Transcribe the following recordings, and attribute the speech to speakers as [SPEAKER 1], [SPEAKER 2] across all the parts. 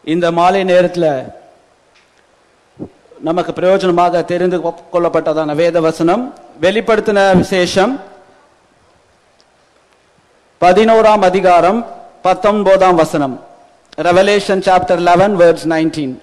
[SPEAKER 1] இந்த மாலை நேரத்துல நமக்கு பிரயோஜனமாக தெரிந்து கொள்ளப்பட்டதான வேத வசனம் வெளிப்படுத்தின விசேஷம் பதினோராம் அதிகாரம் பத்தொன்பதாம் வசனம் Revelation chapter eleven words nineteen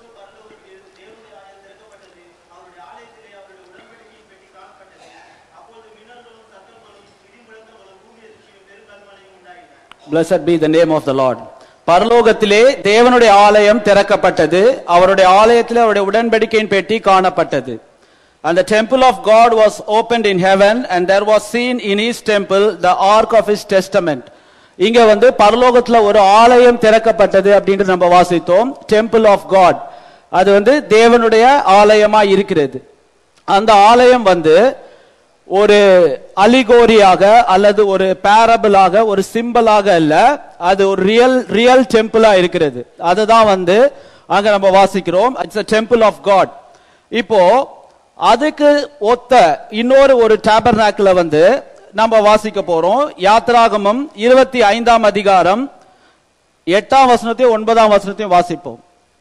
[SPEAKER 1] Blessed be the name of the Lord. பரலோகத்திலே தேவனுடைய ஆலயம் திறக்கப்பட்டது அவருடைய ஆலயத்திலே அவருடைய உடன்படிக்கையின் பெட்டி காணப்பட்டது And the temple of God was opened in heaven and there was seen in his temple the ark of his testament. இங்க வந்து பரலோகத்துல ஒரு ஆலயம் திறக்கப்பட்டது அப்படின்னு நம்ம வாசித்தோம் டெம்பிள் ஆஃப் காட் அது வந்து தேவனுடைய ஆலயமா இருக்கிறது அந்த ஆலயம் வந்து ஒரு அலிகோரியாக அல்லது ஒரு பேரபிளாக ஒரு சிம்பிளாக அல்ல அது ஒரு ரியல் ரியல் டெம்பிளா இருக்கிறது அதுதான் வந்து அங்க நம்ம வாசிக்கிறோம் இட்ஸ் டெம்பிள் ஆஃப் காட் இப்போ அதுக்கு ஒத்த இன்னொரு ஒரு டேபர்நாக்கில் வந்து நம்ம வாசிக்க போறோம் யாத்ராகமம் இருபத்தி ஐந்தாம் அதிகாரம் எட்டாம் வசனத்தையும் ஒன்பதாம் வசனத்தையும் வாசிப்போம்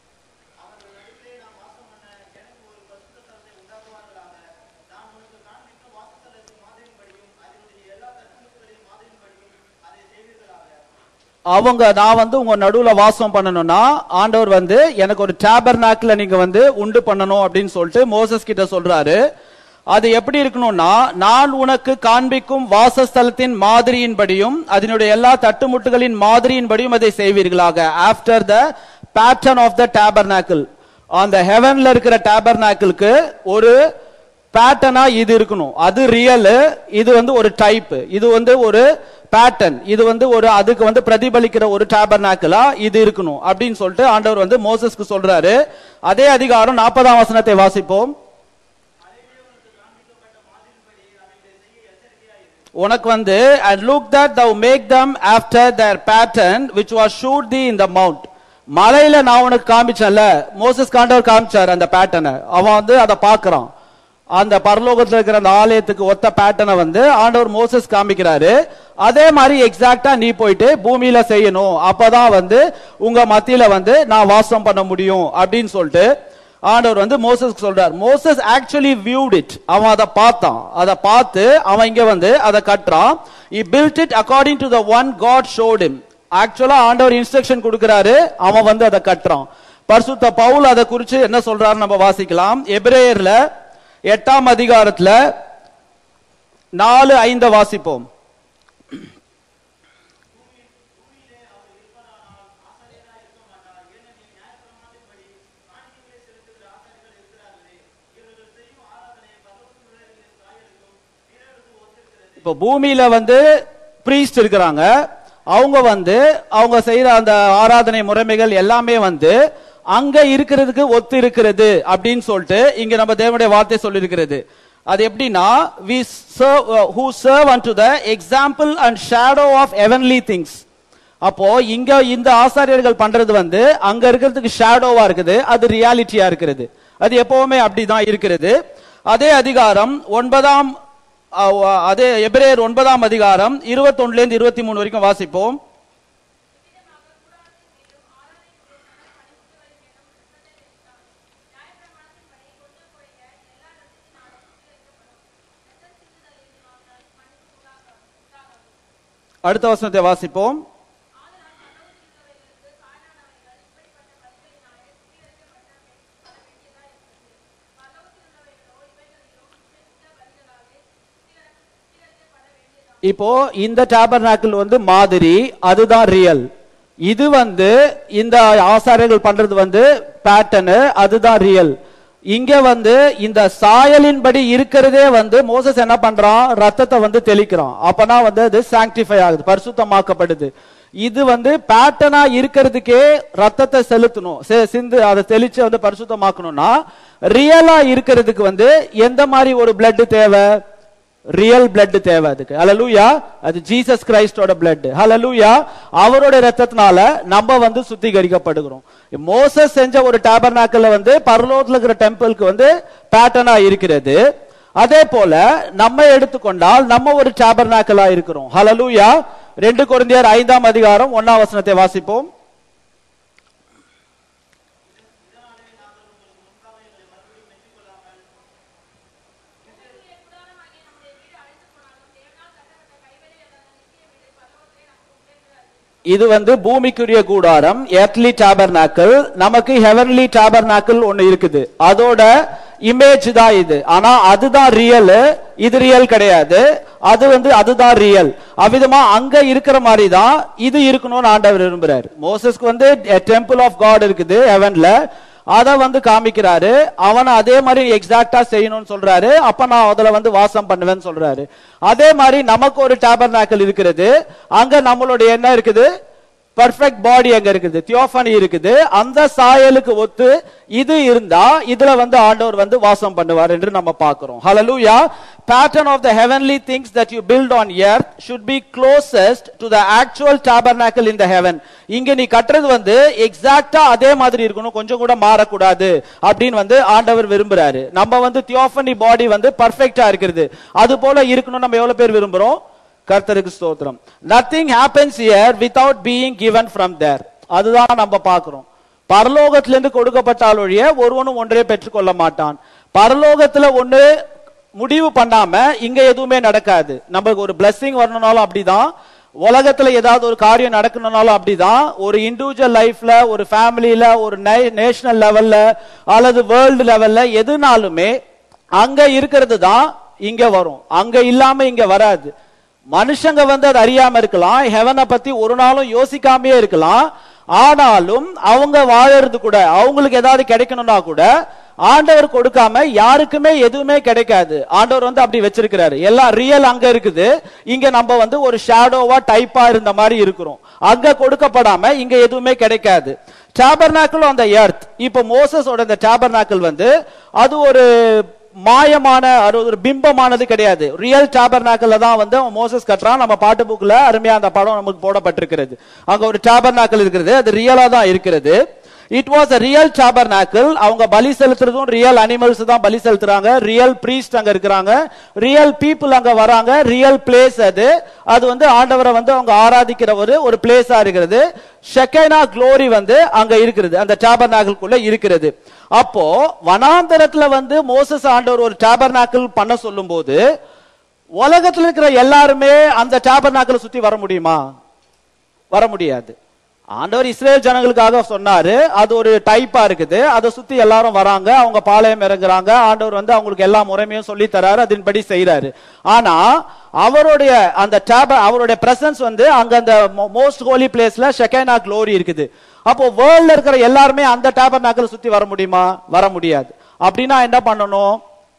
[SPEAKER 1] அவங்க நான் வந்து உங்க நடுவுல வாசம் பண்ணணும்னா ஆண்டவர் வந்து எனக்கு ஒரு டேபர்நாக்கில் நீங்க வந்து உண்டு பண்ணணும் அப்படின்னு சொல்லிட்டு மோசஸ் கிட்ட சொல்றாரு அது எப்படி இருக்கணும்னா நான் உனக்கு காண்பிக்கும் வாசஸ்தலத்தின் மாதிரியின்படியும் அதனுடைய எல்லா தட்டுமுட்டுகளின் மாதிரியின்படியும் அதை செய்வீர்களாக after the pattern of the tabernacle அந்த ஹெவன்ல இருக்கிற டேபர்நாக்கிளுக்கு ஒரு பேட்டர்னா இது இருக்கணும் அது ரியல் இது வந்து ஒரு டைப் இது வந்து ஒரு பேட்டர்ன் இது வந்து ஒரு அதுக்கு வந்து பிரதிபலிக்கிற ஒரு டேபர்நாக்கிளா இது இருக்கணும் அப்படின்னு சொல்லிட்டு ஆண்டவர் வந்து மோசஸ்க்கு சொல்றாரு அதே அதிகாரம் நாற்பதாம் வசனத்தை வாசிப்போம் உனக்கு வந்து and look that thou make them after their pattern which was showed thee in the mount மலையில நான் உனக்கு காமிச்சேன்ல மோசஸ் காண்டவர் காமிச்சார் அந்த பேட்டர்னை அவன் வந்து அதை பார்க்கறான் அந்த பரலோகத்துல இருக்கிற அந்த ஆலயத்துக்கு ஒத்த பேட்டர்னை வந்து ஆண்டவர் மோசஸ் காமிக்கிறாரு அதே மாதிரி எக்ஸாக்டா நீ போயிட்டு பூமியில செய்யணும் அப்பதான் வந்து உங்க மத்தியில வந்து நான் வாசம் பண்ண முடியும் அப்படின்னு சொல்லிட்டு ஆண்டவர் வந்து மோசஸ்க்கு சொல்றார் மோசஸ் ஆக்சுவலி வியூட் இட் அவன் அதை பார்த்தான் அதை பார்த்து அவன் இங்க வந்து அதை கட்டுறான் he build it according to the one God showed him ஆக்சுவலா ஆண்டவர் இன்ஸ்ட்ரக்ஷன் கொடுக்கிறாரு அவன் வந்து அதை கட்டுறான் பரிசுத்த பவுல் அதை குறிச்சு என்ன சொல்றாரு நம்ம வாசிக்கலாம் எபிரேயர்ல எட்டாம் அதிகாரத்துல நாலு ஐந்த வாசிப்போம் இப்போ பூமியில வந்து பிரீஸ்ட் இருக்கிறாங்க அவங்க வந்து அவங்க செய்யற அந்த ஆராதனை முறைமைகள் எல்லாமே வந்து அங்க இருக்கிறதுக்கு ஒத்து இருக்கிறது அப்படின்னு சொல்லிட்டு இங்க நம்ம தேவனுடைய வார்த்தை சொல்லியிருக்கிறது அது எப்படின்னா we serve who serve and to the example and shadow of heavenly things அப்போ இங்க இந்த ஆசாரியர்கள் பண்றது வந்து அங்க இருக்கிறதுக்கு ஷேடோவா இருக்குது அது ரியாலிட்டியா இருக்கிறது அது எப்பவுமே அப்படிதான் இருக்கிறது அதே அதிகாரம் ஒன்பதாம் அஹ், அதே எபிரேயர் ஒன்பதாம் அதிகாரம் இருபத்தொன்னுல இருந்து இருபத்தி மூணு வரைக்கும் வாசிப்போம் அடுத்த வசனத்தை வாசிப்போம் இப்போ இந்த டேபர்நாக்கிள் வந்து மாதிரி அதுதான் ரியல் இது வந்து இந்த ஆசாரியர்கள் பண்றது வந்து பேட்டர்னு அதுதான் ரியல் இங்க வந்து இந்த சாயலின்படி இருக்கிறதே வந்து மோசஸ் என்ன பண்றான் ரத்தத்தை வந்து தெளிக்கிறான் அப்பனா வந்து அது சாங்டிஃபை ஆகுது பரிசுத்தமாக்கப்படுது இது வந்து பேட்டர்னா இருக்கிறதுக்கே ரத்தத்தை செலுத்தணும் செ- சிந்து அதை தெளிச்சு வந்து பரிசுத்தமாக்கணும்னா ரியலா இருக்கிறதுக்கு வந்து எந்த மாதிரி ஒரு பிளட் தேவை ரியல் பிளட் தேவை அதுக்கு ஹalleluya அது ஜீசஸ் கிரைஸ்டோட பிளட் ஹalleluya அவரோட ரத்தத்தினால நம்ம வந்து சுத்திகரிக்கப்படுகிறோம் மோசஸ் செஞ்ச ஒரு டேபர்நாக்கல்ல வந்து பரலோகத்துல இருக்கிற டெம்பிளுக்கு வந்து பேட்டர்னா இருக்கிறது அதே போல நம்ம எடுத்துக்கொண்டால் நம்ம ஒரு டேபர்நாக்கலா இருக்கிறோம் ஹalleluya ரெண்டு கொரிந்தியர் ஐந்தாம் அதிகாரம் ஒன்னாம் வசனத்தை வாசிப்போம் இது வந்து பூமிக்குரிய கூடாரம் எர்த்லி டாபர்நாக்கிள் நமக்கு ஹெவன்லி டாபர்நாக்கிள் ஒன்னு இருக்குது அதோட இமேஜ் தான் இது ஆனா அதுதான் ரியல் இது ரியல் கிடையாது அது வந்து அதுதான் ரியல் அவ்விதமா அங்க இருக்கிற மாதிரி தான் இது இருக்கணும்னு ஆண்டவர் விரும்புறாரு மோசஸ்க்கு வந்து டெம்பிள் ஆஃப் காட் இருக்குது ஹெவன்ல அத வந்து காமிக்கிறாரு அவனை அதே மாதிரி எக்ஸாக்டா செய்யணும்னு சொல்றாரு அப்ப நான் அதுல வந்து வாசம் பண்ணுவேன்னு சொல்றாரு அதே மாதிரி நமக்கு ஒரு டேபர்நாக்கல் இருக்கிறது அங்க நம்மளுடைய என்ன இருக்குது பர்ஃபெக்ட் பாடி அங்க இருக்குது தியோஃபனி இருக்குது அந்த சாயலுக்கு ஒத்து இது இருந்தா இதுல வந்து ஆண்டவர் வந்து வாசம் பண்ணுவார் என்று நம்ம பார்க்கிறோம் ஹalleluya pattern of the heavenly things that you build on earth should be closest to the actual tabernacle in the heaven இங்க நீ கட்டுறது வந்து எக்ஸாக்ட்டா அதே மாதிரி இருக்கணும் கொஞ்சம் கூட மாறக்கூடாது அப்படின்னு வந்து ஆண்டவர் விரும்புறாரு நம்ம வந்து தியோஃபனி பாடி வந்து பர்ஃபெக்ட்டா இருக்கிறது அது போல இருக்கணும் நம்ம எவ்வளவு பேர் விரும்புறோம் கர்த்தருக்கு ஸ்தோத்திரம் nothing happens here without being given from there அதுதான் நம்ம பார்க்கிறோம் பரலோகத்திலிருந்து கொடுக்கப்பட்டால் ஒழிய ஒருவனும் ஒன்றே பெற்றுக்கொள்ள மாட்டான் பரலோகத்துல ஒண்ணு முடிவு பண்ணாம இங்க எதுவுமே நடக்காது நமக்கு ஒரு blessing வரணும்னாலும் அப்படிதான் உலகத்துல ஏதாவது ஒரு காரியம் நடக்கணும்னாலும் அப்படிதான் ஒரு இண்டிவிஜுவல் லைஃப்ல ஒரு ஃபேமிலியில ஒரு நேஷனல் லெவல்ல அல்லது வேர்ல்டு லெவல்ல எதுனாலுமே அங்க இருக்கிறது தான் இங்க வரும் அங்க இல்லாம இங்க வராது மனுஷங்க வந்து அது அறியாம இருக்கலாம் ஹெவனை பத்தி ஒரு நாளும் யோசிக்காமயே இருக்கலாம் ஆனாலும் அவங்க வாழறது கூட அவங்களுக்கு ஏதாவது கிடைக்கணும்னா கூட ஆண்டவர் கொடுக்காம யாருக்குமே எதுவுமே கிடைக்காது ஆண்டவர் வந்து அப்படி வச்சிருக்கிறாரு எல்லாம் ரியல் அங்க இருக்குது இங்க நம்ம வந்து ஒரு ஷேடோவா டைப்பா இருந்த மாதிரி இருக்கிறோம் அங்க கொடுக்கப்படாம இங்க எதுவுமே கிடைக்காது டாபர்நாக்கிள் அந்த எர்த் இப்ப மோசஸோட இந்த டாபர்நாக்கிள் வந்து அது ஒரு மாயமான அது ஒரு பிம்பமானது கிடையாது ரியல் டாபர்நாக்கல்ல தான் வந்து அவன் மோசஸ் கட்டுறான் நம்ம பாட்டு புக்ல அருமையா அந்த படம் நமக்கு போடப்பட்டிருக்கிறது அங்க ஒரு டாபர்நாக்கல் இருக்கிறது அது ரியலா தான் இருக்கிறது it was a real tabernacle அவங்க பலி செலுத்துறதும் ரியல் அனிமல்ஸ் தான் பலி செலுத்துறாங்க ரியல் பிரீஸ்ட் அங்க இருக்கிறாங்க ரியல் பீப்புள் அங்க வராங்க ரியல் பிளேஸ் அது அது வந்து ஆண்டவரை வந்து அவங்க ஆராதிக்கிற ஒரு ஒரு பிளேஸா இருக்கிறது ஷெக்கைனா க்ளோரி வந்து அங்க இருக்கிறது அந்த டாபர்நாக்கிள்குள்ள இருக்கிறது அப்போ வனாந்தரத்துல வந்து மோசஸ் ஆண்டவர் ஒரு டாபர்நாக்கிள் பண்ண சொல்லும்போது உலகத்துல இருக்கிற எல்லாருமே அந்த டாபர்நாக்கிள் சுத்தி வர முடியுமா வர முடியாது ஆண்டவர் இஸ்ரேல் ஜனங்களுக்காக சொன்னாரு அது ஒரு டைப்பா இருக்குது அதை சுத்தி எல்லாரும் வராங்க அவங்க பாளையம் இறங்குறாங்க ஆண்டவர் வந்து அவங்களுக்கு எல்லா முறைமையும் சொல்லி தராரு அதன்படி செய்யறாரு ஆனா அவருடைய அந்த டேப அவருடைய பிரசன்ஸ் வந்து அங்க அந்த மோஸ்ட் ஹோலி பிளேஸ்ல ஷெகைனா க்ளோரி இருக்குது அப்போ வேர்ல்ட்ல இருக்கிற எல்லாருமே அந்த டேபர் நாக்கில் சுத்தி வர முடியுமா வர முடியாது அப்படின்னா என்ன பண்ணணும்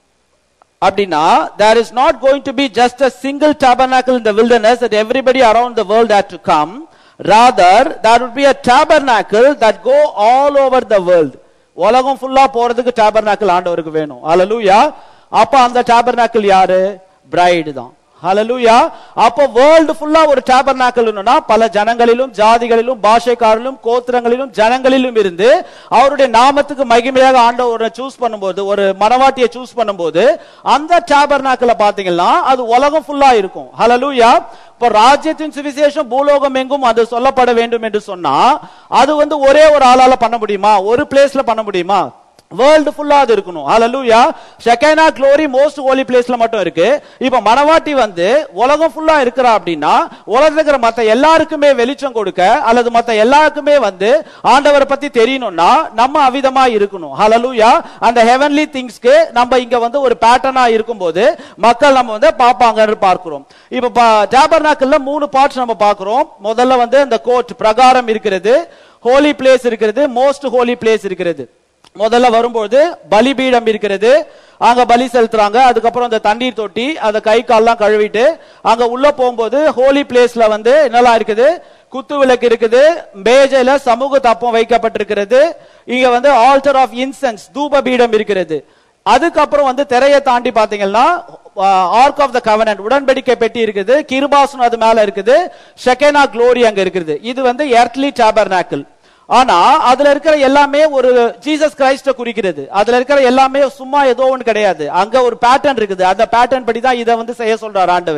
[SPEAKER 1] அப்படின்னா there is not going to be just a single tabernacle in the wilderness that everybody around the world had to come rather there would be a tabernacle that go all over the world உலகம் ஃபுல்லா போறதுக்கு டாபர்நாக்கிள் ஆண்டவருக்கு வேணும் ஹalleluya அப்ப அந்த டாபர்நாக்கிள் யாரு bride தான் ஹalleluya அப்ப வேர்ல்ட் ஃபுல்லா ஒரு டாபர்நாக்கிள் பல ஜனங்களிலும் ஜாதிகளிலும் பாஷைக்காரிலும் கோத்திரங்களிலும் ஜனங்களிலும் இருந்து அவருடைய நாமத்துக்கு மகிமையாக ஆண்டவரை சூஸ் பண்ணும்போது ஒரு மனவாட்டியை சூஸ் பண்ணும்போது அந்த டாபர்நாக்கிள பாத்தீங்கன்னா அது உலகம் ஃபுல்லா இருக்கும் ஹalleluya இப்ப ராஜ்யத்தின் சுவிசேஷம் பூலோகம் எங்கும் அது சொல்லப்பட வேண்டும் என்று சொன்னா அது வந்து ஒரே ஒரு ஆளால பண்ண முடியுமா ஒரு பிளேஸ்ல பண்ண முடியுமா வேர்ல்டு ஃபுல்லா அது இருக்கணும் ஹalleluya ஷெகைனா க்ளோரி மோஸ்ட் ஹோலி பிளேஸ்ல மட்டும் இருக்கு இப்ப மனவாட்டி வந்து உலகம் ஃபுல்லா இருக்கிறா அப்படின்னா உலகத்துல இருக்கிற மத்த எல்லாருக்குமே வெளிச்சம் கொடுக்க அல்லது மத்த எல்லாருக்குமே வந்து ஆண்டவரை பத்தி தெரியணும்னா நம்ம அவிதமா இருக்கணும் ஹalleluya அந்த ஹெவன்லி திங்ஸ்க்கு நம்ம இங்க வந்து ஒரு பேட்டர்னா இருக்கும்போது மக்கள் நம்ம வந்து பாப்பாங்கன்னு பார்க்கிறோம் இப்ப ஜாபர்நாக்கல்ல மூணு பார்ட்ஸ் நம்ம பார்க்கிறோம் முதல்ல வந்து அந்த கோர்ட் பிரகாரம் இருக்கிறது ஹோலி பிளேஸ் இருக்கிறது மோஸ்ட் ஹோலி பிளேஸ் இருக்கிறது முதல்ல வரும்போது பலிபீடம் இருக்கிறது அங்க பலி செலுத்துறாங்க அதுக்கப்புறம் அந்த தண்ணீர் தொட்டி அந்த கை கால்லாம் கழுவிட்டு அங்க உள்ள போகும்போது ஹோலி பிளேஸ்ல வந்து என்னெல்லாம் இருக்குது குத்து விளக்கு இருக்குது மேஜையில சமூக தப்பம் வைக்கப்பட்டிருக்கிறது இங்க வந்து ஆல்டர் ஆஃப் இன்சென்ஸ் தூப பீடம் இருக்கிறது அதுக்கப்புறம் வந்து திரையை தாண்டி பாத்தீங்கன்னா ஆர்க் ஆஃப் த கவனன்ட் உடன்படிக்கை பெட்டி இருக்குது கிருபாசனம் அது மேல இருக்குது ஷெகேனா க்ளோரி அங்க இருக்குது இது வந்து எர்த்லி டாபர்நாக்கிள் ஆனா அதுல இருக்கிற எல்லாமே ஒரு ஜீசஸ் கிரைஸ்ட குறிக்கிறது அதுல இருக்கிற எல்லாமே சும்மா ஏதோ ஒன்று கிடையாது அங்க ஒரு பேட்டர்ன் இருக்குது அந்த பேட்டர்ன் படி தான் இதை வந்து செய்ய சொல்றாரு ஆண்டவர்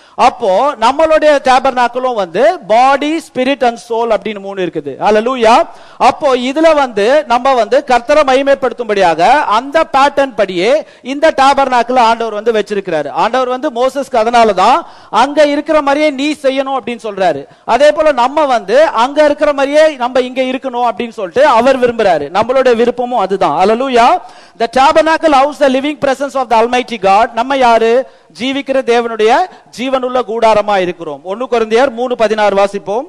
[SPEAKER 1] அப்போ நம்மளுடைய டேபர்நாக்கிளும் வந்து பாடி ஸ்பிரிட் அண்ட் சோல் அப்படின்னு மூணு இருக்குது அல்லூயா அப்போ இதுல வந்து நம்ம வந்து கர்த்தரை மகிமைப்படுத்தும்படியாக அந்த பேட்டர்ன் படியே இந்த டேபர்நாக்கில் ஆண்டவர் வந்து வச்சிருக்கிறாரு ஆண்டவர் வந்து மோசஸ்க்கு அதனால தான் அங்க இருக்கிற மாதிரியே நீ செய்யணும் அப்படின்னு சொல்றாரு அதே போல நம்ம வந்து அங்க இருக்கிற மாதிரியே நம்ம இங்க இருக்கணும் அப்படின்னு சொல்லிட்டு அவர் விரும்புறாரு நம்மளுடைய விருப்பமும் அதுதான் அல்லூயா the tabernacle house the living presence of the almighty god நம்ம யாரு ஜீவிக்கிற தேவனுடைய ஜீவனுள்ள கூடாரமா இருக்கிறோம் ஒன்னு குழந்தையர் மூணு பதினாறு வாசிப்போம்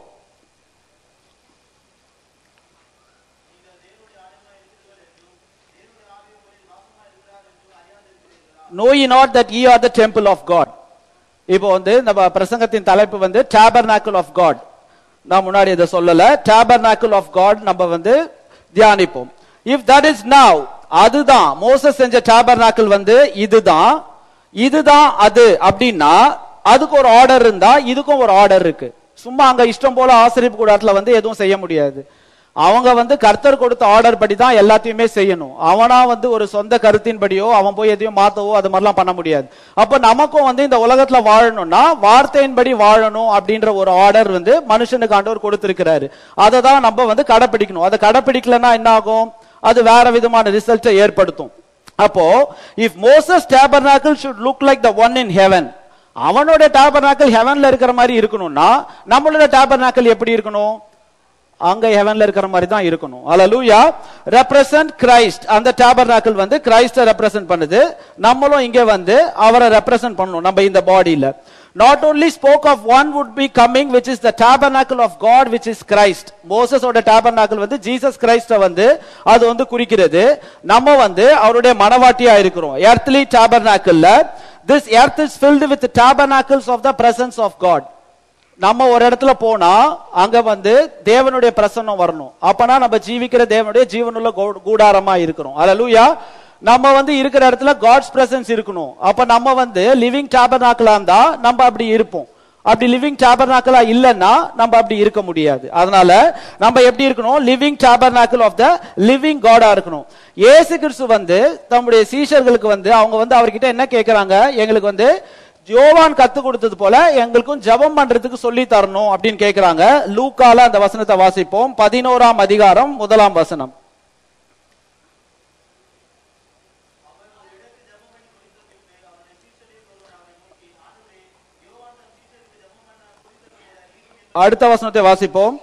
[SPEAKER 1] know ye not that ye are the temple of god இப்போ வந்து நம்ம பிரசங்கத்தின் தலைப்பு வந்து tabernacle of god நான் முன்னாடி இதை சொல்லல tabernacle of god நம்ம வந்து தியானிப்போம் இஃப் தட் இஸ் now அதுதான் மோசஸ் செஞ்ச tabernacle வந்து இதுதான் இதுதான் அது அப்படின்னா அதுக்கு ஒரு ஆர்டர் இருந்தா இதுக்கும் ஒரு ஆர்டர் இருக்கு சும்மா அங்க இஷ்டம் போல ஆசிரியப்பு கூடாரத்துல வந்து எதுவும் செய்ய முடியாது அவங்க வந்து கர்த்தர் கொடுத்த ஆர்டர் படி தான் எல்லாத்தையுமே செய்யணும் அவனா வந்து ஒரு சொந்த கருத்தின்படியோ அவன் போய் எதையும் மாத்தவோ அது மாதிரிலாம் பண்ண முடியாது அப்ப நமக்கும் வந்து இந்த உலகத்துல வாழணும்னா வார்த்தையின்படி வாழணும் அப்படின்ற ஒரு ஆர்டர் வந்து மனுஷனுக்கு ஆண்டவர் கொடுத்திருக்கிறாரு அதை தான் நம்ம வந்து கடைப்பிடிக்கணும் அதை கடைப்பிடிக்கலன்னா என்ன ஆகும் அது வேற விதமான ரிசல்ட்டை ஏற்படுத்தும் அப்போ if Moses tabernacle should look like the one in heaven அவனோட டேபர்னாக்கிள் ஹெவன்ல இருக்கிற மாதிரி இருக்கணும்னா நம்மளோட டேபர்னாக்கிள் எப்படி இருக்கணும் அங்க ஹெவன்ல இருக்கிற மாதிரி தான் இருக்கணும் அல்லேலூயா ரெப்ரசன்ட் கிரைஸ்ட் அந்த டேபர்னாக்கிள் வந்து கிரைஸ்ட ரெப்ரசன்ட் பண்ணுது நம்மளும் இங்க வந்து அவரை ரெப்ரசன்ட் பண்ணணும் நம்ம இந்த பாடியில not only spoke of one would be coming which is the tabernacle of God which is Christ மோசஸோட டேபர்னாக்கிள் வந்து ஜீசஸ் கிரைஸ்ட வந்து அது வந்து குறிக்கிறது நம்ம வந்து அவருடைய மனவாட்டியா இருக்கிறோம் எர்த்லி டேபர்னாக்கிள்ல this earth is filled with tabernacles of the presence of God நம்ம ஒரு இடத்துல போனா அங்க வந்து தேவனுடைய பிரசன்னம் வரணும் அப்பனா நம்ம ஜீவிக்கிற தேவனுடைய ஜீவனுள்ள கூ- கூடாரமா இருக்கிறோம் அல்லேலூயா நம்ம வந்து இருக்கிற இடத்துல காட்ஸ் பிரசன்ஸ் இருக்கணும் அப்ப நம்ம வந்து லிவிங் டேபர்னாக்கலா இருந்தா நம்ம அப்படி இருப்போம் அப்படி லிவிங் டேபர்னாக்கலா இல்லைன்னா நம்ம அப்படி இருக்க முடியாது அதனால நம்ம எப்படி இருக்கணும் living tabernacle of the living காடா இருக்கணும் இயேசு கிறிஸ்து வந்து தம்முடைய சீஷர்களுக்கு வந்து அவங்க வந்து அவர்கிட்ட என்ன கேக்குறாங்க எங்களுக்கு வந்து யோவான் கத்து கொடுத்தது போல எங்களுக்கும் ஜெபம் பண்றதுக்கு சொல்லி தரணும் அப்படின்னு கேக்குறாங்க லூக்கால அந்த வசனத்தை வாசிப்போம் பதினோராம் அதிகாரம் முதலாம் வசனம் அடுத்த வசனத்தை வாசிப்போம்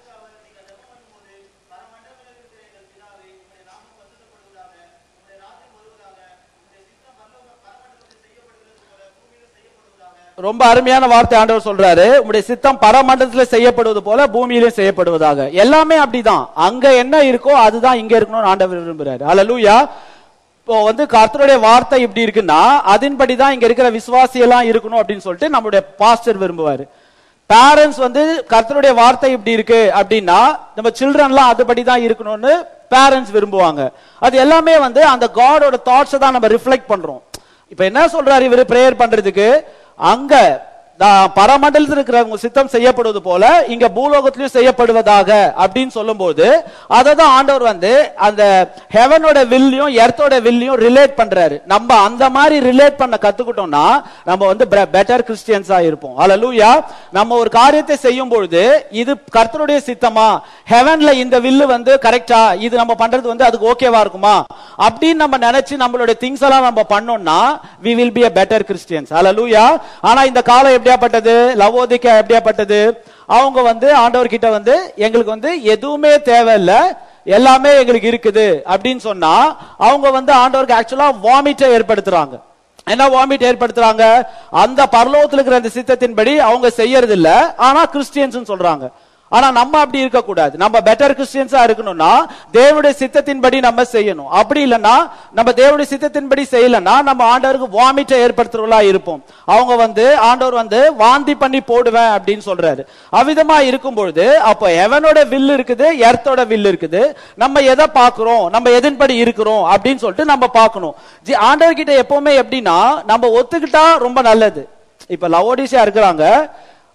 [SPEAKER 1] ரொம்ப அருமையான வார்த்தை ஆண்டவர் சொல்றாரு உங்களுடைய சித்தம் பரமண்டலத்துல செய்யப்படுவது போல பூமியிலும் செய்யப்படுவதாக எல்லாமே அப்படிதான் அங்க என்ன இருக்கோ அதுதான் இங்க இருக்கணும்னு ஆண்டவர் விரும்புறாரு அல்லேலூயா இப்போ வந்து கர்த்தருடைய வார்த்தை இப்படி இருக்குன்னா அதன்படி தான் இங்க இருக்கிற விசுவாசி எல்லாம் இருக்கணும் அப்படின்னு சொல்லிட்டு நம்மளுடைய பாஸ்டர் விரும்புவாரு பேரண்ட்ஸ் வந்து கர்த்தருடைய வார்த்தை இப்படி இருக்கு அப்படின்னா நம்ம சில்ட்ரன்லாம் அதுபடி தான் இருக்கணும்னு பேரண்ட்ஸ் விரும்புவாங்க அது எல்லாமே வந்து அந்த காடோட தாட்ஸை தான் நம்ம ரிஃப்ளெக்ட் பண்றோம் இப்ப என்ன சொல்றாரு இவரு பிரேயர் பண்றதுக்கு அங்க தான் பரமண்டலத்தில் இருக்கிறவங்க சித்தம் செய்யப்படுவது போல இங்க பூலோகத்திலும் செய்யப்படுவதாக அப்படின்னு சொல்லும்போது அதை தான் ஆண்டவர் வந்து அந்த ஹெவனோட வில்லையும் எர்த்தோட வில்லையும் ரிலேட் பண்றாரு நம்ம அந்த மாதிரி ரிலேட் பண்ண கத்துக்கிட்டோம்னா நம்ம வந்து பெட்டர் கிறிஸ்டியன்ஸா இருப்போம் அல்லூயா நம்ம ஒரு காரியத்தை செய்யும் பொழுது இது கர்த்தருடைய சித்தமா ஹெவன்ல இந்த வில்லு வந்து கரெக்டா இது நம்ம பண்றது வந்து அதுக்கு ஓகேவா இருக்குமா அப்படின்னு நம்ம நினைச்சு நம்மளுடைய திங்ஸ் எல்லாம் நம்ம பண்ணோம்னா we will be a better Christians அல்லூயா ஆனா இந்த காலம் எப்படியாப்பட்டது லவோதிக்கா எப்படியாப்பட்டது அவங்க வந்து ஆண்டவர் கிட்ட வந்து எங்களுக்கு வந்து எதுவுமே தேவையில்ல எல்லாமே எங்களுக்கு இருக்குது அப்படின்னு சொன்னா அவங்க வந்து ஆண்டவருக்கு ஆக்சுவலா வாமிட்டை ஏற்படுத்துறாங்க என்ன வாமிட் ஏற்படுத்துறாங்க அந்த பரலோகத்துல இருக்கிற அந்த சித்தத்தின்படி அவங்க செய்யறது இல்ல ஆனா கிறிஸ்டியன்ஸ் சொல்றாங்க ஆனா நம்ம அப்படி இருக்க கூடாது நம்ம பெட்டர் கிறிஸ்டியன்ஸா இருக்கணும்னா தேவனுடைய சித்தத்தின்படி நம்ம செய்யணும் அப்படி இல்லைன்னா நம்ம தேவனுடைய சித்தத்தின்படி செய்யலன்னா நம்ம ஆண்டவருக்கு வாமிட்டை ஏற்படுத்துறவங்களா இருப்போம் அவங்க வந்து ஆண்டவர் வந்து வாந்தி பண்ணி போடுவேன் அப்படின்னு சொல்றாரு அவ்விதமா இருக்கும் பொழுது அப்போ எவனோட வில் இருக்குது எர்த்தோட வில் இருக்குது நம்ம எதை பார்க்கிறோம் நம்ம எதன்படி இருக்கிறோம் அப்படின்னு சொல்லிட்டு நம்ம பார்க்கணும் ஜி- ஆண்டவர்கிட்ட எப்பவுமே எப்படின்னா நம்ம ஒத்துக்கிட்டா ரொம்ப நல்லது இப்ப லவோடிசியா இருக்கிறாங்க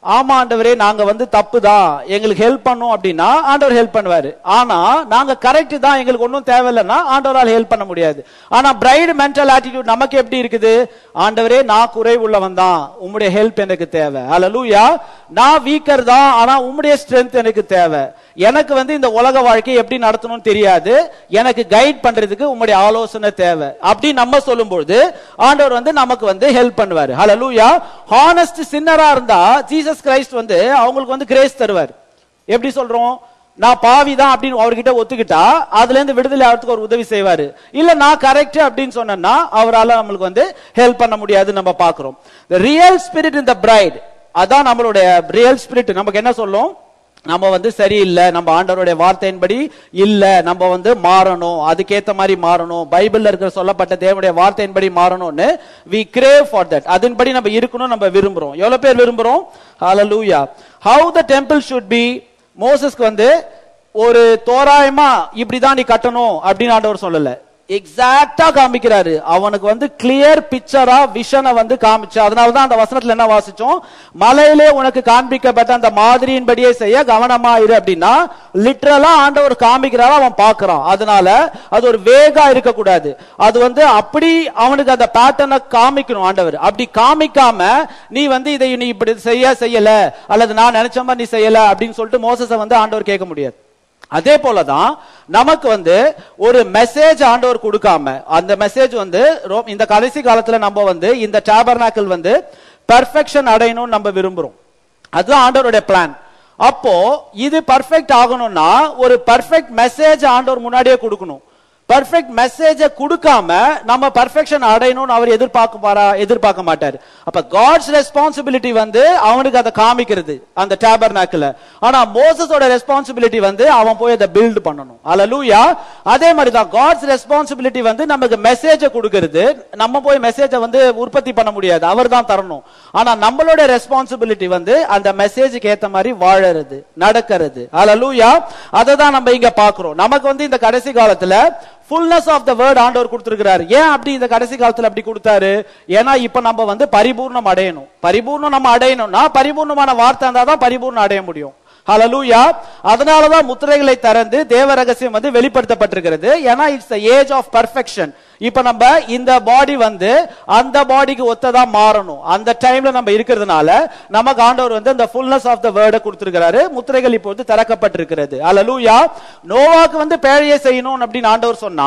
[SPEAKER 1] ஆமா ஆண்டவரே நாங்க வந்து தப்பு தான் எங்களுக்கு ஹெல்ப் பண்ணும் அப்படின்னா ஆண்டவர் ஹெல்ப் பண்ணுவாரு ஆனா நாங்க கரெக்ட் தான் எங்களுக்கு ஒன்றும் தேவையில்லைன்னா ஆண்டவரால் ஹெல்ப் பண்ண முடியாது ஆனா பிரைடு மென்டல் ஆட்டிடியூட் நமக்கு எப்படி இருக்குது ஆண்டவரே நான் குறை உள்ளவன் தான் உம்முடைய ஹெல்ப் எனக்கு தேவை அல்லூயா நான் வீக்கர் தான் ஆனா உம்முடைய ஸ்ட்ரென்த் எனக்கு தேவை எனக்கு வந்து இந்த உலக வாழ்க்கையை எப்படி நடத்தணும்னு தெரியாது எனக்கு கைட் பண்றதுக்கு உம்முடைய ஆலோசனை தேவை அப்படி நம்ம சொல்லும்போது ஆண்டவர் வந்து நமக்கு வந்து ஹெல்ப் பண்ணுவாரு ஹalleluya ஹானஸ்ட் சின்னரா இருந்தா ஜீசஸ் கிரைஸ்ட் வந்து அவங்களுக்கு வந்து கிரேஸ் தருவார் எப்படி சொல்றோம் நான் பாவி தான் அப்படின்னு அவர்கிட்ட ஒத்துக்கிட்டா அதுல இருந்து விடுதலை ஆகிறதுக்கு ஒரு உதவி செய்வாரு இல்ல நான் கரெக்ட் அப்படின்னு சொன்னேன்னா அவரால நம்மளுக்கு வந்து ஹெல்ப் பண்ண முடியாது நம்ம பாக்குறோம் real spirit in the bride அதான் நம்மளுடைய ரியல் ஸ்பிரிட் நமக்கு என்ன சொல்லும் நம்ம வந்து சரியில்லை நம்ம ஆண்டவருடைய வார்த்தையின்படி இல்ல நம்ம வந்து மாறணும் அதுக்கேத்த மாதிரி மாறணும் பைபிள்ல இருக்கிற சொல்லப்பட்ட தேவனுடைய வார்த்தையின்படி மாறணும்னு வி crave ஃபார் தட் அதன்படி நம்ம இருக்கணும் நம்ம விரும்புறோம் எவ்வளவு பேர் விரும்புறோம் ஹalleluya how the temple should be மோசஸ்க்கு வந்து ஒரு தோராயமா இப்படிதான் நீ கட்டணும் அப்படின்னு ஆண்டவர் சொல்லல எக்ஸாக்டா காமிக்கிறாரு அவனுக்கு வந்து கிளியர் பிக்சரா விஷனை வந்து காமிச்சு அதனாலதான் அந்த வசனத்துல என்ன வாசிச்சோம் மலையிலே உனக்கு காண்பிக்கப்பட்ட அந்த மாதிரியின்படியே செய்ய கவனமா இரு அப்படின்னா லிட்டரலா ஆண்டவர் காமிக்கிறாரா அவன் பார்க்கறான் அதனால அது ஒரு வேகா இருக்கக்கூடாது அது வந்து அப்படி அவனுக்கு அந்த பேட்டர்னை காமிக்கணும் ஆண்டவர் அப்படி காமிக்காம நீ வந்து இதை நீ இப்படி செய்ய செய்யல அல்லது நான் நினைச்ச மாதிரி நீ செய்யல அப்படின்னு சொல்லிட்டு மோசஸை வந்து ஆண்டவர் கேட்க முடியாது அதே போலதான் நமக்கு வந்து ஒரு மெசேஜ் ஆண்டவர் கொடுக்காம அந்த மெசேஜ் வந்து ரொ- இந்த கடைசி காலத்துல நம்ம வந்து இந்த டேபர்னாக்கிள் வந்து பெர்ஃபெக்ஷன் அடையணும்னு நம்ம விரும்புறோம் அதுதான் ஆண்டவருடைய பிளான் அப்போ இது பர்ஃபெக்ட் ஆகணும்னா ஒரு பர்ஃபெக்ட் மெசேஜ் ஆண்டவர் முன்னாடியே கொடுக்கணும் பர்ஃபெக்ட் மெசேஜ கொடுக்காம நம்ம பர்ஃபெக்ஷன் அடையணும்னு அவர் எதிர்பார்க்க எதிர்பார்க்க மாட்டார் அப்ப காட்ஸ் ரெஸ்பான்சிபிலிட்டி வந்து அவனுக்கு அதை காமிக்கிறது அந்த டேபர்னாக்கில் ஆனா மோசஸோட ரெஸ்பான்சிபிலிட்டி வந்து அவன் போய் அதை பில்ட் பண்ணணும் அல்லூயா அதே மாதிரி தான் காட்ஸ் ரெஸ்பான்சிபிலிட்டி வந்து நமக்கு மெசேஜை கொடுக்கிறது நம்ம போய் மெசேஜை வந்து உற்பத்தி பண்ண முடியாது அவர் தான் தரணும் ஆனா நம்மளோட ரெஸ்பான்சிபிலிட்டி வந்து அந்த மெசேஜுக்கு ஏத்த மாதிரி வாழறது நடக்கிறது அல்லூயா அதை தான் நம்ம இங்க பாக்குறோம் நமக்கு வந்து இந்த கடைசி காலத்துல ஃபுல்னஸ் ஆஃப் த வேர்ட் ஆண்டவர் கொடுத்திருக்கிறாரு ஏன் அப்படி இந்த கடைசி காலத்துல அப்படி கொடுத்தாரு ஏன்னா இப்ப நம்ம வந்து பரிபூர்ணம் அடையணும் பரிபூர்ணம் நம்ம அடையணும்னா பரிபூர்ணமான வார்த்தை இருந்தா தான் பரிபூர்ணம் அடைய முடியும் ஹalleluya அதனாலதான் முத்திரைகளை திறந்து தேவ ரகசியம் வந்து வெளிப்படுத்தப்பட்டிருக்கிறது ஏன்னா இட்ஸ் ஏஜ் ஆஃப் பர்ஃபெக்ஷன் இப்ப நம்ம இந்த பாடி வந்து அந்த பாடிக்கு ஒத்ததா மாறணும் அந்த டைம்ல நம்ம இருக்கிறதுனால நமக்கு ஆண்டவர் வந்து அந்த ஃபுல்னஸ் ஆஃப் த வேர்டை கொடுத்திருக்கிறாரு முத்திரைகள் இப்போது திறக்கப்பட்டிருக்கிறது ஹalleluya நோவாக்கு வந்து பேழையை செய்யணும் அப்படின்னு ஆண்டவர் சொன்னா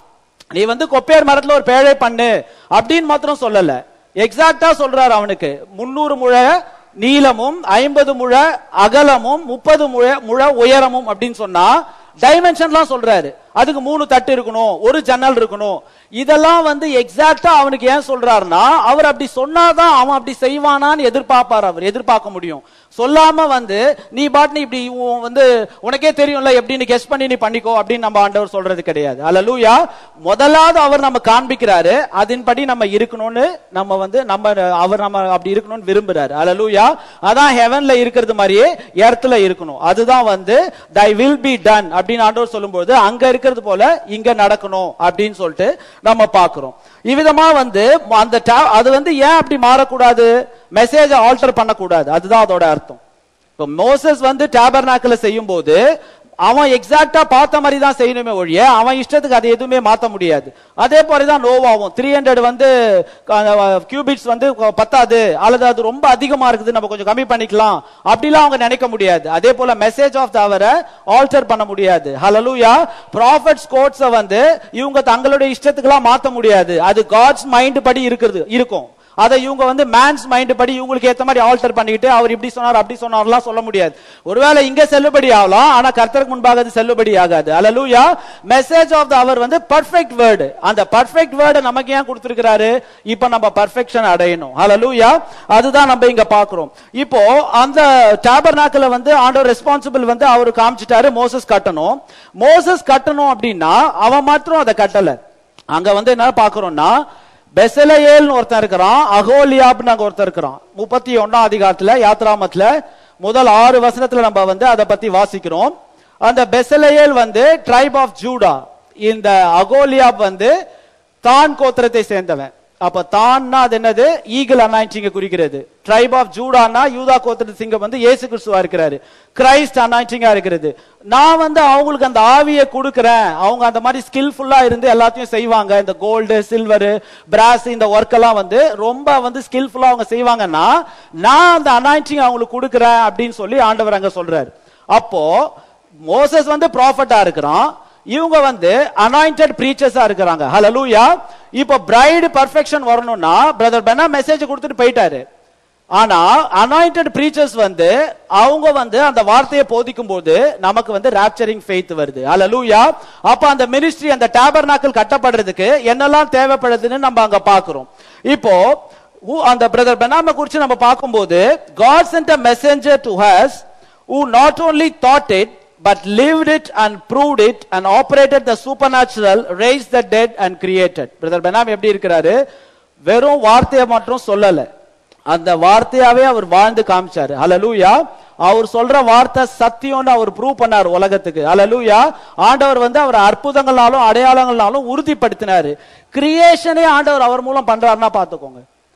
[SPEAKER 1] நீ வந்து கொப்பேர் மரத்துல ஒரு பேழை பண்ணு அப்படின்னு மாத்திரம் சொல்லல எக்ஸாக்டா சொல்றாரு அவனுக்கு முன்னூறு முழ நீளமும் ஐம்பது முழ அகலமும் முப்பது முழ முழ உயரமும் அப்படின்னு சொன்னா டைமென்ஷன்லாம் சொல்றாரு அதுக்கு மூணு தட்டு இருக்கணும் ஒரு ஜன்னல் இருக்கணும் இதெல்லாம் வந்து எக்ஸாக்டா அவனுக்கு ஏன் சொல்றாருன்னா அவர் அப்படி சொன்னாதான் அவன் அப்படி செய்வானான்னு எதிர்பார்ப்பார் அவர் எதிர்பார்க்க முடியும் சொல்லாம வந்து நீ பாட்டு நீ இப்படி உன் வந்து உனக்கே தெரியும்ல எப்படின்னு கெஸ் பண்ணி நீ பண்ணிக்கோ அப்படின்னு நம்ம ஆண்டவர் சொல்றது கிடையாது அல்லூயா முதலாவது அவர் நம்ம காண்பிக்கிறாரு அதன்படி நம்ம இருக்கணும்னு நம்ம வந்து நம்ம அவர் நம்ம அப்படி இருக்கணும்னு விரும்புறாரு அல்லூயா அதான் ஹெவன்ல இருக்கிறது மாதிரியே எர்த்ல இருக்கணும் அதுதான் வந்து தை வில் பி டன் அப்படின்னு ஆண்டவர் சொல்லும்போது அங்க இருக்கிறது போல இங்க நடக்கணும் அப்படின்னு சொல்லிட்டு நம்ம பாக்குறோம் இவ்விதமா வந்து அந்த ta- அது வந்து ஏன் அப்படி மாறக்கூடாது மெசேஜை ஆல்டர் பண்ணக்கூடாது அதுதான் அதோட அர்த்தம் இப்போ மோசஸ் வந்து டேபர்னாக்கில் செய்யும் போது அவன் எக்ஸாக்டா பார்த்த மாதிரி தான் செய்யணுமே ஒழிய அவன் இஷ்டத்துக்கு அதை எதுவுமே மாத்த முடியாது அதே போல தான் நோவாவும் த்ரீ ஹண்ட்ரட் வந்து கியூபிட்ஸ் வந்து பத்தாது அல்லது அது ரொம்ப அதிகமா இருக்குது நம்ம கொஞ்சம் கம்மி பண்ணிக்கலாம் அப்படிலாம் அவங்க நினைக்க முடியாது அதே போல மெசேஜ் ஆஃப் த அவரை ஆல்டர் பண்ண முடியாது ஹalleluya ப்ராஃபட்ஸ் கோட்ஸை வந்து இவங்க தங்களுடைய இஷ்டத்துக்குலாம் மாத்த முடியாது அது காட்ஸ் மைண்ட் படி இருக்குது இருக்கும் அதை இவங்க வந்து மேன்ஸ் மைண்ட் படி இவங்களுக்கு ஏத்த மாதிரி ஆல்டர் பண்ணிக்கிட்டு அவர் இப்படி சொன்னார் அப்படி சொன்னார்லாம் சொல்ல முடியாது ஒருவேளை இங்க செல்லுபடி ஆகலாம் ஆனா கர்த்தருக்கு முன்பாக அது செல்லுபடி ஆகாது அல்லூயா மெசேஜ் ஆஃப் த அவர் வந்து பர்ஃபெக்ட் வேர்டு அந்த பர்ஃபெக்ட் வேர்டு நமக்கு ஏன் கொடுத்திருக்கிறாரு இப்ப நம்ம பர்ஃபெக்ஷன் அடையணும் அல்லூயா அதுதான் நம்ம இங்க பாக்குறோம் இப்போ அந்த டேபர்னாக்கில் வந்து ஆண்டவர் ரெஸ்பான்சிபிள் வந்து அவர் காமிச்சிட்டாரு மோசஸ் கட்டணும் மோசஸ் கட்டணும் அப்படின்னா அவன் மாத்திரம் அதை கட்டல அங்க வந்து என்ன பாக்குறோம்னா பெசலையேல்னு ஒருத்தன் இருக்கிறான் அகோலியாப்னு அங்க ஒருத்தன் இருக்கிறான் முப்பத்தி ஒன்னாம் அதிகாரத்துல யாத்ராமத்துல முதல் ஆறு வசனத்துல நம்ம வந்து அதை பத்தி வாசிக்கிறோம் அந்த பெசலையேல் வந்து ட்ரைப் ஆஃப் ஜூடா இந்த அகோலியாப் வந்து தான் கோத்திரத்தை சேர்ந்தவன் அப்ப தான்னா அது என்னது ஈகிள் அனாயிண்டிங்க குறிக்கிறது ட்ரைப் ஆஃப் ஜூடானா யூதா கோத்திர சிங்கம் வந்து இயேசு கிறிஸ்துவா இருக்கிறாரு கிரைஸ்ட் அனாயிண்டிங்கா இருக்கிறது நான் வந்து அவங்களுக்கு அந்த ஆவியை கொடுக்கிறேன் அவங்க அந்த மாதிரி ஸ்கில்ஃபுல்லா இருந்து எல்லாத்தையும் செய்வாங்க இந்த கோல்டு சில்வர் பிராஸ் இந்த ஒர்க் எல்லாம் வந்து ரொம்ப வந்து ஸ்கில்ஃபுல்லா அவங்க செய்வாங்கன்னா நான் அந்த அனாயிண்டிங் அவங்களுக்கு கொடுக்கிறேன் அப்படின்னு சொல்லி ஆண்டவர் அங்க சொல்றாரு அப்போ மோசஸ் வந்து ப்ராஃபட்டா இருக்கிறான் இவங்க வந்து அனாயிண்டட் பிரீச்சர்ஸா இருக்கிறாங்க ஹalleluya இப்போ பிரைடு பர்ஃபெக்ஷன் வரணும்னா பிரதர் பெனா மெசேஜ் கொடுத்துட்டு போயிட்டாரு ஆனா அனாயிண்டட் பிரீச்சர்ஸ் வந்து அவங்க வந்து அந்த வார்த்தையை போதிக்கும் போது நமக்கு வந்து ராப்சரிங் ஃபெய்த் வருது ஹalleluya அப்ப அந்த மினிஸ்ட்ரி அந்த டேபர்நாக்கிள் கட்டப்படுறதுக்கு என்னெல்லாம் தேவைப்படுதுன்னு நம்ம அங்க பாக்குறோம் இப்போ who- அந்த பிரதர் பெனாம குறிச்சு நம்ம பார்க்கும்போது God sent a messenger to us who not only thought it but lived it and proved it and operated the supernatural raised the dead and created brother Branham எப்படி இருக்கிறாரு வெறும் வார்த்தையை மட்டும் சொல்லல அந்த வார்த்தையாவே அவர் வாழ்ந்து காமிச்சாரு ஹalleluya அவர் சொல்ற வார்த்தை சத்தியம்னு அவர் ப்ரூவ் பண்ணார் உலகத்துக்கு ஹalleluya ஆண்டவர் வந்து அவர் அற்புதங்களாலும் அடையாளங்களாலும் உறுதிப்படுத்தினாரு கிரியேஷனே ஆண்டவர் அவர் மூலம் பண்றாருன்னா பாத்துக்கோங்க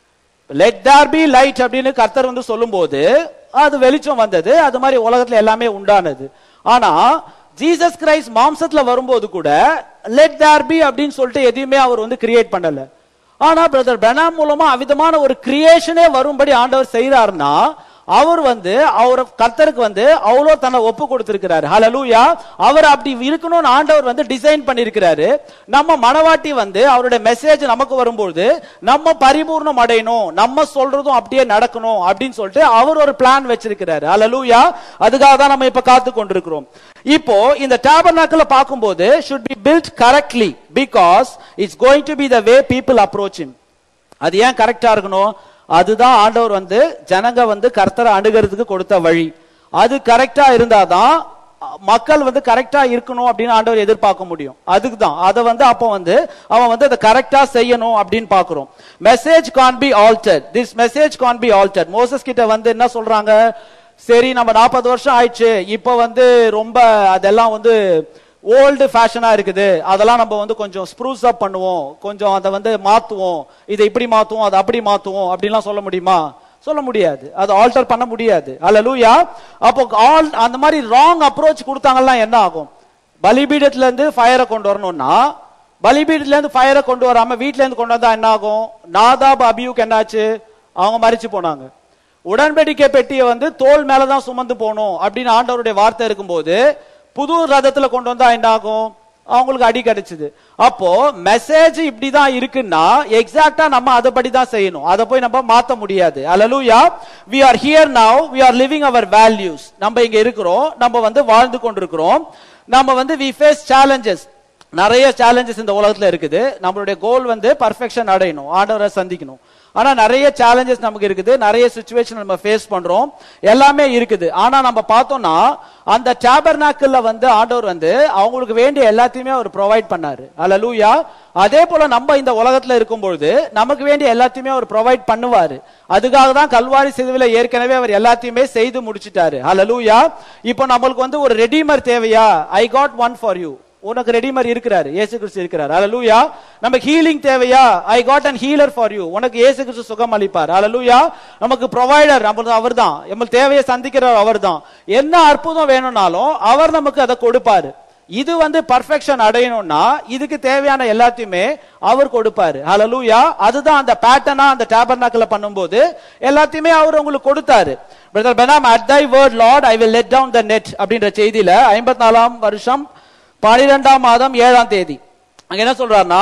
[SPEAKER 1] லெட் தேர் பி லைட் அப்படின்னு கர்த்தர் வந்து சொல்லும்போது அது வெளிச்சம் வந்தது அது மாதிரி உலகத்துல எல்லாமே உண்டானது ஆனா ஜீசஸ் கிரைஸ்ட் மாம்சத்துல வரும்போது கூட லெட் தேர் பி அப்படின்னு சொல்லிட்டு எதையுமே அவர் வந்து கிரியேட் பண்ணல ஆனா பிரதர் பெனாம் மூலமா அவிதமான ஒரு கிரியேஷனே வரும்படி ஆண்டவர் செய்யறாருன்னா அவர் வந்து அவர் கர்த்தருக்கு வந்து அவ்வளோ தன்னை ஒப்பு கொடுத்திருக்கிறாரு ஹalleluya அவர் அப்படி இருக்கணும்னு ஆண்டவர் வந்து டிசைன் பண்ணியிருக்கிறாரு நம்ம மனவாட்டி வந்து அவருடைய மெசேஜ் நமக்கு வரும்போது நம்ம பரிபூர்ணம் அடையணும் நம்ம சொல்றதும் அப்படியே நடக்கணும் அப்படின்னு சொல்லிட்டு அவர் ஒரு பிளான் வச்சிருக்கிறாரு ஹalleluya அதுக்காக தான் நம்ம இப்ப காத்து கொண்டிருக்கிறோம் இப்போ இந்த டேபர்நாக்கில் பார்க்கும்போது should be built correctly because it's going to be the way people approach him அது ஏன் கரெக்டா இருக்கணும் அதுதான் ஆண்டவர் வந்து ஜனங்க வந்து கர்த்தரை அணுகிறதுக்கு கொடுத்த வழி அது கரெக்டா இருந்தாதான் மக்கள் வந்து கரெக்டா இருக்கணும் அப்படின்னு ஆண்டவர் எதிர்பார்க்க முடியும் அதுக்கு தான் அதை வந்து அப்போ வந்து அவன் வந்து அதை கரெக்டா செய்யணும் அப்படின்னு பார்க்கிறோம் message can be altered this message can be altered Moses கிட்ட வந்து என்ன சொல்றாங்க சரி நம்ம நாற்பது வருஷம் ஆயிடுச்சு இப்போ வந்து ரொம்ப அதெல்லாம் வந்து ஓல்டு ஃபேஷனா இருக்குது அதெல்லாம் நம்ம வந்து கொஞ்சம் ஸ்ப்ரூஸ் அப் பண்ணுவோம் கொஞ்சம் அதை வந்து மாத்துவோம் இதை இப்படி மாத்துவோம் அதை அப்படி மாத்துவோம் அப்படிலாம் சொல்ல முடியுமா சொல்ல முடியாது அது ஆல்டர் பண்ண முடியாது அல்ல அப்போ ஆல் அந்த மாதிரி ராங் அப்ரோச் கொடுத்தாங்கன்னா என்ன ஆகும் பலிபீடத்துல இருந்து ஃபயரை கொண்டு வரணும்னா பலிபீடத்துல இருந்து ஃபயரை கொண்டு வராம வீட்ல இருந்து கொண்டு வந்தா என்ன ஆகும் நாதாப் அபியூக்கு என்னாச்சு அவங்க மறிச்சு போனாங்க உடன்படிக்கை பெட்டியை வந்து தோல் மேலதான் சுமந்து போகணும் அப்படின்னு ஆண்டவருடைய வார்த்தை இருக்கும்போது புது ரதத்துல கொண்டு வந்தா என்ன ஆகும் அவங்களுக்கு அடி கிடைச்சது அப்போ மெசேஜ் இப்படிதான் இருக்குன்னா எக்ஸாக்டா நம்ம அதபடி தான் செய்யணும் அதை போய் நம்ம மாத்த முடியாது அல்லலுயா we are here now we are living our values நம்ம இங்க இருக்கிறோம் நம்ம வந்து வாழ்ந்து கொண்டிருக்கிறோம் நம்ம வந்து வி ஃபேஸ் சேலஞ்சஸ் நிறைய சேலஞ்சஸ் இந்த உலகத்துல இருக்குது நம்மளுடைய கோல் வந்து பர்ஃபெக்ஷன் அடையணும் ஆண்டவரை சந்திக்கணும் ஆனா நிறைய சேலஞ்சஸ் நமக்கு இருக்குது நிறைய சுச்சுவேஷன் நம்ம ஃபேஸ் பண்றோம் எல்லாமே இருக்குது ஆனா நம்ம பார்த்தோம்னா அந்த டேபர்நாக்கில் வந்து ஆண்டவர் வந்து அவங்களுக்கு வேண்டிய எல்லாத்தையுமே அவர் ப்ரொவைட் பண்ணாரு அல்லலூயா அதே போல நம்ம இந்த உலகத்துல இருக்கும்பொழுது நமக்கு வேண்டிய எல்லாத்தையுமே அவர் ப்ரொவைட் பண்ணுவாரு அதுக்காக தான் கல்வாரி சிதுவில ஏற்கனவே அவர் எல்லாத்தையுமே செய்து முடிச்சிட்டாரு அல்லலூயா இப்போ நம்மளுக்கு வந்து ஒரு ரெடிமர் தேவையா I got one for you உனக்கு ரெடிமர் இருக்கிறாரு இயேசு கிறிஸ்து இருக்கிறார் அல்லேலூயா நமக்கு ஹீலிங் தேவையா I got an healer for you உனக்கு இயேசு கிறிஸ்து சுகம் அளிப்பார் அல்லேலூயா நமக்கு ப்ரொவைடர் நம்ம அவர்தான் நம்ம தேவையை சந்திக்கிறவர் அவர்தான் என்ன அற்புதம் வேணும்னாலும் அவர் நமக்கு அதை கொடுப்பாரு இது வந்து பர்ஃபெக்ஷன் அடையணும்னா இதுக்கு தேவையான எல்லாத்தையுமே அவர் கொடுப்பாரு ஹalleluya அதுதான் அந்த பேட்டர்னா அந்த டேபர்னாக்கில் பண்ணும்போது எல்லாத்தையுமே அவர் உங்களுக்கு கொடுத்தாரு brother Branham at thy word Lord I will let down the net அப்படின்ற செய்தியில ஐம்பத்தி நாலாம் வருஷம் பனிரெண்டாம் மாதம் ஏழாம் தேதி அங்க என்ன சொல்றாருன்னா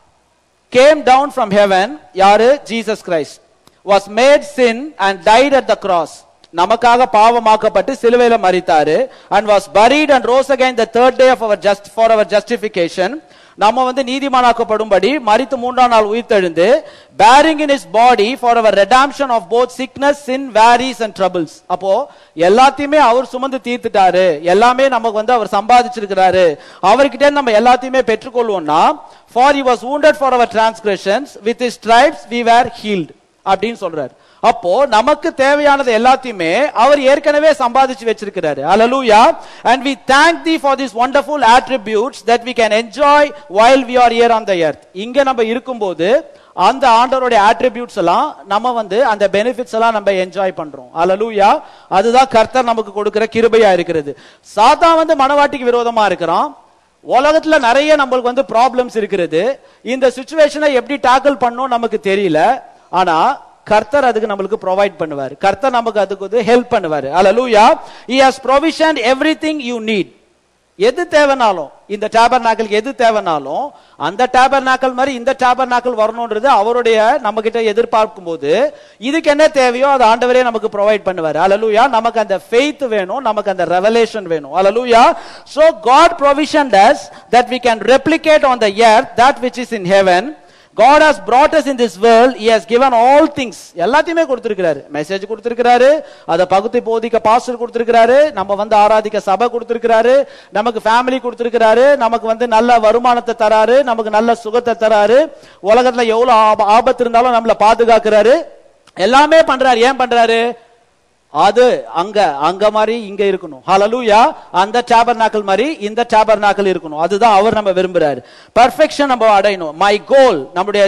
[SPEAKER 1] கேம் டவுன் ஃப்ரம் ஹெவன் யாரு Jesus Christ was made sin and died at the cross நமக்காக பாவமாக்கப்பட்டு சிலுவையில மரித்தாரு and was buried and rose again the third day of our just for our justification நம்ம வந்து நீதிமானாக்கப்படும்படி மரித்து மூன்றாம் நாள் உயிர்த்தெழுந்து bearing in his body for our redemption of both sickness sin worries and troubles அப்போ எல்லாத்தையுமே அவர் சுமந்து தீர்த்துட்டாரு எல்லாமே நமக்கு வந்து அவர் சம்பாதிச்சிருக்கிறாரு அவர்கிட்ட நம்ம எல்லாத்தையுமே பெற்றுக்கொள்வோம்னா for he was wounded for our transgressions with his stripes we were healed அப்படின்னு சொல்றாரு அப்போ நமக்கு தேவையானது எல்லாத்தையுமே அவர் ஏற்கனவே சம்பாதிச்சு வச்சிருக்கிறாரு ஹalleluya and we thank thee for these wonderful attributes that we can enjoy while we are here on the earth இங்க நம்ம இருக்கும்போது அந்த ஆண்டவருடைய attributes எல்லாம் நம்ம வந்து அந்த பெனிஃபிட்ஸ் எல்லாம் நம்ம என்ஜாய் பண்றோம் ஹalleluya அதுதான் கர்த்தர் நமக்கு கொடுக்கிற கிருபையா இருக்கிறது சாத்தான் வந்து மனவாட்டிக்கு விரோதமா இருக்கிறான் உலகத்துல நிறைய நம்மளுக்கு வந்து ப்ராப்ளம்ஸ் இருக்கிறது இந்த சுச்சுவேஷனை எப்படி டேக்கிள் பண்ணணும் நமக்கு தெரியல ஆனா கர்த்தர் அதுக்கு நம்மளுக்கு ப்ரொவைட் பண்ணுவார் கர்த்தர் நமக்கு அதுக்கு வந்து ஹெல்ப் பண்ணுவார் ஹalleluya he has provisioned everything you need எது தேவைனாலும் இந்த டேபர் எது தேவைனாலும் அந்த டேபர் மாதிரி இந்த டேபர் வரணும்ன்றது அவருடைய நம்ம கிட்ட எதிர்பார்க்கும் போது இதுக்கு என்ன தேவையோ அது ஆண்டவரே நமக்கு ப்ரொவைட் பண்ணுவார் அலலூயா நமக்கு அந்த ஃபெய்த் வேணும் நமக்கு அந்த ரெவலேஷன் வேணும் அலலூயா so God provision does that we can replicate on the earth that which is in heaven God has brought us in this world. He has given all things. எல்லாத்தையுமே கொடுத்திருக்கிறாரு மெசேஜ் கொடுத்திருக்கிறாரு அதை பகுதி போதிக்க பாஸ்டர் கொடுத்திருக்கிறாரு நம்ம வந்து ஆராதிக்க சபை கொடுத்திருக்கிறாரு நமக்கு ஃபேமிலி கொடுத்திருக்கிறாரு நமக்கு வந்து நல்ல வருமானத்தை தராரு நமக்கு நல்ல சுகத்தை தராரு உலகத்துல எவ்வளவு ஆப- ஆபத்து இருந்தாலும் நம்மள பாதுகாக்கிறாரு எல்லாமே பண்றாரு ஏன் பண்றாரு அது அங்க அங்க மாதிரி இங்க இருக்கணும் ஹalleluya அந்த டேபர்நாக்கல் மாதிரி இந்த டேபர்நாக்கல் இருக்கணும் அதுதான் அவர் நம்ம விரும்புறாரு பெர்ஃபெக்ஷன் நம்ம அடையணும் மை கோல் நம்முடைய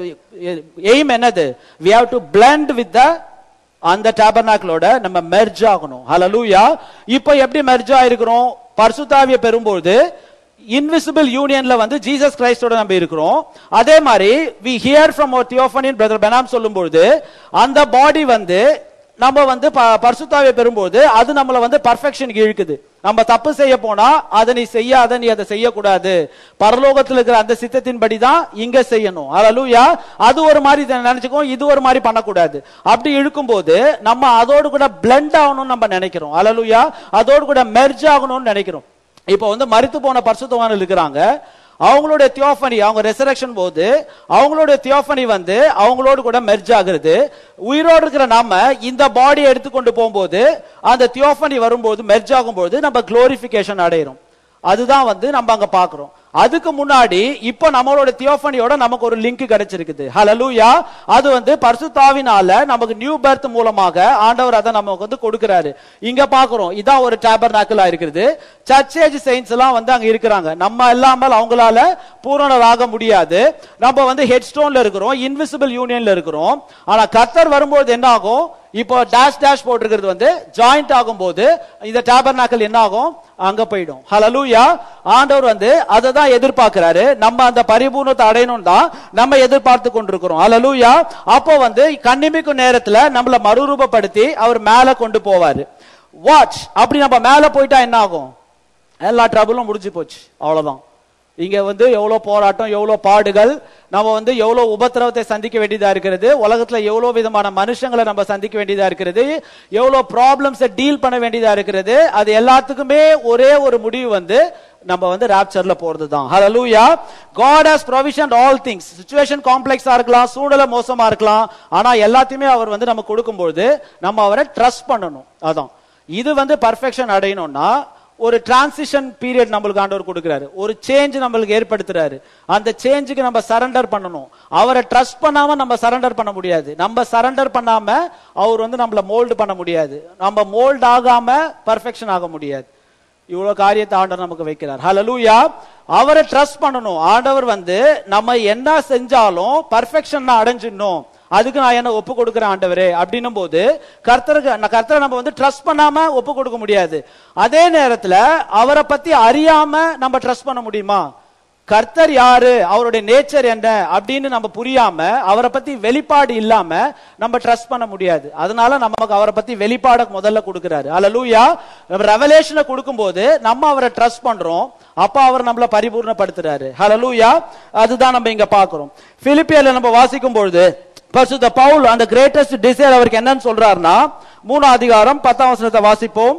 [SPEAKER 1] எய்ம் என்னது we have to blend with the அந்த டேபர்நாக்கலோட நம்ம மெர்ஜ் ஆகணும் ஹalleluya இப்போ எப்படி மெர்ஜ் ஆயிருக்கிறோம் பரிசுத்தாவியை பெறும்போது இன்விசிபிள் யூனியன்ல வந்து ஜீசஸ் கிரைஸ்டோட நம்ம இருக்கிறோம் அதே மாதிரி வி ஹியர் ஃப்ரம் ஒரு தியோஃபனின் பிரதர் பெனாம் சொல்லும்போது அந்த பாடி வந்து நம்ம வந்து ப- பரிசுத்தாவை பெறும்போது அது நம்மள வந்து பர்ஃபெக்ஷனுக்கு இழுக்குது நம்ம தப்பு செய்ய போனா அதை நீ செய்யாத நீ அதை செய்யக்கூடாது பரலோகத்தில் இருக்கிற அந்த சித்தத்தின்படி தான் இங்க செய்யணும் ஹalleluya அது ஒரு மாதிரி இதை நினைச்சுக்கோ இது ஒரு மாதிரி பண்ணக்கூடாது அப்படி இழுக்கும்போது நம்ம அதோடு கூட பிளெண்ட் ஆகணும்னு நம்ம நினைக்கிறோம் ஹalleluya அதோடு கூட மெர்ஜ் ஆகணும்னு நினைக்கிறோம் இப்போ வந்து மரித்து போன பரிசுத்தவான்கள் இருக்கிறாங்க அவங்களுடைய தியோஃபனி அவங்க ரெசரக்ஷன் போது அவங்களுடைய தியோஃபனி வந்து அவங்களோடு கூட மெர்ஜ் ஆகுறது உயிரோடு இருக்கிற நாம இந்த பாடியை எடுத்துக்கொண்டு போகும்போது அந்த தியோஃபனி வரும்போது மெர்ஜ் ஆகும்போது நம்ம குளோரிஃபிகேஷன் அடையிறோம் அதுதான் வந்து நம்ம அங்க பாக்குறோம் அதுக்கு முன்னாடி இப்போ நம்மளோட தியோஃபனியோட நமக்கு ஒரு லிங்க் கிடைச்சிருக்குது ஹalleluya அது வந்து பரிசுத்தாவினால நமக்கு நியூ பர்த் மூலமாக ஆண்டவர் அதை நமக்கு வந்து கொடுக்கிறாரு இங்க பாக்குறோம் இதான் ஒரு டேபர்நாக்கிளா இருக்குது சர்ச் ஏஜ் செயின்ஸ் எல்லாம் வந்து அங்க இருக்கிறாங்க நம்ம இல்லாமல் அவங்களால பூரணராக முடியாது நம்ம வந்து ஹெட் ஸ்டோன்ல இருக்கிறோம் இன்விசிபிள் யூனியன்ல இருக்கிறோம் ஆனா கர்த்தர் வரும்போது என்ன ஆகும் இப்போ டேஷ் டேஷ் போட்டிருக்கிறது வந்து ஜாயிண்ட் ஆகும்போது இந்த டேபர்நாக்கல் என்ன ஆகும் அங்க போயிடும் ஹalleluya ஆண்டவர் வந்து அதை தான் எதிர்பார்க்கிறாரு நம்ம அந்த பரிபூர்ணத்தை அடையணும் தான் நம்ம எதிர்பார்த்து கொண்டிருக்கிறோம் ஹalleluya அப்போ வந்து கண்ணிமிக்கும் நேரத்துல நம்மள மறுரூபப்படுத்தி அவர் மேல கொண்டு போவாரு வாட்ச் அப்படி நம்ம மேல போயிட்டா என்ன ஆகும் எல்லா ட்ரபிளும் முடிஞ்சு போச்சு அவ்வளவுதான் இங்க வந்து எவ்வளவு போராட்டம் எவ்வளவு பாடுகள் நம்ம வந்து எவ்வளவு உபத்திரவத்தை சந்திக்க வேண்டியதா இருக்கிறது உலகத்துல எவ்வளவு விதமான மனுஷங்களை நம்ம சந்திக்க வேண்டியதா இருக்கிறது எவ்வளவு ப்ராப்ளம்ஸை டீல் பண்ண வேண்டியதா இருக்கிறது அது எல்லாத்துக்குமே ஒரே ஒரு முடிவு வந்து நம்ம வந்து ராப்சர்ல போறது தான் ஹalleluya god has provisioned all things situation காம்ப்ளெக்ஸா இருக்கலாம் சூழலை மோசமா இருக்கலாம் ஆனா எல்லாத்தையுமே அவர் வந்து நம்ம கொடுக்கும்போது நம்ம அவரை ட்ரஸ்ட் பண்ணணும் அதான் இது வந்து பர்ஃபெக்ஷன் அடையணும்னா ஒரு டிரான்சிஷன் பீரியட் நம்மளுக்கு ஆண்டவர் கொடுக்கிறாரு ஒரு சேஞ்ச் நம்மளுக்கு ஏற்படுத்துறாரு அந்த சேஞ்சுக்கு நம்ம சரண்டர் பண்ணணும் அவரை ட்ரஸ்ட் பண்ணாம நம்ம சரண்டர் பண்ண முடியாது நம்ம சரண்டர் பண்ணாம அவர் வந்து நம்மள மோல்டு பண்ண முடியாது நம்ம மோல்ட் ஆகாம பர்ஃபெக்ஷன் ஆக முடியாது இவ்வளவு காரியத்தை ஆண்டவர் நமக்கு வைக்கிறார் ஹalleluya அவரை ட்ரஸ்ட் பண்ணணும் ஆண்டவர் வந்து நம்ம என்ன செஞ்சாலும் பர்ஃபெக்ஷன் அடைஞ்சிடணும் அதுக்கு நான் என்ன ஒப்பு கொடுக்கிறேன் ஆண்டவரே அப்படின்னும் போது கர்த்தருக்கு நான் கர்த்தரை நம்ம வந்து ட்ரஸ்ட் பண்ணாம ஒப்பு கொடுக்க முடியாது அதே நேரத்துல அவரை பத்தி அறியாம நம்ம ட்ரஸ்ட் பண்ண முடியுமா கர்த்தர் யாரு அவருடைய நேச்சர் என்ன அப்படின்னு நம்ம புரியாம அவரை பத்தி வெளிப்பாடு இல்லாம நம்ம ட்ரஸ்ட் பண்ண முடியாது அதனால நமக்கு அவரை பத்தி வெளிப்பாட முதல்ல கொடுக்கிறாரு அல்லலூயா நம்ம ரெவலேஷனை கொடுக்கும்போது நம்ம அவரை ட்ரஸ்ட் பண்றோம் அப்ப அவர் நம்மள பரிபூர்ணப்படுத்துறாரு ஹalleluya அதுதான் நம்ம இங்க பாக்குறோம் பிலிப்பியர்ல நம்ம வாசிக்கும் பொழுது பரிசுத்த பவுல் அந்த கிரேட்டஸ்ட் டிசைர் அவருக்கு என்னன்னு சொல்றாருன்னா மூணாம் அதிகாரம் பத்தாம் வசனத்தை வாசிப்போம்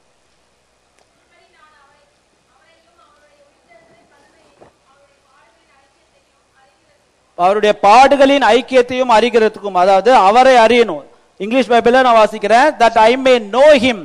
[SPEAKER 1] அவருடைய பாடுகளின் ஐக்கியத்தையும் அறிகிறதுக்கும் அதாவது அவரை அறியணும் இங்கிலீஷ் பைபிள்ல நான் வாசிக்கிறேன் that I may know him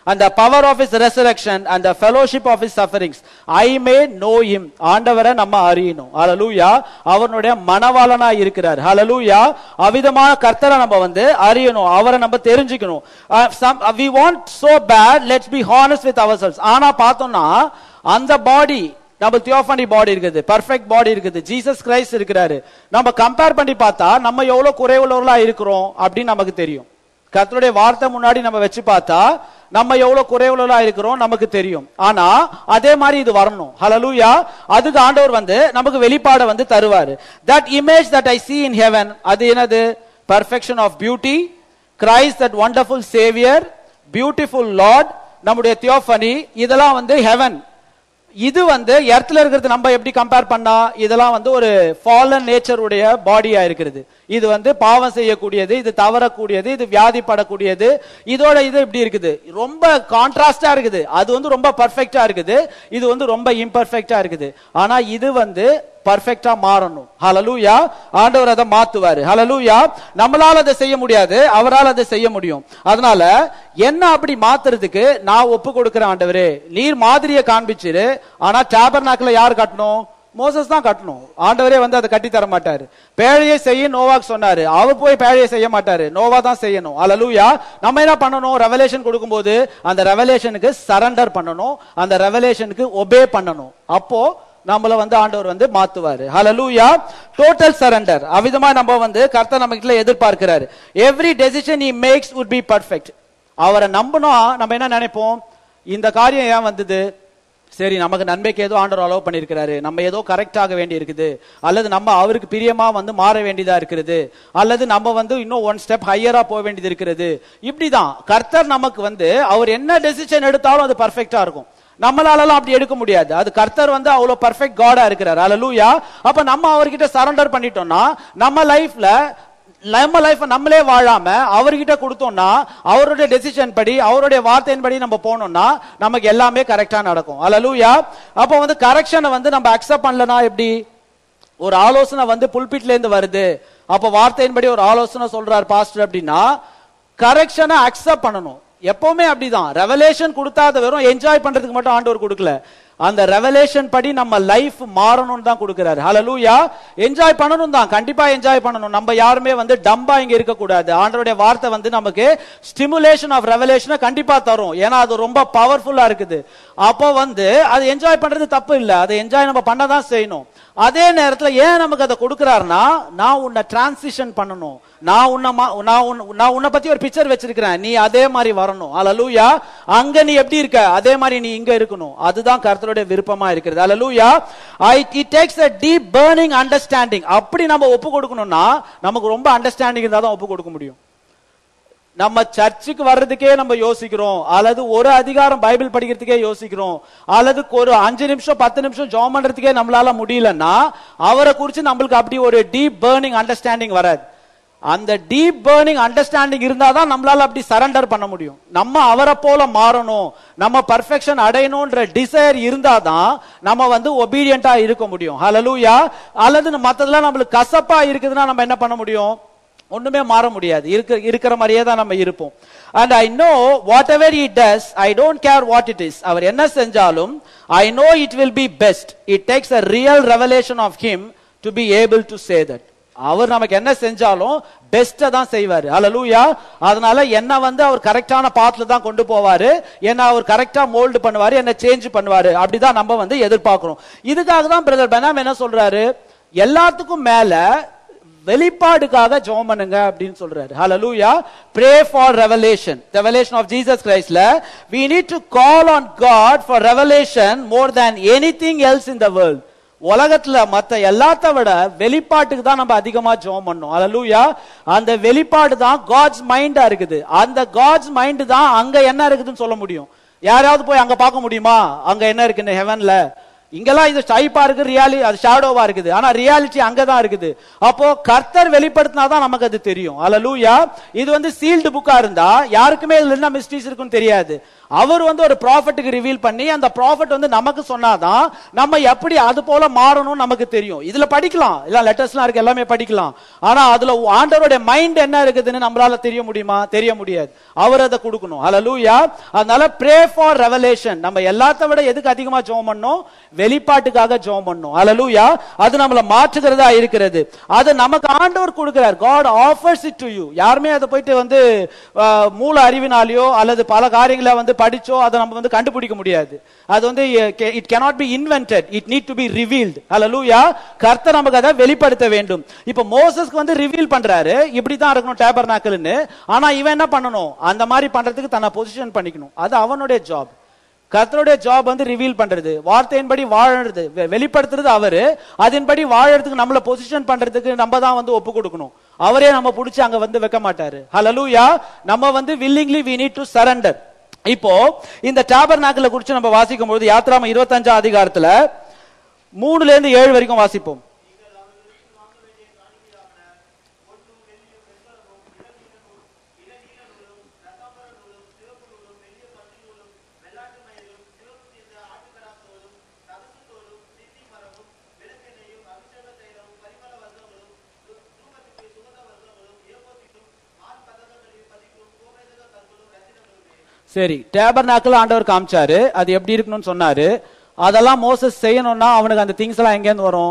[SPEAKER 1] and the power of his resurrection and the fellowship of his sufferings i may know him ஆண்டவரை நம்ம அறியணும் ஹalleluya அவனுடைய மனவாளனா இருக்கிறார் ஹalleluya அவிதமான கர்த்தரை நம்ம வந்து அறியணும் அவரை நம்ம தெரிஞ்சுக்கணும் Uh, some uh, we want so bad let's be honest with ourselves ஆனா பார்த்தோம்னா அந்த பாடி நம்ம தியோஃபனி பாடி இருக்குது பர்ஃபெக்ட் பாடி இருக்குது ஜீசஸ் கிரைஸ்ட் இருக்கிறாரு நம்ம கம்பேர் பண்ணி பார்த்தா நம்ம எவ்வளவு குறைவுள்ளவர்களா இருக்கிறோம் அப்படின்னு நமக்கு தெரியும் கர்த்தருடைய வார்த்தை முன்னாடி நம்ம வச்சு பார்த்தா நம்ம எவ்வளவு குறைவுள்ளவர்களா இருக்கிறோம் நமக்கு தெரியும் ஆனா அதே மாதிரி இது வரணும் ஹalleluya அதுக்கு ஆண்டவர் வந்து நமக்கு வெளிப்பாடை வந்து தருவாரு that image that I see in heaven அது என்னது perfection of beauty Christ that wonderful savior beautiful Lord நம்முடைய தியோஃபனி இதெல்லாம் வந்து ஹெவன் இது வந்து எர்த்ல இருக்கிறது நம்ம எப்படி கம்பேர் பண்ணா இதெல்லாம் வந்து ஒரு ஃபாலன் நேச்சர் உடைய பாடியா இருக்கிறது இது வந்து பாவம் செய்யக்கூடியது இது தவறக்கூடியது இது வியாதிப்படக்கூடியது இதோட இது இப்படி இருக்குது ரொம்ப கான்ட்ராஸ்டா இருக்குது அது வந்து ரொம்ப பர்ஃபெக்டா இருக்குது இது வந்து ரொம்ப இம்பர்ஃபெக்டா இருக்குது ஆனா இது வந்து பர்ஃபெக்டா மாறணும் ஹalleluya ஆண்டவர் அதை மாத்துவாரு ஹalleluya நம்மளால அதை செய்ய முடியாது அவரால் அதை செய்ய முடியும் அதனால என்ன அப்படி மாத்துறதுக்கு நான் ஒப்பு கொடுக்கிறேன் ஆண்டவரே நீர் மாதிரியை காண்பிச்சிரு ஆனா டேபர்நாக்கில் யார் கட்டணும் மோசஸ் தான் கட்டணும் ஆண்டவரே வந்து அதை கட்டி தர மாட்டாரு பேழையை செய்ய நோவாக்கு சொன்னாரு அவர் போய் பேழையை செய்ய மாட்டாரு நோவா தான் செய்யணும் அலலூயா நம்ம என்ன பண்ணணும் ரெவலேஷன் கொடுக்கும்போது அந்த ரெவலேஷனுக்கு சரண்டர் பண்ணணும் அந்த ரெவலேஷனுக்கு ஒபே பண்ணணும் அப்போ நம்மள வந்து ஆண்டவர் வந்து மாத்துவாரு ஹalleluya டோட்டல் சரண்டர் அவிதமா நம்ம வந்து கர்த்தர் நம்ம கிட்ட எதிர்பார்க்கிறாரு every decision he makes would be perfect அவரை நம்பினா நம்ம என்ன நினைப்போம் இந்த காரியம் ஏன் வந்தது சரி நமக்கு நன்மைக்கு ஏதோ ஆண்டவர் அலோவ் பண்ணியிருக்கிறாரு நம்ம ஏதோ கரெக்ட் ஆக வேண்டி இருக்குது அல்லது நம்ம அவருக்கு பிரியமா வந்து மாற வேண்டியதா இருக்கிறது அல்லது நம்ம வந்து இன்னும் ஒன் ஸ்டெப் ஹையரா போக வேண்டியது இருக்கிறது இப்படிதான் கர்த்தர் நமக்கு வந்து அவர் என்ன டெசிஷன் எடுத்தாலும் அது பர்ஃபெக்டா இருக்கும் நம்மளாலலாம் அப்படி எடுக்க முடியாது அது கர்த்தர் வந்து அவ்வளவு பர்ஃபெக்ட் காடா இருக்கிறார் அல்லூயா அப்ப நம்ம அவர்கிட்ட சரண்டர் பண்ணிட்டோம்னா நம்ம லைஃப்ல நம்ம லைஃப் நம்மளே வாழாம அவர்கிட்ட கொடுத்தோம்னா அவருடைய டெசிஷன் படி அவருடைய வார்த்தையின்படி நம்ம போனோம்னா நமக்கு எல்லாமே கரெக்டா நடக்கும் அல்லூயா அப்போ வந்து கரெக்ஷனை வந்து நம்ம அக்செப்ட் பண்ணலனா எப்படி ஒரு ஆலோசனை வந்து புல்பிட்ல இருந்து வருது அப்ப வார்த்தையின்படி ஒரு ஆலோசனை சொல்றார் பாஸ்டர் அப்படின்னா கரெக்ஷனை அக்செப்ட் பண்ணணும் எப்பவுமே அப்படிதான் ரெவலேஷன் கொடுத்தா அதை வெறும் என்ஜாய் பண்றதுக்கு மட்டும் ஆண்டவர் கொடுக்கல அந்த ரெவலேஷன் படி நம்ம லைஃப் மாறணும்னு தான் கொடுக்கிறாரு ஹalleluya என்ஜாய் பண்ணணும் தான் கண்டிப்பா என்ஜாய் பண்ணணும் நம்ம யாருமே வந்து டம்பா இங்க இருக்க கூடாது ஆண்டவருடைய வார்த்தை வந்து நமக்கு ஸ்டிமுலேஷன் ஆஃப் ரெவலேஷனை கண்டிப்பா தரும் ஏன்னா அது ரொம்ப பவர்ஃபுல்லா இருக்குது அப்போ வந்து அது என்ஜாய் பண்றது தப்பு இல்ல அதை என்ஜாய் நம்ம பண்ண தான் செய்யணும் அதே நேரத்துல ஏன் நமக்கு அதை கொடுக்கறாருன்னா நான் உன்னை டிரான்சிஷன் பண்ணணும் நான் உன்னை மா- நான் உன்னை- நான் உன்னை பத்தி ஒரு பிக்சர் வச்சிருக்கிறேன் நீ அதே மாதிரி வரணும் அல்லூயா அங்க நீ எப்படி இருக்க அதே மாதிரி நீ இங்க இருக்கணும் அதுதான் கர்த்தருடைய விருப்பமா இருக்கிறது அல்லூயா I it takes a deep burning understanding அப்படி நம்ம ஒப்பு கொடுக்கணும்னா நமக்கு ரொம்ப அண்டர்ஸ்டாண்டிங் இருந்தா தான் ஒப்பு கொடுக்க முடியும் நம்ம சர்ச்சுக்கு வர்றதுக்கே நம்ம யோசிக்கிறோம் அல்லது ஒரு அதிகாரம் பைபிள் படிக்கிறதுக்கே யோசிக்கிறோம் அல்லது ஒரு அஞ்சு நிமிஷம் பத்து நிமிஷம் ஜாம் பண்றதுக்கே நம்மளால முடியலன்னா அவரை குறிச்சு நம்மளுக்கு அப்படி ஒரு டீப் பேர்னிங் அண்டர்ஸ்டாண்டிங் வராது அந்த டீப் பேர்னிங் அண்டர்ஸ்டாண்டிங் இருந்தா தான் நம்மளால அப்படி சரண்டர் பண்ண முடியும் நம்ம அவரை போல மாறணும் நம்ம பர்ஃபெக்ஷன் அடையணும்ன்ற டிசைர் இருந்தாதான் நம்ம வந்து ஒபீடியண்டா இருக்க முடியும் ஹalleluya அல்லது மத்ததெல்லாம் நம்மளுக்கு கசப்பா இருக்குதுன்னா நம்ம என்ன பண்ண முடியும் ஒண்ணுமே மாற முடியாது இருக்க இருக்கிற மாதிரியே தான் நம்ம இருப்போம் and I know whatever he does I don't care what it is அவர் என்ன செஞ்சாலும் I know it will be best it takes a real revelation of him to be able to say that அவர் நமக்கு என்ன செஞ்சாலும் பெஸ்ட்டை தான் செய்வாரு அல்லூயா அதனால என்ன வந்து அவர் கரெக்டான பாத்துல தான் கொண்டு போவாரு என்ன அவர் கரெக்டா மோல்டு பண்ணுவாரு என்ன சேஞ்ச் பண்ணுவாரு அப்படிதான் நம்ம வந்து எதிர்பார்க்கிறோம் இதுக்காக தான் பிரதர் பெனாம் என்ன சொல்றாரு எல்லாத்துக்கும் மேல வெளிப்பாடுக்காக ஜெபம் பண்ணுங்க அப்படின்னு சொல்றாரு ஹalleluya pray for revelation revelation of jesus christல we need to call on god for revelation more than anything else in the world உலகத்துல மத்த எல்லாத்த விட வெளிப்பாட்டுக்கு தான் நம்ம அதிகமா ஜெபம் பண்ணோம் ஹalleluya அந்த வெளிப்பாடு தான் காட்ஸ் மைண்டா இருக்குது அந்த காட்ஸ் மைண்ட் தான் அங்க என்ன இருக்குதுன்னு சொல்ல முடியும் யாராவது போய் அங்க பார்க்க முடியுமா அங்க என்ன இருக்குன்னு ஹெவன்ல இங்கெல்லாம் இது டைப்பா இருக்கு ரியாலி அது ஷாடோவா இருக்குது ஆனா ரியாலிட்டி அங்கதான் இருக்குது அப்போ கர்த்தர் வெளிப்படுத்தினாதான் நமக்கு அது தெரியும் அல்லூயா இது வந்து சீல்டு புக்கா இருந்தா யாருக்குமே இதுல என்ன மிஸ்டேக்ஸ் இருக்குன்னு தெரியாது அவர் வந்து ஒரு ப்ராஃபட்டுக்கு ரிவீல் பண்ணி அந்த ப்ராஃபட் வந்து நமக்கு சொன்னாதான் நம்ம எப்படி அது போல மாறணும் நமக்கு தெரியும் இதுல படிக்கலாம் இல்ல லெட்டர்ஸ்லாம் இருக்கு எல்லாமே படிக்கலாம் ஆனா அதுல ஆண்டவருடைய மைண்ட் என்ன இருக்குதுன்னு நம்மளால தெரிய முடியுமா தெரிய முடியாது அவர் அதை கொடுக்கணும் ஹalleluya அதனால ப்ரே ஃபார் ரெவலேஷன் நம்ம எல்லாத்த விட எதுக்கு அதிகமா ஜெபம் பண்ணணும் வெளிப்பாட்டுக்காக ஜெபம் பண்ணணும் ஹalleluya அது நம்மள மாற்றுகிறதா இருக்கிறது அது நமக்கு ஆண்டவர் கொடுக்கிறார் God offers it to you யாருமே அதை போயிட்டு வந்து அஹ், மூல அறிவினாலேயோ அல்லது பல காரியங்களை வந்து படிச்சோ அதை நம்ம வந்து கண்டுபிடிக்க முடியாது அது வந்து it cannot be invented it need to be revealed ஹalleluya கர்த்தர் நமக்கு அதை வெளிப்படுத்த வேண்டும் இப்போ மோசஸ்க்கு வந்து ரிவீல் பண்றாரு இப்படி தான் இருக்கணும் டேபர்நாக்கல்னு ஆனா இவன் என்ன பண்ணணும் அந்த மாதிரி பண்றதுக்கு தன்னை பொசிஷன் பண்ணிக்கணும் அது அவனுடைய ஜாப் கர்த்தருடைய ஜாப் வந்து ரிவீல் பண்றது வார்த்தையின்படி வாழறது வெ- வெளிப்படுத்துறது அவரு அதன்படி வாழறதுக்கு நம்மள பொசிஷன் பண்றதுக்கு நம்ம தான் வந்து ஒப்பு கொடுக்கணும் அவரே நம்ம புடிச்சு அங்க வந்து வைக்க மாட்டாரு ஹalleluya நம்ம வந்து willingly we need to surrender இப்போ இந்த டாபர்நாக்கில குறிச்சு நம்ம வாசிக்கும் பொழுது யாத்ராம இருபத்தஞ்சாம் அதிகாரத்துல மூணுல இருந்து ஏழு வரைக்கும் வாசிப்போம் சரி டேபர்நாக்கில் ஆண்டவர் காமிச்சாரு அது எப்படி இருக்கணும்னு சொன்னாரு அதெல்லாம் மோசஸ் செய்யணும்னா அவனுக்கு அந்த திங்ஸ் எல்லாம் எங்கேருந்து வரும்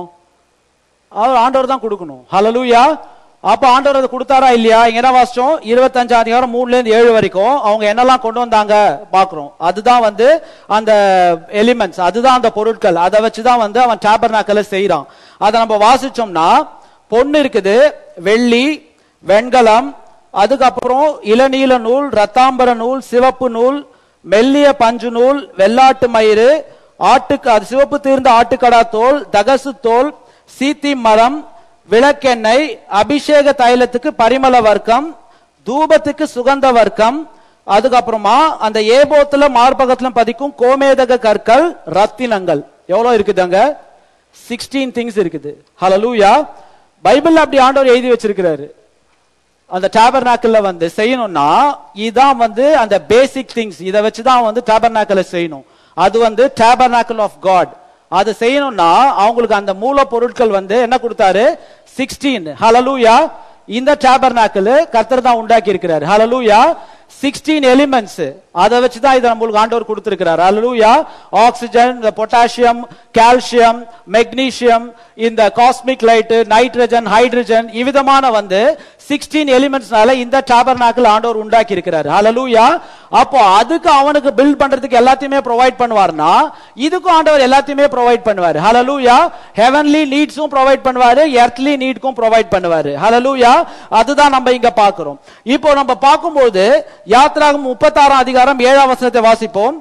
[SPEAKER 1] அவர் ஆண்டவர் தான் கொடுக்கணும் ஹalleluya அப்ப ஆண்டவர் அதை கொடுத்தாரா இல்லையா இங்க என்ன வாசிச்சோம் இருபத்தஞ்சாம் அதிகாரம் மூணுல இருந்து ஏழு வரைக்கும் அவங்க என்னெல்லாம் கொண்டு வந்தாங்க பாக்குறோம் அதுதான் வந்து அந்த எலிமெண்ட்ஸ் அதுதான் அந்த பொருட்கள் அதை வச்சுதான் வந்து அவன் டேபர்நாக்கல செய்யறான் அதை நம்ம வாசிச்சோம்னா பொண்ணு இருக்குது வெள்ளி வெண்கலம் அதுக்கப்புறம் இளநீல நூல் ரத்தாம்பர நூல் சிவப்பு நூல் மெல்லிய பஞ்சு நூல் வெள்ளாட்டு மயிறு ஆட்டுக்கு அது சிவப்பு தீர்ந்த ஆட்டுக்கடா தோல் தகசு தோல் சீத்தி மரம் விளக்கெண்ணெய் அபிஷேக தைலத்துக்கு பரிமள வர்க்கம் தூபத்துக்கு சுகந்த வர்க்கம் அதுக்கப்புறமா அந்த ஏபோத்துல மார்பகத்துல பதிக்கும் கோமேதக கற்கள் ரத்தினங்கள் எவ்வளவு இருக்குதுங்க சிக்ஸ்டீன் திங்ஸ் இருக்குது ஹalleluya பைபிள்ல அப்படி ஆண்டவர் எழுதி வச்சிருக்கிறாரு அந்த டேபர்நாக்கிள்ல வந்து செய்யணும்னா இதான் வந்து அந்த பேசிக் திங்ஸ் இதை வச்சுதான் வந்து டேபர்நாக்கிள செய்யணும் அது வந்து டேபர்நாக்கிள் ஆஃப் காட் அது செய்யணும்னா அவங்களுக்கு அந்த மூல பொருட்கள் வந்து என்ன கொடுத்தாரு சிக்ஸ்டீன் ஹalleluya இந்த டேபர்நாக்கிள் கர்த்தர் தான் உண்டாக்கி இருக்கிறார் ஹalleluya சிக்ஸ்டீன் எலிமெண்ட்ஸ் அதை வச்சு தான் இதை நம்மளுக்கு ஆண்டவர் கொடுத்திருக்கிறார் ஹalleluya ஆக்சிஜன் இந்த பொட்டாசியம் கால்சியம் மெக்னீசியம் இந்த காஸ்மிக் லைட் நைட்ரஜன் ஹைட்ரஜன் இவ்விதமான வந்து சிக்ஸ்டீன் எலிமெண்ட்ஸ்னால இந்த டாபர்நாக்கிள் ஆண்டவர் உண்டாக்கி இருக்கிறார் ஹalleluya அப்போ அதுக்கு அவனுக்கு பில்ட் பண்றதுக்கு எல்லாத்தையுமே ப்ரொவைட் பண்ணுவார்னா இதுக்கும் ஆண்டவர் எல்லாத்தையுமே ப்ரொவைட் பண்ணுவார் ஹalleluya ஹெவன்லி நீட்ஸும் ப்ரொவைட் பண்ணுவாரு எர்த்லி நீட்க்கும் ப்ரொவைட் பண்ணுவாரு ஹalleluya அதுதான் நம்ம இங்க பார்க்கிறோம் இப்போ நம்ம பார்க்கும்போது யாத்ராகம் முப்பத்தாறாம் அதிகாரம் ஏழாம் வசனத்தை வாசிப்போம்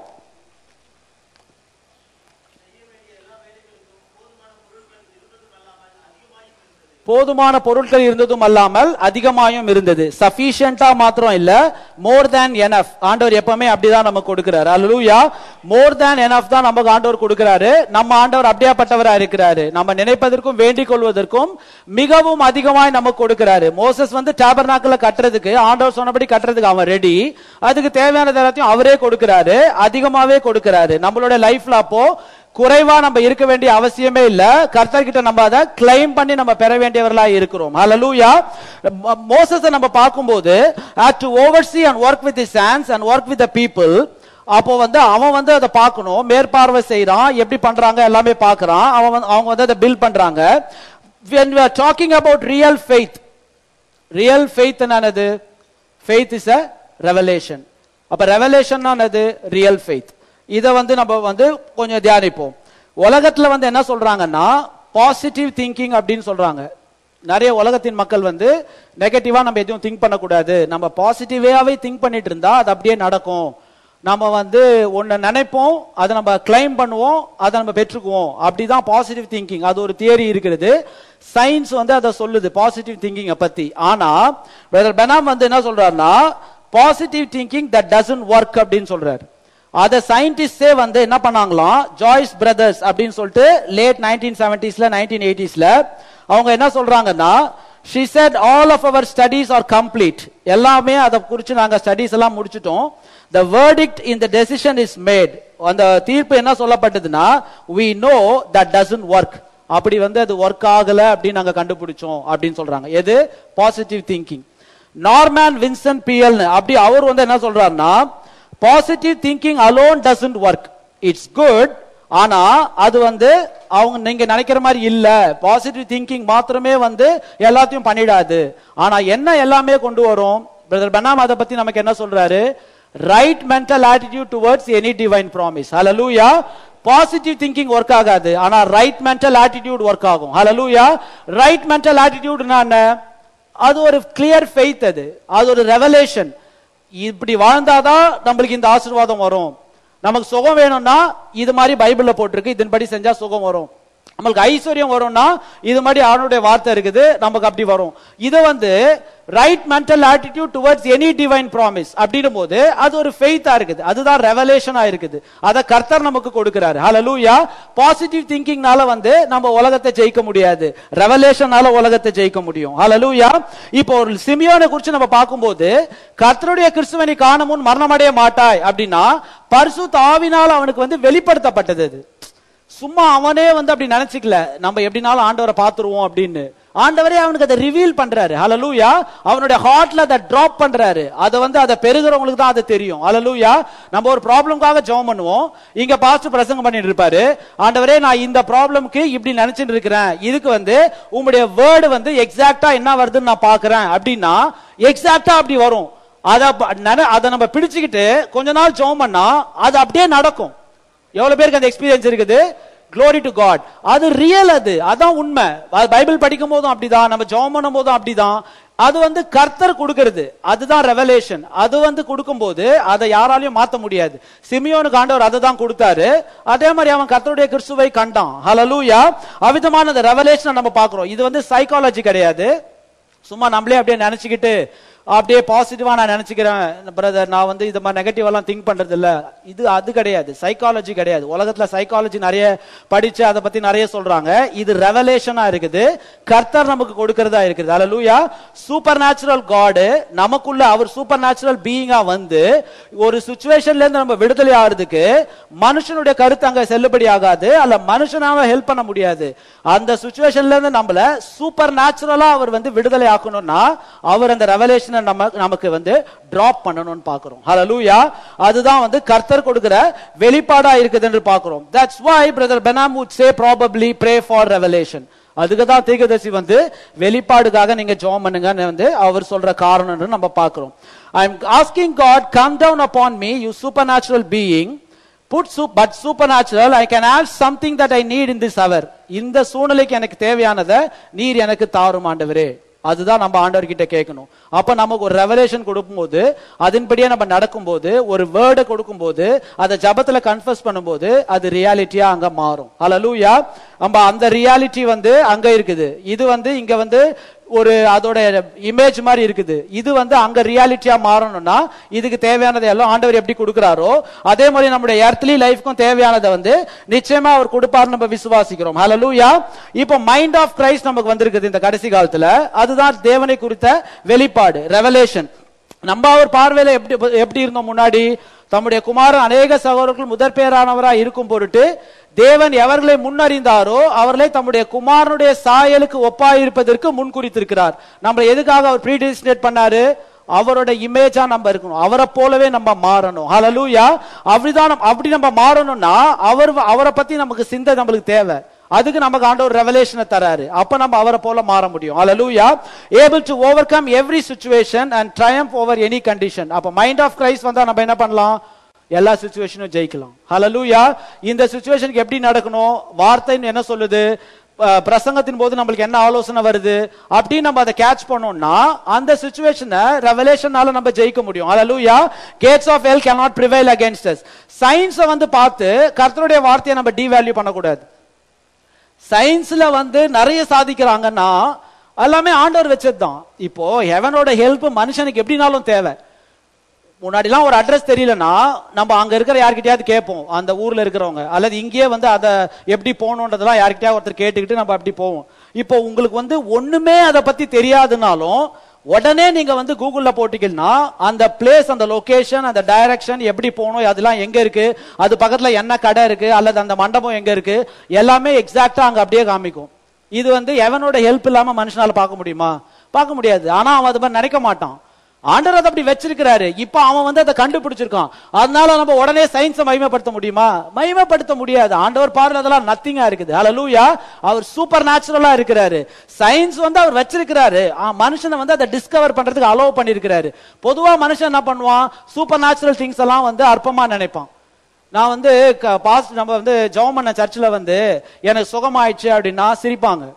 [SPEAKER 1] போதுமான பொருட்கள் இருந்ததும் அல்லாமல் அதிகமாயும் இருந்தது சஃபிஷியண்டா மாத்திரம் இல்ல மோர் தேன் எனஃப் ஆண்டவர் எப்பவுமே அப்படிதான் நமக்கு கொடுக்கிறாரு அல்லூயா மோர் தேன் எனஃப் தான் நமக்கு ஆண்டவர் கொடுக்கிறாரு நம்ம ஆண்டவர் அப்படியாப்பட்டவரா இருக்கிறாரு நம்ம நினைப்பதற்கும் வேண்டிக் கொள்வதற்கும் மிகவும் அதிகமாய் நமக்கு கொடுக்கிறாரு மோசஸ் வந்து டேபர்நாக்கில் கட்டுறதுக்கு ஆண்டவர் சொன்னபடி கட்டுறதுக்கு அவன் ரெடி அதுக்கு தேவையானது எல்லாத்தையும் அவரே கொடுக்கிறாரு அதிகமாவே கொடுக்கிறாரு நம்மளோட லைஃப்ல அப்போ குறைவா நம்ம இருக்க வேண்டிய அவசியமே இல்ல கர்த்தர் கிட்ட நம்ம அதை கிளைம் பண்ணி நம்ம பெற வேண்டியவர்களா இருக்கிறோம் ஹalleluya மோசஸை நம்ம பார்க்கும்போது had to oversee and work with his hands and work with the people அப்போ வந்து அவன் வந்து அதை பார்க்கணும் மேற்பார்வை செய்யறான் எப்படி பண்றாங்க எல்லாமே பார்க்கறான் அவன் வந்து- அவங்க வந்து அதை பில்ட் பண்றாங்க when we are talking about real faith real faith என்னது ஃபெய்த் இஸ் அ ரெவலேஷன் அப்ப ரெவலேஷன் என்னது ரியல் ஃபெய்த் இதை வந்து நம்ம வந்து கொஞ்சம் தியானிப்போம் உலகத்துல வந்து என்ன சொல்றாங்கன்னா பாசிட்டிவ் திங்கிங் அப்படின்னு சொல்றாங்க நிறைய உலகத்தின் மக்கள் வந்து நெகட்டிவா நம்ம எதுவும் திங்க் பண்ணக்கூடாது நம்ம பாசிட்டிவாவே திங்க் பண்ணிட்டு இருந்தா அது அப்படியே நடக்கும் நம்ம வந்து ஒன்னு நினைப்போம் அதை நம்ம கிளைம் பண்ணுவோம் அதை நம்ம பெற்றுக்குவோம் அப்படிதான் பாசிட்டிவ் திங்கிங் அது ஒரு தியரி இருக்கிறது சயின்ஸ் வந்து அதை சொல்லுது பாசிட்டிவ் திங்கிங்கை பத்தி ஆனா பிரதர் பெனாம் வந்து என்ன சொல்றாருன்னா positive thinking that doesn't work அப்படின்னு சொல்றாரு அத சயின்டிஸ்டே வந்து என்ன பண்ணாங்களாம் ஜாய்ஸ் பிரதர்ஸ் அப்படின்னு சொல்லிட்டு லேட் நைன்டீன் செவன்டிஸ்ல நைன்டீன் எயிட்டிஸ்ல அவங்க என்ன சொல்றாங்கன்னா she said all of our studies are complete எல்லாமே அதை குறித்து நாங்க ஸ்டடீஸ் எல்லாம் முடிச்சிட்டோம் the verdict in the decision is made அந்த தீர்ப்பு என்ன சொல்லப்பட்டதுன்னா we know that doesn't work அப்படி வந்து அது ஒர்க் ஆகல அப்படின்னு நாங்க கண்டுபிடிச்சோம் அப்படின்னு சொல்றாங்க எது positive thinking Norman Vincent Peale அப்படி அவர் வந்து என்ன சொல்றாருன்னா positive thinking alone doesn't work it's good ஆனா அது வந்து அவங்க நீங்க நினைக்கிற மாதிரி இல்ல பாசிட்டிவ் திங்கிங் மாத்திரமே வந்து எல்லாத்தையும் பண்ணிடாது ஆனா என்ன எல்லாமே கொண்டு வரும் பிரதர் பனாம் அதை பத்தி நமக்கு என்ன சொல்றாரு right mental attitude towards any divine promise ஹalleluya பாசிட்டிவ் திங்கிங் ஒர்க் ஆகாது ஆனா ரைட் மென்டல் ஆட்டிடியூட் ஒர்க் ஆகும் ஹalleluya ரைட் மென்டல் ஆட்டிடியூட்னா என்ன அது ஒரு கிளியர் ஃபெய்த் அது அது ஒரு ரெவலேஷன் இப்படி வாழ்ந்தாதான் நம்மளுக்கு இந்த ஆசீர்வாதம் வரும் நமக்கு சுகம் வேணும்னா இது மாதிரி பைபிள்ல போட்டிருக்கு இதன்படி செஞ்சா சுகம் வரும் நம்மளுக்கு ஐஸ்வர்யம் வரும்னா இது மாதிரி அவனுடைய வார்த்தை இருக்குது நமக்கு அப்படி வரும் இது வந்து right mental attitude towards any divine promise அப்படின்னும் போது அது ஒரு ஃபெய்த்தா இருக்குது அதுதான் ரெவலேஷனா இருக்குது அதை கர்த்தர் நமக்கு கொடுக்கிறாரு ஹalleluya பாசிட்டிவ் திங்கிங்னால வந்து நம்ம உலகத்தை ஜெயிக்க முடியாது ரெவலேஷனால உலகத்தை ஜெயிக்க முடியும் ஹalleluya இப்போ ஒரு சிமியோனை குறித்து நம்ம பார்க்கும்போது கர்த்தருடைய கிறிஸ்துவனை காணமுன் மரணமடைய மாட்டாய் அப்படின்னா பரிசுத்த ஆவினால் அவனுக்கு வந்து வெளிப்படுத்தப்பட்டது அது சும்மா அவனே வந்து அப்படி நினைச்சுக்கல நம்ம எப்படினாலும் ஆண்டவரை பார்த்துருவோம் அப்படின்னு ஆண்டவரே அவனுக்கு அதை ரிவீல் பண்றாரு ஹalleluya அவனுடைய ஹார்ட்ல அதை டிராப் பண்றாரு அதை வந்து அதை பெருகிறவங்களுக்கு தான் அது தெரியும் ஹalleluya நம்ம ஒரு ப்ராப்ளம்காக ஜெபம் பண்ணுவோம் இங்க பாஸ்டர் பிரசங்கம் பண்ணிட்டு இருப்பாரு ஆண்டவரே நான் இந்த ப்ராப்ளம்க்கு இப்படி நினைச்சிட்டு இருக்கிறேன் இதுக்கு வந்து உங்களுடைய வேர்டு வந்து எக்ஸாக்ட்டா என்ன வருதுன்னு நான் பாக்குறேன் அப்படின்னா எக்ஸாக்ட்டா அப்படி வரும் அதை ப- நட- அதை நம்ம பிடிச்சுக்கிட்டு கொஞ்ச நாள் ஜெபம் பண்ணா அது அப்படியே நடக்கும் எவ்வளவு பேருக்கு அந்த எக்ஸ்பீரியன்ஸ் இருக்குது glory டு காட் அது ரியல் அது அதான் உண்மை அது பைபிள் படிக்கும் போதும் அப்படிதான் நம்ம ஜெபம் பண்ணும் போதும் அப்படிதான் அது வந்து கர்த்தர் கொடுக்கிறது அதுதான் ரெவலேஷன் அது வந்து கொடுக்கும்போது அதை யாராலையும் மாத்த முடியாது சிமியோனுக்கு ஆண்டவர் அதை தான் கொடுத்தாரு அதே மாதிரி அவன் கர்த்தருடைய கிறிஸ்துவை கண்டான் ஹalleluya அவிதமான அந்த ரெவலேஷனை நம்ம பார்க்கிறோம் இது வந்து சைக்காலஜி கிடையாது சும்மா நம்மளே அப்படியே நினைச்சுக்கிட்டு அப்படியே பாசிட்டிவா நான் நினைச்சுக்கிறேன் பிரதர் நான் வந்து இது மாதிரி நெகட்டிவ் எல்லாம் திங்க் பண்றது இல்ல இது அது கிடையாது சைக்காலஜி கிடையாது உலகத்துல சைக்காலஜி நிறைய படிச்சு அதை பத்தி நிறைய சொல்றாங்க இது ரெவலேஷனா இருக்குது கர்த்தர் நமக்கு கொடுக்கறதா இருக்குது அல்லூயா சூப்பர் நேச்சுரல் காடு நமக்குள்ள அவர் சூப்பர் நேச்சுரல் பீயிங்கா வந்து ஒரு சுச்சுவேஷன்ல இருந்து நம்ம விடுதலை ஆகிறதுக்கு மனுஷனுடைய கருத்து அங்க செல்லுபடி ஆகாது அல்ல மனுஷனால ஹெல்ப் பண்ண முடியாது அந்த சுச்சுவேஷன்ல இருந்து நம்மள சூப்பர் நேச்சுரலா அவர் வந்து விடுதலை ஆக்கணும்னா அவர் அந்த ரெவலேஷனை நம்ம நமக்கு வந்து டிராப் பண்ணணும்னு பாக்குறோம் ஹalleluya அதுதான் வந்து கர்த்தர் கொடுக்கிற வெளிப்பாடா இருக்குது என்று பாக்குறோம் that's why brother Branham would say probably pray for revelation அதுக்கு தான் தீர்க்கதரிசி வந்து வெளிப்பாடுக்காக நீங்க ஜெபம் பண்ணுங்கன்னு வந்து அவர் சொல்ற காரணம்னு நம்ம பார்க்கிறோம் I am asking God come down upon me you supernatural being put soup but supernatural I can have something that I need in this hour இந்த சூழ்நிலைக்கு எனக்கு தேவையானதை நீர் எனக்கு தாரும் ஆண்டவரே அதுதான் நம்ம ஆண்டவர்கிட்ட கேட்கணும் அப்ப நமக்கு ஒரு ரெவலேஷன் கொடுக்கும்போது அதன்படியே நம்ம நடக்கும்போது ஒரு வேர்டை கொடுக்கும்போது அதை ஜபத்துல கன்ஃபஸ் பண்ணும்போது அது ரியாலிட்டியா அங்க மாறும் ஹalleluya நம்ம அந்த ரியாலிட்டி வந்து அங்க இருக்குது இது வந்து இங்க வந்து ஒரு அதோட இமேஜ் மாதிரி இருக்குது இது வந்து அங்க ரியாலிட்டியா மாறணும்னா இதுக்கு தேவையானதை எல்லாம் ஆண்டவர் எப்படி கொடுக்கிறாரோ அதே மாதிரி நம்முடைய எர்த்லி லைஃப்க்கும் தேவையானதை வந்து நிச்சயமா அவர் கொடுப்பார் நம்ம விசுவாசிக்கிறோம் ஹalleluya இப்போ மைண்ட் ஆஃப் கிரைஸ்ட் நமக்கு வந்திருக்குது இந்த கடைசி காலத்துல அதுதான் தேவனை குறித்த வெளிப்பாடு ரெவலேஷன் நம்ம அவர் பார்வையில எப்படி எப்படி இருந்தோம் முன்னாடி தம்முடைய குமாரன் அநேக சகோதரர்கள் முதற் பேரானவரா இருக்கும் பொருட்டு தேவன் எவர்களை முன்னறிந்தாரோ அவர்களை தம்முடைய குமாரனுடைய சாயலுக்கு ஒப்பாயிருப்பதற்கு முன்குறித்திருக்கிறார் நம்ம எதுக்காக அவர் ப்ரீடிஸ்னேட் பண்ணாரு அவரோட இமேஜா நம்ம இருக்கணும் அவரை போலவே நம்ம மாறணும் ஹalleluya அப்படிதான் நம்ம- அப்படி நம்ம மாறணும்னா அவர் அவரை பத்தி நமக்கு சிந்தை நம்மளுக்கு தேவை அதுக்கு நமக்கு ஆண்டவர் ரெவலேஷனை தராரு அப்ப நம்ம அவரை போல மாற முடியும் hallelujah able to overcome every situation and triumph over any condition அப்ப மைண்ட் ஆஃப் கிரைஸ்ட் வந்தா நம்ம என்ன பண்ணலாம் எல்லா சுச்சுவேஷனும் ஜெயிக்கலாம் ஹalleluya இந்த சுச்சுவேஷனுக்கு எப்படி நடக்கணும் வார்த்தைன்னு என்ன சொல்லுது அஹ், பிரசங்கத்தின் போது நம்மளுக்கு என்ன ஆலோசனை வருது அப்படின்னு நம்ம அதை கேட்ச் பண்ணோம்னா அந்த சுச்சுவேஷனை ரெவலேஷனால நம்ம ஜெயிக்க முடியும் hallelujah gates of hell cannot prevail against us சயின்ஸை வந்து பார்த்து கர்த்தருடைய வார்த்தையை நம்ம டிவேல்யூ பண்ணக்கூடாது சயின்ஸ்ல வந்து நிறைய சாதிக்கிறாங்கன்னா எல்லாமே ஆண்டவர் வச்சது தான் இப்போ ஹெவனோட ஹெல்ப் மனுஷனுக்கு எப்படினாலும் தேவை முன்னாடிலாம் ஒரு அட்ரஸ் தெரியலனா நம்ம அங்க இருக்கிற யார்கிட்டயாவது கேட்போம் அந்த ஊர்ல இருக்கிறவங்க அல்லது இங்கேயே வந்து அதை எப்படி போகணுன்றதெல்லாம் யார்கிட்டயாவது ஒருத்தர் கேட்டுக்கிட்டு நம்ம அப்படி போவோம் இப்போ உங்களுக்கு வந்து ஒண்ணுமே அதை பத்தி தெரியாதுனாலும் உடனே நீங்க வந்து கூகுள்ல போட்டீங்கன்னா அந்த பிளேஸ் அந்த லொகேஷன் அந்த டைரக்ஷன் எப்படி போகணும் அதெல்லாம் எங்க இருக்கு அது பக்கத்துல என்ன கடை இருக்கு அல்லது அந்த மண்டபம் எங்க இருக்கு எல்லாமே எக்ஸாக்டா அங்க அப்படியே காமிக்கும் இது வந்து எவனோட ஹெல்ப் இல்லாம மனுஷனால பார்க்க முடியுமா பார்க்க முடியாது ஆனா அவன் அது மாதிரி நினைக்க மாட்டான் ஆண்டவர் அதை அப்படி வச்சிருக்கிறாரு இப்ப அவன் வந்து அதை கண்டுபிடிச்சிருக்கான் அதனால நம்ம உடனே சயின்ஸை மகிமைப்படுத்த முடியுமா மகிமைப்படுத்த முடியாது ஆண்டவர் பார்வை அதெல்லாம் நத்திங்கா இருக்குது ஹalleluya அவர் சூப்பர் நேச்சுரலா இருக்கிறாரு சயின்ஸ் வந்து அவர் வச்சிருக்கிறாரு ஆ, மனுஷனை வந்து அதை டிஸ்கவர் பண்றதுக்கு அலோவ் பண்ணிருக்கிறாரு பொதுவா மனுஷன் என்ன பண்ணுவான் சூப்பர் நேச்சுரல் திங்ஸ் எல்லாம் வந்து அற்பமா நினைப்பான் நான் வந்து பாஸ்ட் நம்ம வந்து ஜெபம் பண்ண சர்ச்சில் வந்து எனக்கு சுகமாயிடுச்சு அப்படின்னா சிரிப்பாங்க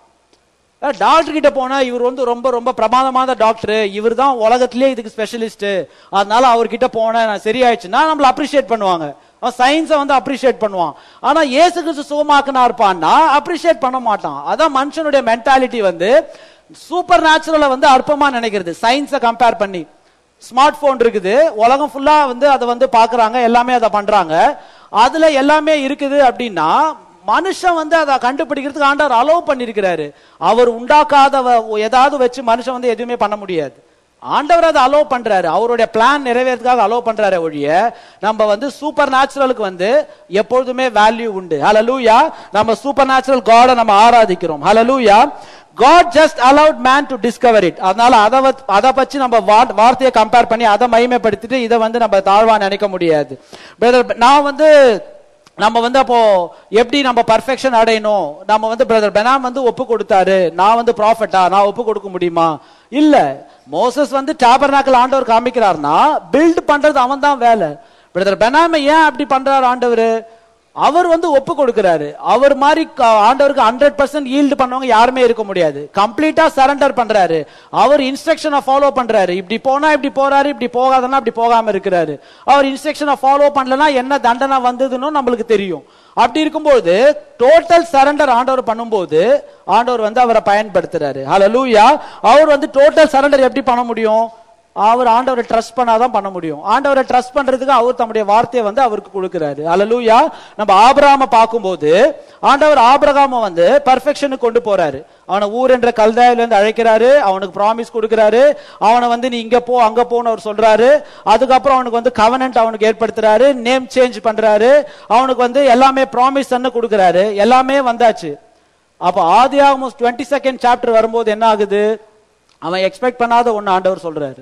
[SPEAKER 1] டாக்டர் கிட்ட போனா இவர் வந்து ரொம்ப ரொம்ப பிரமாதமான டாக்டர் இவர் தான் உலகத்திலேயே இதுக்கு ஸ்பெஷலிஸ்ட் அதனால அவர்கிட்ட போனேன் நான் சரியாயிடுச்சுன்னா நம்மள அப்ரிஷியேட் பண்ணுவாங்க அவன் சயின்ஸை வந்து அப்ரிஷியேட் பண்ணுவான் ஆனா இயேசு கிறிஸ்து சுகமாக்குனா இருப்பான்னா அப்ரிஷியேட் பண்ண மாட்டான் அதான் மனுஷனுடைய மென்டாலிட்டி வந்து சூப்பர் நேச்சுரலை வந்து அற்பமா நினைக்கிறது சயின்ஸை கம்பேர் பண்ணி ஸ்மார்ட் போன் இருக்குது உலகம் ஃபுல்லா வந்து அதை வந்து பாக்குறாங்க எல்லாமே அதை பண்றாங்க அதுல எல்லாமே இருக்குது அப்படின்னா மனுஷன் வந்து அதை கண்டுபிடிக்கிறதுக்கு ஆண்டவர் அலோவ் பண்ணிருக்கிறாரு அவர் உண்டாக்காத வ- ஏதாவது வச்சு மனுஷன் வந்து எதுவுமே பண்ண முடியாது ஆண்டவர் அதை அலோவ் பண்றாரு அவருடைய பிளான் நிறைவேறதுக்காக அலோவ் பண்றாரு ஒழிய நம்ம வந்து சூப்பர் நேச்சுரலுக்கு வந்து எப்பொழுதுமே வேல்யூ உண்டு ஹalleluya நம்ம சூப்பர் நேச்சுரல் காடை நம்ம ஆராதிக்கிறோம் hallelujah God just allowed man to discover it அதனால அதை வச்- அதை பற்றி நம்ம வா- வார்த்தையை கம்பேர் பண்ணி அதை மகிமைப்படுத்திட்டு இதை வந்து நம்ம தாழ்வா நினைக்க முடியாது Brother, நான் வந்து நம்ம வந்து அப்போ எப்படி நம்ம பர்ஃபெக்ஷன் அடையணும் நம்ம வந்து பிரதர் பெனாம் வந்து ஒப்பு கொடுத்தாரு நான் வந்து ப்ராஃபிட்டா நான் ஒப்பு கொடுக்க முடியுமா இல்ல மோசஸ் வந்து டாபர்னாக்கல் ஆண்டவர் காமிக்கிறார்னா பில்ட் பண்றது அவன் தான் வேலை பிரதர் பெனாம ஏன் அப்படி பண்றாரு ஆண்டவர் அவர் வந்து ஒப்பு கொடுக்கிறாரு அவர் மாதிரி க- ஆண்டவருக்கு ஹண்ட்ரட் பர்சன்ட் ஈல்டு பண்ணவங்க யாருமே இருக்க முடியாது கம்ப்ளீட்டா சரண்டர் பண்றாரு அவர் இன்ஸ்ட்ரக்ஷனை ஃபாலோ பண்றாரு இப்படி போனா இப்படி போறாரு இப்படி போகாதனா இப்படி போகாம இருக்கிறாரு அவர் இன்ஸ்ட்ரக்ஷனை ஃபாலோ பண்ணலனா என்ன தண்டனை வந்ததுன்னு நம்மளுக்கு தெரியும் அப்படி இருக்கும்போது டோட்டல் சரண்டர் ஆண்டவர் பண்ணும்போது ஆண்டவர் வந்து அவரை பயன்படுத்துறாரு ஹalleluya அவர் வந்து டோட்டல் சரண்டர் எப்படி பண்ண முடியும் அவர் ஆண்டவரை ட்ரஸ்ட் பண்ணாதான் பண்ண முடியும் ஆண்டவரை ட்ரஸ்ட் பண்றதுக்கு அவர் தம்முடைய வார்த்தையை வந்து அவருக்கு கொடுக்கிறாரு அல்லலூயா நம்ம ஆபிரகாம பார்க்கும்போது ஆண்டவர் ஆபிரகாம வந்து பர்ஃபெக்ஷனுக்கு கொண்டு போறாரு அவனை ஊர் என்ற கல்தாயில இருந்து அழைக்கிறாரு அவனுக்கு ப்ராமிஸ் கொடுக்கிறாரு அவனை வந்து நீ இங்க போ அங்க போன்னு அவர் சொல்றாரு அதுக்கப்புறம் அவனுக்கு வந்து கவனன்ட் அவனுக்கு ஏற்படுத்துறாரு நேம் சேஞ்ச் பண்றாரு அவனுக்கு வந்து எல்லாமே ப்ராமிஸ் கொடுக்கிறாரு எல்லாமே வந்தாச்சு அப்ப ஆதி ஆகமோஸ் டுவெண்ட்டி செகண்ட் சாப்டர் வரும்போது என்ன ஆகுது அவன் எக்ஸ்பெக்ட் பண்ணாத ஒன்னு ஆண்டவர் சொல்றாரு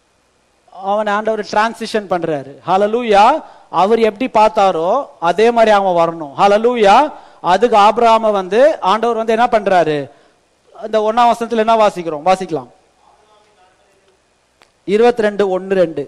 [SPEAKER 1] அவன் ஆண்டவர் டிரான்சிஷன் பண்றாரு ஹalleluya அவர் எப்படி பார்த்தாரோ அதே மாதிரி அவன் வரணும் ஹalleluya அதுக்கு ஆபிரகாம வந்து ஆண்டவர் வந்து என்ன பண்றாரு இந்த ஒன்னாம் வசனத்துல என்ன வாசிக்கிறோம் வாசிக்கலாம் இருபத்தி ரெண்டு ஒன்னு ரெண்டு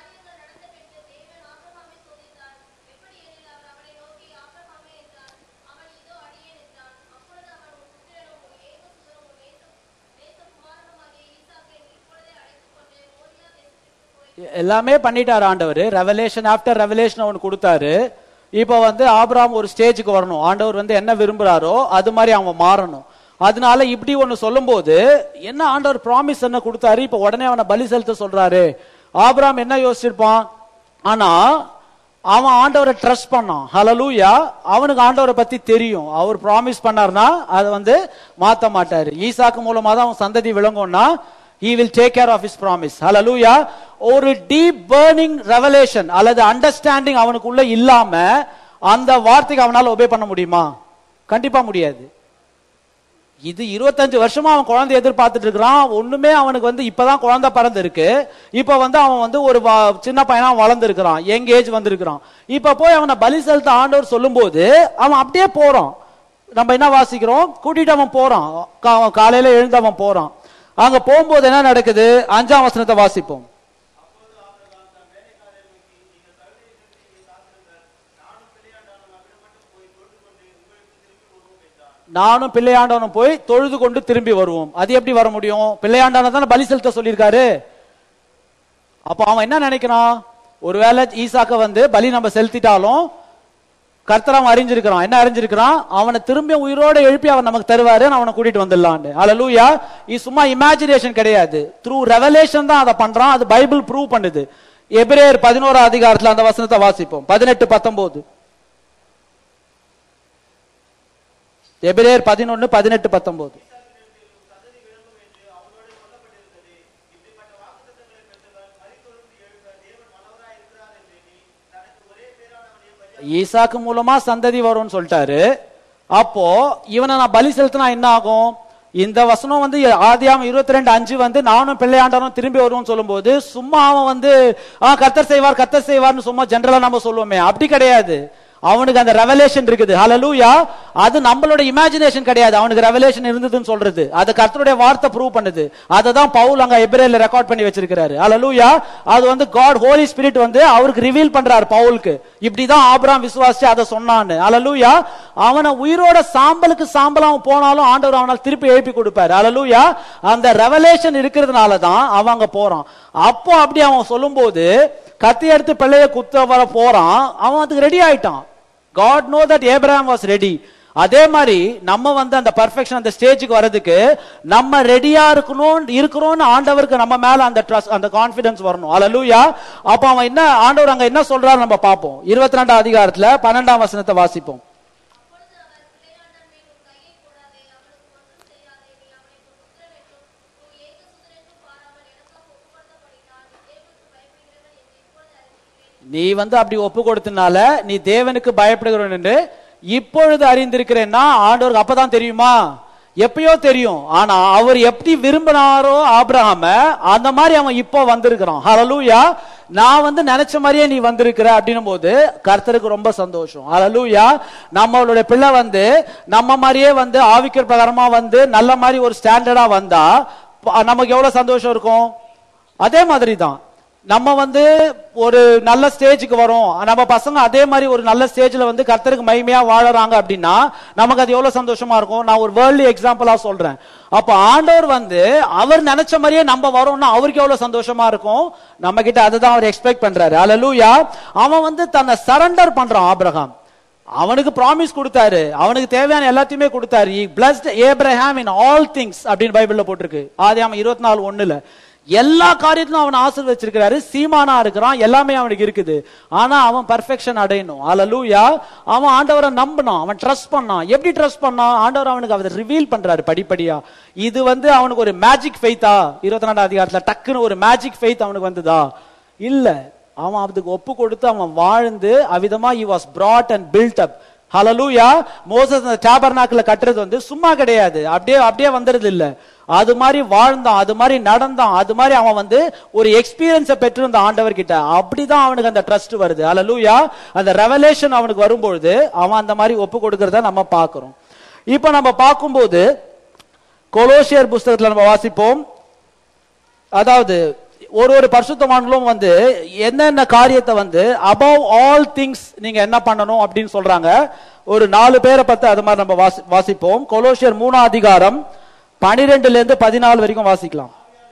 [SPEAKER 1] எல்லாமே பண்ணிட்டாரு ஆண்டவர் ரெவலேஷன் ஆஃப்டர் ரெவலேஷன் அவனுக்கு கொடுத்தாரு இப்போ வந்து ஆபிரகாம் ஒரு ஸ்டேஜுக்கு வரணும் ஆண்டவர் வந்து என்ன விரும்புறாரோ அது மாதிரி அவன் மாறணும் அதனால இப்படி ஒன்னு சொல்லும்போது என்ன ஆண்டவர் ப்ராமிஸ் என்ன கொடுத்தாரு இப்போ உடனே அவனை பலி செலுத்த சொல்றாரு ஆபிரகாம் என்ன யோசிச்சிருப்பான் ஆனா அவன் ஆண்டவரை ட்ரஸ்ட் பண்ணான் ஹalleluya அவனுக்கு ஆண்டவரை பத்தி தெரியும் அவர் ப்ராமிஸ் பண்ணார்னா அதை வந்து மாத்த மாட்டாரு ஈசாக்கு மூலமா தான் அவன் சந்ததி விளங்கும்னா he will take care of his promise hallelujah ஒரு டீப் burning revelation அல்லது அண்டர்ஸ்டாண்டிங் அவனுக்குள்ள இல்லாம அந்த வார்த்தைக்கு அவனால ஒபே பண்ண முடியுமா கண்டிப்பா முடியாது இது இருபத்தஞ்சு வருஷமா அவன் குழந்தை எதிர்பார்த்துட்டு இருக்கிறான் ஒண்ணுமே அவனுக்கு வந்து இப்பதான் குழந்தை பிறந்து இருக்கு இப்ப வந்து அவன் வந்து ஒரு வ- சின்ன பையனா வளர்ந்து இருக்கிறான் யங் ஏஜ் வந்திருக்கிறான் இப்ப போய் அவனை பலி செலுத்த ஆண்டவர் சொல்லும்போது அவன் அப்படியே போறான் நம்ம என்ன வாசிக்கிறோம் கூட்டிட்டு அவன் போறான் கா- அவன் காலையில எழுந்து அவன் போறான் அங்க போகும்போது என்ன நடக்குது அஞ்சாம் வசனத்தை வாசிப்போம் நானும் பிள்ளையாண்டவனும் போய் தொழுது கொண்டு திரும்பி வருவோம் அது எப்படி வர முடியும் பிள்ளையாண்டவனை தானே பலி செலுத்த சொல்லியிருக்காரு அப்ப அவன் என்ன நினைக்கிறான் ஒருவேளை ஈசாக்க வந்து பலி நம்ம செலுத்திட்டாலும் கர்த்தர் அவன் அறிஞ்சிருக்கிறான் என்ன அறிஞ்சிருக்கிறான் அவனை திரும்பி உயிரோட எழுப்பி அவன் நமக்கு தருவாரு அவனை கூட்டிட்டு வந்துடலான்னு ஹalleluya இது சும்மா இமேஜினேஷன் கிடையாது த்ரூ ரெவலேஷன் தான் அதை பண்றான் அது பைபிள் ப்ரூவ் பண்ணுது எபிரேயர் பதினோரா அதிகாரத்துல அந்த வசனத்தை வாசிப்போம் பதினெட்டு பத்தொன்பது எபிரேயர் பதினொன்னு பதினெட்டு பத்தொன்பது ஈசாக்கு மூலமா சந்ததி வரும்னு சொல்லிட்டாரு அப்போ இவனை நான் பலி செலுத்தினா என்ன ஆகும் இந்த வசனம் வந்து ஆதியாம இருபத்தி ரெண்டு அஞ்சு வந்து நானும் பிள்ளையாண்டனும் திரும்பி வருவோம்னு சொல்லும்போது சும்மா அவன் வந்து ஆ கத்தர் செய்வார் கத்தர் செய்வார்னு சும்மா ஜெனரலா நம்ம சொல்லுவோமே அப்படி கிடையாது அவனுக்கு அந்த ரெவலேஷன் இருக்குது ஹalleluya அது நம்மளோட இமேஜினேஷன் கிடையாது அவனுக்கு ரெவலேஷன் இருந்ததுன்னு சொல்றது அது கர்த்தருடைய வார்த்தை ப்ரூவ் பண்ணுது அதை தான் பவுல் அங்க எபிரேல ரெக்கார்ட் பண்ணி வச்சிருக்காரு ஹalleluya அது வந்து காட் ஹோலி ஸ்பிரிட் வந்து அவருக்கு ரிவீல் பண்றாரு பவுலுக்கு இப்படிதான் ஆபிரகாம் விசுவாசிச்சு அதை சொன்னான்னு ஹalleluya அவனை உயிரோட சாம்பலுக்கு சாம்பல் அவன் போனாலும் ஆண்டவர் அவனால் திருப்பி எழுப்பி கொடுப்பாரு ஹalleluya அந்த ரெவலேஷன் இருக்கிறதுனால தான் அவன் அங்க போறான் அப்போ அப்படி அவன் சொல்லும்போது கத்தி எடுத்து பிள்ளைய குத்த வர போறான் அவன் அதுக்கு ரெடி ஆயிட்டான் God know that Abraham was ready அதே மாதிரி நம்ம வந்து அந்த பர்ஃபெக்ஷன் அந்த ஸ்டேஜுக்கு வர்றதுக்கு நம்ம ரெடியா இருக்கணும் இருக்கிறோம்னு ஆண்டவருக்கு நம்ம மேல அந்த ட்ரஸ்ட் அந்த கான்பிடன்ஸ் வரணும் அல்லூயா அப்ப அவன் என்ன ஆண்டவர் அங்க என்ன சொல்றாரு நம்ம பார்ப்போம் இருபத்தி ரெண்டாம் அதிகாரத்துல பன்னெண்டாம் வசனத்தை வாசிப்போம்
[SPEAKER 2] அப்பொழுது அவர் பிள்ளையாண்டான் மேல் உன் கையை போடாதே அவனுக்கு ஒன்றும் செய்யாதே நீ அவனை உன் புத்திரனென்றும் உன் ஏக சுதனென்றும் பாராமல் எனக்காக ஒப்புக்கொடுத்தபடினால் நீ தேவனுக்கு பயப்படுகிறவன் என்று இப்பொழுது அறிந்திருக்கிறேன்
[SPEAKER 1] நீ வந்து அப்படி ஒப்பு கொடுத்தனால நீ தேவனுக்கு பயப்படுகிறவன் என்று இப்பொழுது அறிந்திருக்கிறேன்னா ஆண்டவருக்கு அப்பதான் தெரியுமா எப்பயோ தெரியும் ஆனா அவர் எப்படி விரும்பினாரோ ஆபிரகாம அந்த மாதிரி அவன் இப்போ வந்திருக்கிறான் ஹalleluya நான் வந்து நினைச்ச மாதிரியே நீ வந்திருக்கிற அப்படின்னும் போது கர்த்தருக்கு ரொம்ப சந்தோஷம் ஹalleluya நம்மளுடைய பிள்ளை வந்து நம்ம மாதிரியே வந்து ஆவிக்கிற பிரகாரமா வந்து நல்ல மாதிரி ஒரு ஸ்டாண்டர்டா வந்தா ப- நமக்கு எவ்வளவு சந்தோஷம் இருக்கும் அதே மாதிரி தான் நம்ம வந்து ஒரு நல்ல ஸ்டேஜுக்கு வரோம் நம்ம பசங்க அதே மாதிரி ஒரு நல்ல ஸ்டேஜ்ல வந்து கர்த்தருக்கு மகிமையா வாழறாங்க அப்படின்னா நமக்கு அது எவ்வளவு சந்தோஷமா இருக்கும் நான் ஒரு வேர்ல்டு எக்ஸாம்பிளா சொல்றேன் அப்ப ஆண்டவர் வந்து அவர் நினைச்ச மாதிரியே நம்ம வரோம்னா அவருக்கு எவ்வளவு சந்தோஷமா இருக்கும் நம்ம கிட்ட அதுதான் அவர் எக்ஸ்பெக்ட் பண்றாரு அல்லூயா அவன் வந்து தன்னை சரண்டர் பண்றான் ஆபிரகாம் அவனுக்கு ப்ராமிஸ் கொடுத்தாரு அவனுக்கு தேவையான எல்லாத்தையுமே கொடுத்தாரு blessed Abraham in all things அப்படின்னு பைபிள்ல போட்டிருக்கு ஆதியாம இருபத்தி நாலு ஒண்ணுல எல்லா காரியத்திலும் அவன் ஆசீர்வச்சிருக்கிறாரு சீமானா இருக்கிறான் எல்லாமே அவனுக்கு இருக்குது ஆனா அவன் பர்ஃபெக்ஷன் அடையணும் அல்லூயா அவன் ஆண்டவரை நம்பினான் அவன் ட்ரஸ்ட் பண்ணான் எப்படி ட்ரஸ்ட் பண்ணான் ஆண்டவர் அவனுக்கு அதை ரிவீல் பண்றாரு படிப்படியா இது வந்து அவனுக்கு ஒரு மேஜிக் ஃபெய்த்தா இருபத்தி ரெண்டாம் அதிகாரத்துல டக்குன்னு ஒரு மேஜிக் ஃபெய்த் அவனுக்கு வந்ததா இல்ல அவன் அதுக்கு ஒப்பு கொடுத்து அவன் வாழ்ந்து அவ்விதமா he was brought and built up hallelujah Moses அந்த டாபர்நாக்கில் கட்டுறது வந்து சும்மா கிடையாது அப்படியே அப்படியே வந்துருது இல்ல அது மாதிரி வாழ்ந்தான் அது மாதிரி நடந்தான் அது மாதிரி அவன் வந்து ஒரு எக்ஸ்பீரியன்ஸை பெற்றிருந்த ஆண்டவர் கிட்ட அப்படிதான் அவனுக்கு அந்த ட்ரஸ்ட் வருது ஹalleluya அந்த ரெவலேஷன் அவனுக்கு வரும்பொழுது அவன் அந்த மாதிரி ஒப்பு கொடுக்கறத நம்ம பார்க்கிறோம் இப்போ நம்ம பார்க்கும்போது கொலோசியர் புஸ்தகத்துல நம்ம வாசிப்போம் அதாவது ஒரு ஒரு பரிசுத்தவான்களும் வந்து என்னென்ன காரியத்தை வந்து அபவ் ஆல் திங்ஸ் நீங்க என்ன பண்ணணும் அப்படின்னு சொல்றாங்க ஒரு நாலு பேரை பத்தி அது மாதிரி நம்ம வாசி- வாசிப்போம் கொலோசியர் மூணாம் அதிகாரம் பனிரெண்டுல இருந்து பதினாலு வரைக்கும் வாசிக்கலாம்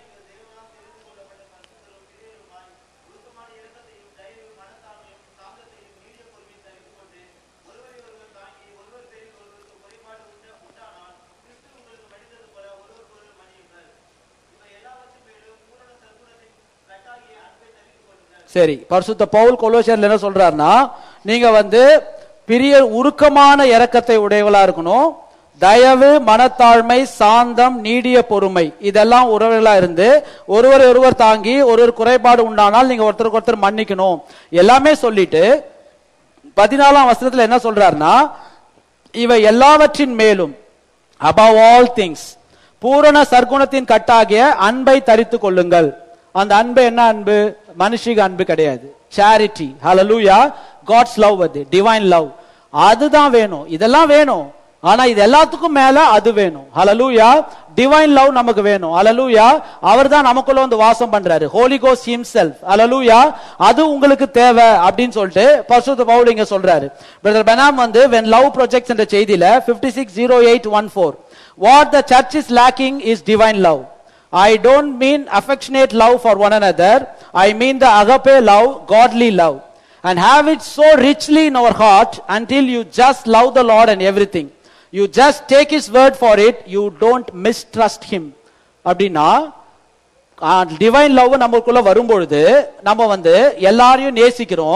[SPEAKER 1] சரி பரிசுத்த பவுல் கொலோசியர்ல என்ன சொல்றாருன்னா நீங்க வந்து பெரிய உருக்கமான இரக்கத்தை உடையவளா இருக்கணும் தயவு மனத்தாழ்மை சாந்தம் நீடிய பொறுமை இதெல்லாம் உறவுகளா இருந்து ஒருவர் ஒருவர் தாங்கி ஒரு ஒரு குறைபாடு உண்டானால் நீங்க ஒருத்தருக்கு ஒருத்தர் மன்னிக்கணும் எல்லாமே சொல்லிட்டு பதினாலாம் வசனத்துல என்ன சொல்றாருன்னா இவை எல்லாவற்றின் மேலும் above all things பூரண சர்க்குணத்தின் கட்டாகிய அன்பை தரித்துக் கொள்ளுங்கள் அந்த அன்பு என்ன அன்பு மனுஷிக அன்பு கிடையாது சேரிட்டி ஹalleluya காட்ஸ் லவ் அது டிவைன் லவ் அதுதான் வேணும் இதெல்லாம் வேணும் ஆனா இது எல்லாத்துக்கும் மேல அது வேணும் ஹalleluya டிவைன் லவ் நமக்கு வேணும் ஹalleluya அவர் தான் நமக்குள்ள வந்து வாசம் பண்றாரு ஹோலி கோஸ் ஹிம்செல்ஃப் ஹalleluya அது உங்களுக்கு தேவை அப்படின்னு சொல்லிட்டு பரிசுத்த பவுல் இங்க சொல்றாரு பிரதர் பெனாம் வந்து when love projects என்ற செய்தியில 560814 what the church is lacking is divine love I don't mean affectionate love for one another I mean the agape love godly love and have it so richly in our heart until you just love the Lord and everything you just take his word for it you don't mistrust him அப்படின்னா divine love நமக்குள்ள வரும்பொழுது நம்ம வந்து எல்லாரையும் நேசிக்கிறோம்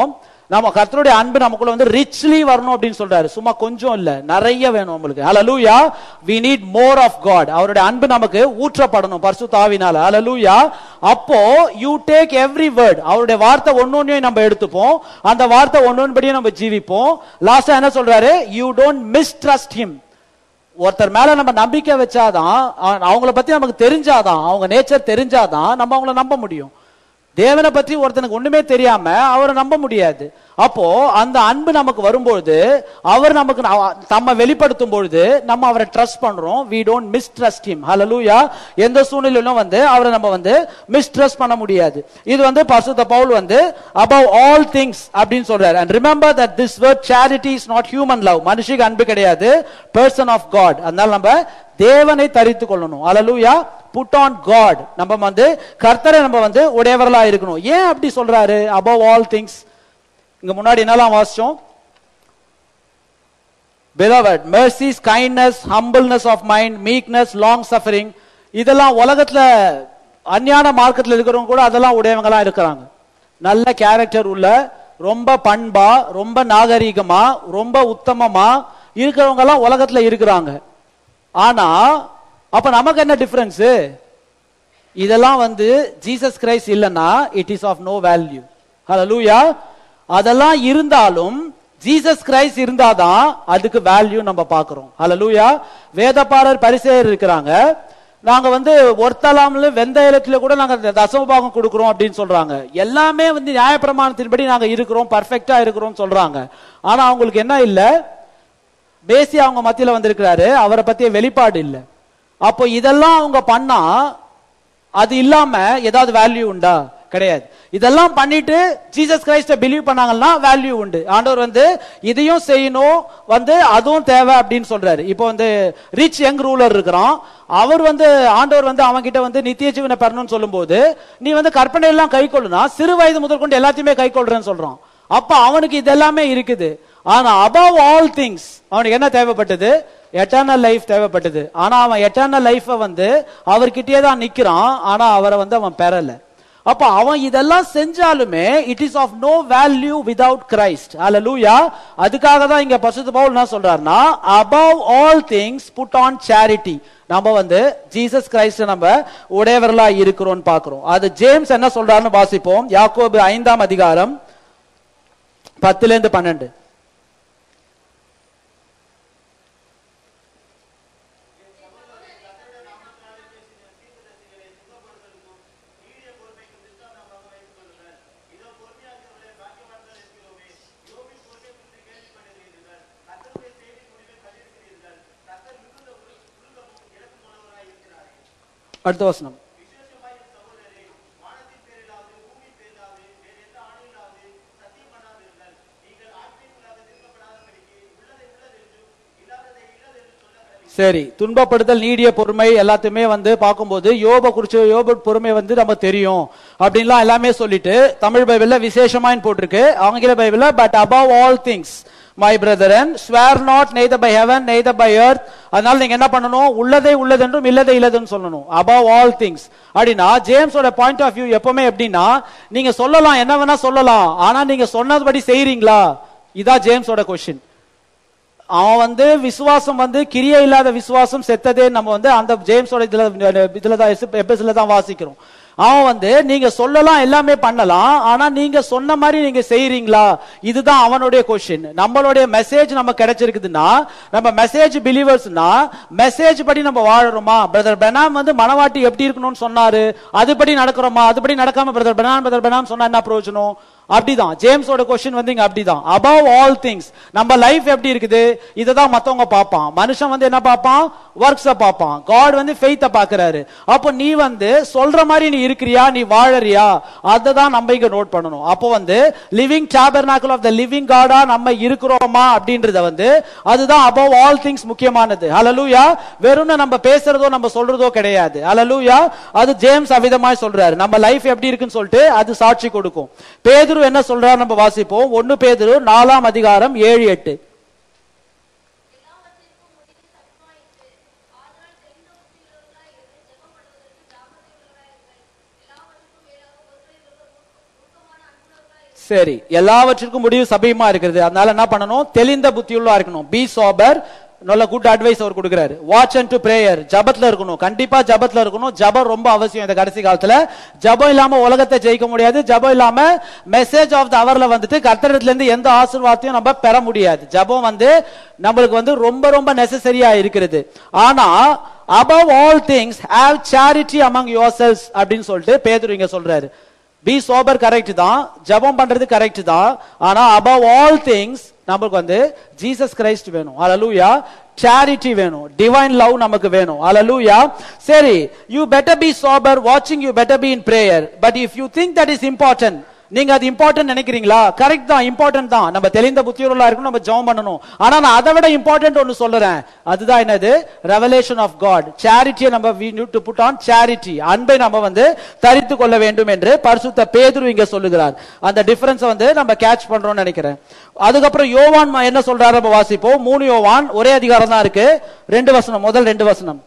[SPEAKER 1] நம்ம கர்த்தருடைய அன்பு நமக்குள்ள வந்து ரிச்லி வரணும் அப்படின்னு சொல்றாரு சும்மா கொஞ்சம் இல்ல நிறைய வேணும் உங்களுக்கு ஹalleluya we need more of god அவருடைய அன்பு நமக்கு ஊற்றப்படணும் பரிசுத்த ஆவினால ஹalleluya அப்போ you take every word அவருடைய வார்த்தை ஒன்னொன்னையும் நம்ம எடுத்துப்போம் அந்த வார்த்தை ஒன்னொன்படியே நம்ம ஜீவிப்போம் லாஸ்டா என்ன சொல்றாரு you don't mistrust him ஒருத்தர் மேல நம்ம நம்பிக்கை வச்சாதான் அவ- அவங்கள பத்தி நமக்கு தெரிஞ்சாதான் அவங்க நேச்சர் தெரிஞ்சாதான் நம்ம அவங்கள நம்ப முடியும் தேவனை பத்தி ஒருத்தனுக்கு ஒண்ணுமே தெரியாம அவரை நம்ப முடியாது அப்போ அந்த அன்பு நமக்கு வரும்பொழுது அவர் நமக்கு ந- தம்ம வெளிப்படுத்தும் பொழுது நம்ம அவரை ட்ரஸ்ட் பண்றோம் we don't mistrust him hallelujah எந்த சூழ்நிலையிலும் வந்து அவரை நம்ம வந்து மிஸ்ட்ரஸ்ட் பண்ண முடியாது இது வந்து பரிசுத்த பவுல் வந்து above all things அப்படின்னு சொல்றாரு and remember that this word charity is not human love மனுஷிக்கு அன்பு கிடையாது person of god அதனால நம்ம தேவனை தரித்து கொள்ளணும் hallelujah put on god நம்ம வந்து கர்த்தரை நம்ம வந்து உடையவர்களா இருக்கணும் ஏன் அப்படி சொல்றாரு above all things இங்க முன்னாடி என்னலாம் வாசிச்சோம் beloved mercies kindness humbleness of mind meekness long suffering இதெல்லாம் உலகத்துல அஞ்ஞான மார்க்கத்துல இருக்கிறவங்க கூட அதெல்லாம் உடையவங்களா இருக்கிறாங்க நல்ல கேரக்டர் உள்ள ரொம்ப பண்பா ரொம்ப நாகரீகமா ரொம்ப உத்தமமா இருக்கிறவங்க எல்லாம் உலகத்துல இருக்கிறாங்க ஆனா அப்ப நமக்கு என்ன டிஃபரன்ஸ் இதெல்லாம் வந்து ஜீசஸ் கிரைஸ்ட் இல்லைன்னா it is of no value hallelujah அதெல்லாம் இருந்தாலும் ஜீசஸ் கிரைஸ்ட் இருந்தாதான் அதுக்கு வேல்யூ நம்ம பார்க்கிறோம் ஹalleluya வேதப்பாரர் பரிசேயர் இருக்கிறாங்க நாங்க வந்து ஒருத்தலாம்ல வெந்தயத்துல கூட நாங்க தசமபாகம் கொடுக்கிறோம் அப்படின்னு சொல்றாங்க எல்லாமே வந்து நியாயப்பிரமாணத்தின்படி நாங்க இருக்கிறோம் பர்ஃபெக்ட்டா இருக்கிறோம் சொல்றாங்க ஆனா அவங்களுக்கு என்ன இல்ல பேசி அவங்க மத்தியில வந்திருக்கிறாரு அவரை பத்திய வெளிப்பாடு இல்ல அப்போ இதெல்லாம் அவங்க பண்ணா அது இல்லாம ஏதாவது வேல்யூ உண்டா கிடையாது இதெல்லாம் பண்ணிட்டு ஜீசஸ் கிரைஸ்ட பிலீவ் பண்ணாங்கன்னா வேல்யூ உண்டு ஆண்டவர் வந்து இதையும் செய்யணும் வந்து அதுவும் தேவை அப்படின்னு சொல்றாரு இப்போ வந்து ரிச் யங் ரூலர் இருக்கிறான் அவர் வந்து ஆண்டவர் வந்து அவன் கிட்ட வந்து நித்திய ஜீவனை பெறணும்னு சொல்லும்போது நீ வந்து கற்பனை எல்லாம் கை கொள்ளுனா சிறு வயது முதல் கொண்டு எல்லாத்தையுமே கை கொள்றேன்னு சொல்றான் அப்ப அவனுக்கு இது எல்லாமே இருக்குது ஆனா above ஆல் திங்ஸ் அவனுக்கு என்ன தேவைப்பட்டது எட்டர்னல் லைஃப் தேவைப்பட்டது ஆனா அவன் எட்டர்னல் லைஃப வந்து அவர்கிட்டயே தான் நிக்கிறான் ஆனா அவரை வந்து அவன் பெறல அப்ப அவன் இதெல்லாம் செஞ்சாலுமே it is of no value without Christ hallelujah அதுக்காக தான் இங்க பசுத்து பவுல் என்ன சொல்றாருன்னா above all things put on charity நம்ம வந்து ஜீசஸ் கிரைஸ்ட் நம்ம உடையவர்களா இருக்கிறோம்னு பாக்குறோம் அது ஜேம்ஸ் என்ன சொல்றாருன்னு வாசிப்போம் யாக்கோபு ஐந்தாம் அதிகாரம் பத்துல இருந்து பன்னெண்டு அடுத்த வசனம் சரி துன்பப்படுதல் நீடிய பொறுமை எல்லாத்தையுமே வந்து பார்க்கும்போது யோப குறிச்ச யோப பொறுமை வந்து நம்ம தெரியும் அப்படின்லாம் எல்லாமே சொல்லிட்டு தமிழ் பைபிள்ல விசேஷமாயின் போட்டிருக்கு ஆங்கில பைபிள்ல but above all things my brethren swear not neither by heaven neither by earth அதனால நீங்க என்ன பண்ணணும் உள்ளதை உள்ளதென்றும் இல்லதை இல்லதுன்னு சொல்லணும் above ஆல் திங்ஸ் அப்படின்னா ஜேம்ஸோட பாயிண்ட் ஆஃப் வியூ எப்பவுமே எப்படின்னா நீங்க சொல்லலாம் என்ன வேணா சொல்லலாம் ஆனா நீங்க சொன்னதுபடி செய்றீங்களா இதான் ஜேம்ஸோட கொஸ்டின் அவன் வந்து விசுவாசம் வந்து கிரியை இல்லாத விசுவாசம் செத்ததே நம்ம வந்து அந்த ஜேம்ஸோட இதுல இதுல தான் எபிசோட்ல தான் வாசிக்கிறோம் அவன் வந்து நீங்க சொல்லலாம் எல்லாமே பண்ணலாம் ஆனா நீங்க சொன்ன மாதிரி நீங்க செய்றீங்களா இதுதான் அவனுடைய கொஸ்டின் நம்மளுடைய மெசேஜ் நம்ம கிடைச்சிருக்குதுன்னா நம்ம மெசேஜ் பிலீவர்ஸ்னா மெசேஜ் படி நம்ம வாழறோமா பிரதர் பெனாம் வந்து மனவாட்டி எப்படி இருக்கணும்னு சொன்னாரு அதுபடி நடக்கிறோமா அதுபடி நடக்காம பிரதர் பெனாம் பிரதர் பெனாம் சொன்னா என்ன பிரயோஜனம் அப்படிதான் ஜேம்ஸோட கொஸ்டின் வந்து இங்க அப்படிதான் above ஆல் திங்ஸ் நம்ம லைஃப் எப்படி இருக்குது இதை தான் மத்தவங்க பார்ப்பான் மனுஷன் வந்து என்ன பார்ப்பான் ஒர்க்ஸ பார்ப்பான் காட் வந்து ஃபெய்த்த பாக்குறாரு அப்போ நீ வந்து சொல்ற மாதிரி நீ இருக்கிறியா நீ வாழறியா அதை தான் நம்ம இங்க நோட் பண்ணணும் அப்போ வந்து living tabernacle of the living காடா நம்ம இருக்கிறோமா அப்படின்றத வந்து அதுதான் above ஆல் திங்ஸ் முக்கியமானது ஹalleluya வெறும் நம்ம பேசுறதோ நம்ம சொல்றதோ கிடையாது ஹalleluya அது ஜேம்ஸ் அவிதமாய் சொல்றாரு நம்ம லைஃப் எப்படி இருக்குன்னு சொல்லிட்டு அது சாட்சி கொடுக்கும் பேதுரு என்ன சொல்றாரு நம்ம வாசிப்போம் ஒன்னு பேதுரு நாலாம் அதிகாரம் ஏழு எட்டு
[SPEAKER 2] எல்லாவற்றிற்கும் முடிவு சமமாயிற்று ஆதலால் தெரிந்த புத்தியுள்ளவர்களாய் இருந்து ஜெபப்படுவதற்கு ஜாமத்தையுள்ளவர்களாய் இருங்கள் எல்லாவற்றுக்கும் மேலாக ஒருவரை ஒருவர் உருக்கமான அன்புள்ளவர்களாய்
[SPEAKER 1] சரி எல்லாவற்றிற்கும் முடிவு சபையுமா இருக்கிறது அதனால என்ன பண்ணணும் தெளிந்த புத்தியுள்ளா இருக்கணும் பி சோபர் நல்ல குட் அட்வைஸ் அவர் கொடுக்குறாரு வாட்ச் அண்ட் டு பிரேயர் ஜபத்துல இருக்கணும் கண்டிப்பா ஜபத்துல இருக்கணும் ஜபம் ரொம்ப அவசியம் இந்த கடைசி காலத்துல ஜபம் இல்லாம உலகத்தை ஜெயிக்க முடியாது ஜபம் இல்லாம மெசேஜ் ஆஃப் த அவர்ல வந்துட்டு கர்த்தரிடத்துல இருந்து எந்த ஆசீர்வாதத்தையும் நம்ம பெற முடியாது ஜபம் வந்து நம்மளுக்கு வந்து ரொம்ப ரொம்ப நெசசரியா இருக்கிறது ஆனா above all things have charity among yourselves அப்படின்னு சொல்லிட்டு பேதுரு இங்க சொல்றாரு பி சோபர் கரெக்ட் தான் ஜெபம் பண்றது கரெக்ட் தான் ஆனா above ஆல் திங்ஸ் நமக்கு வந்து ஜீசஸ் கிரைஸ்ட் வேணும் அலலூயா சேரிட்டி வேணும் டிவைன் லவ் நமக்கு வேணும் அலலூயா சரி யூ பெட்டர் பி சோபர் வாட்சிங் you better be in prayer but if you think that is important நீங்க அது இம்பார்ட்டன்ட் நினைக்கிறீங்களா கரெக்ட் தான் இம்பார்ட்டன்ட் தான் நம்ம தெளிந்த புத்தியுள்ளா இருக்கணும் நம்ம ஜெபம் பண்ணணும் ஆனா நான் அதை விட இம்பார்ட்டன்ட் ஒன்னு சொல்றேன் அதுதான் என்னது ரெவலேஷன் ஆஃப் காட் சேரிட்டியை நம்ம we need to put on charity அன்பை நம்ம வந்து தரித்து கொள்ள வேண்டும் என்று பரிசுத்த பேதுரு இங்க சொல்லுகிறார் அந்த டிஃபரன்ஸ் வந்து நம்ம கேட்ச் பண்றோம்னு நினைக்கிறேன் அதுக்கப்புறம் யோவான் ம- என்ன சொல்றாரு நம்ம வாசிப்போம் மூணு யோவான் ஒரே அதிகாரம் தான் இருக்கு ரெண்டு வசனம் முதல் ரெண்டு வசனம்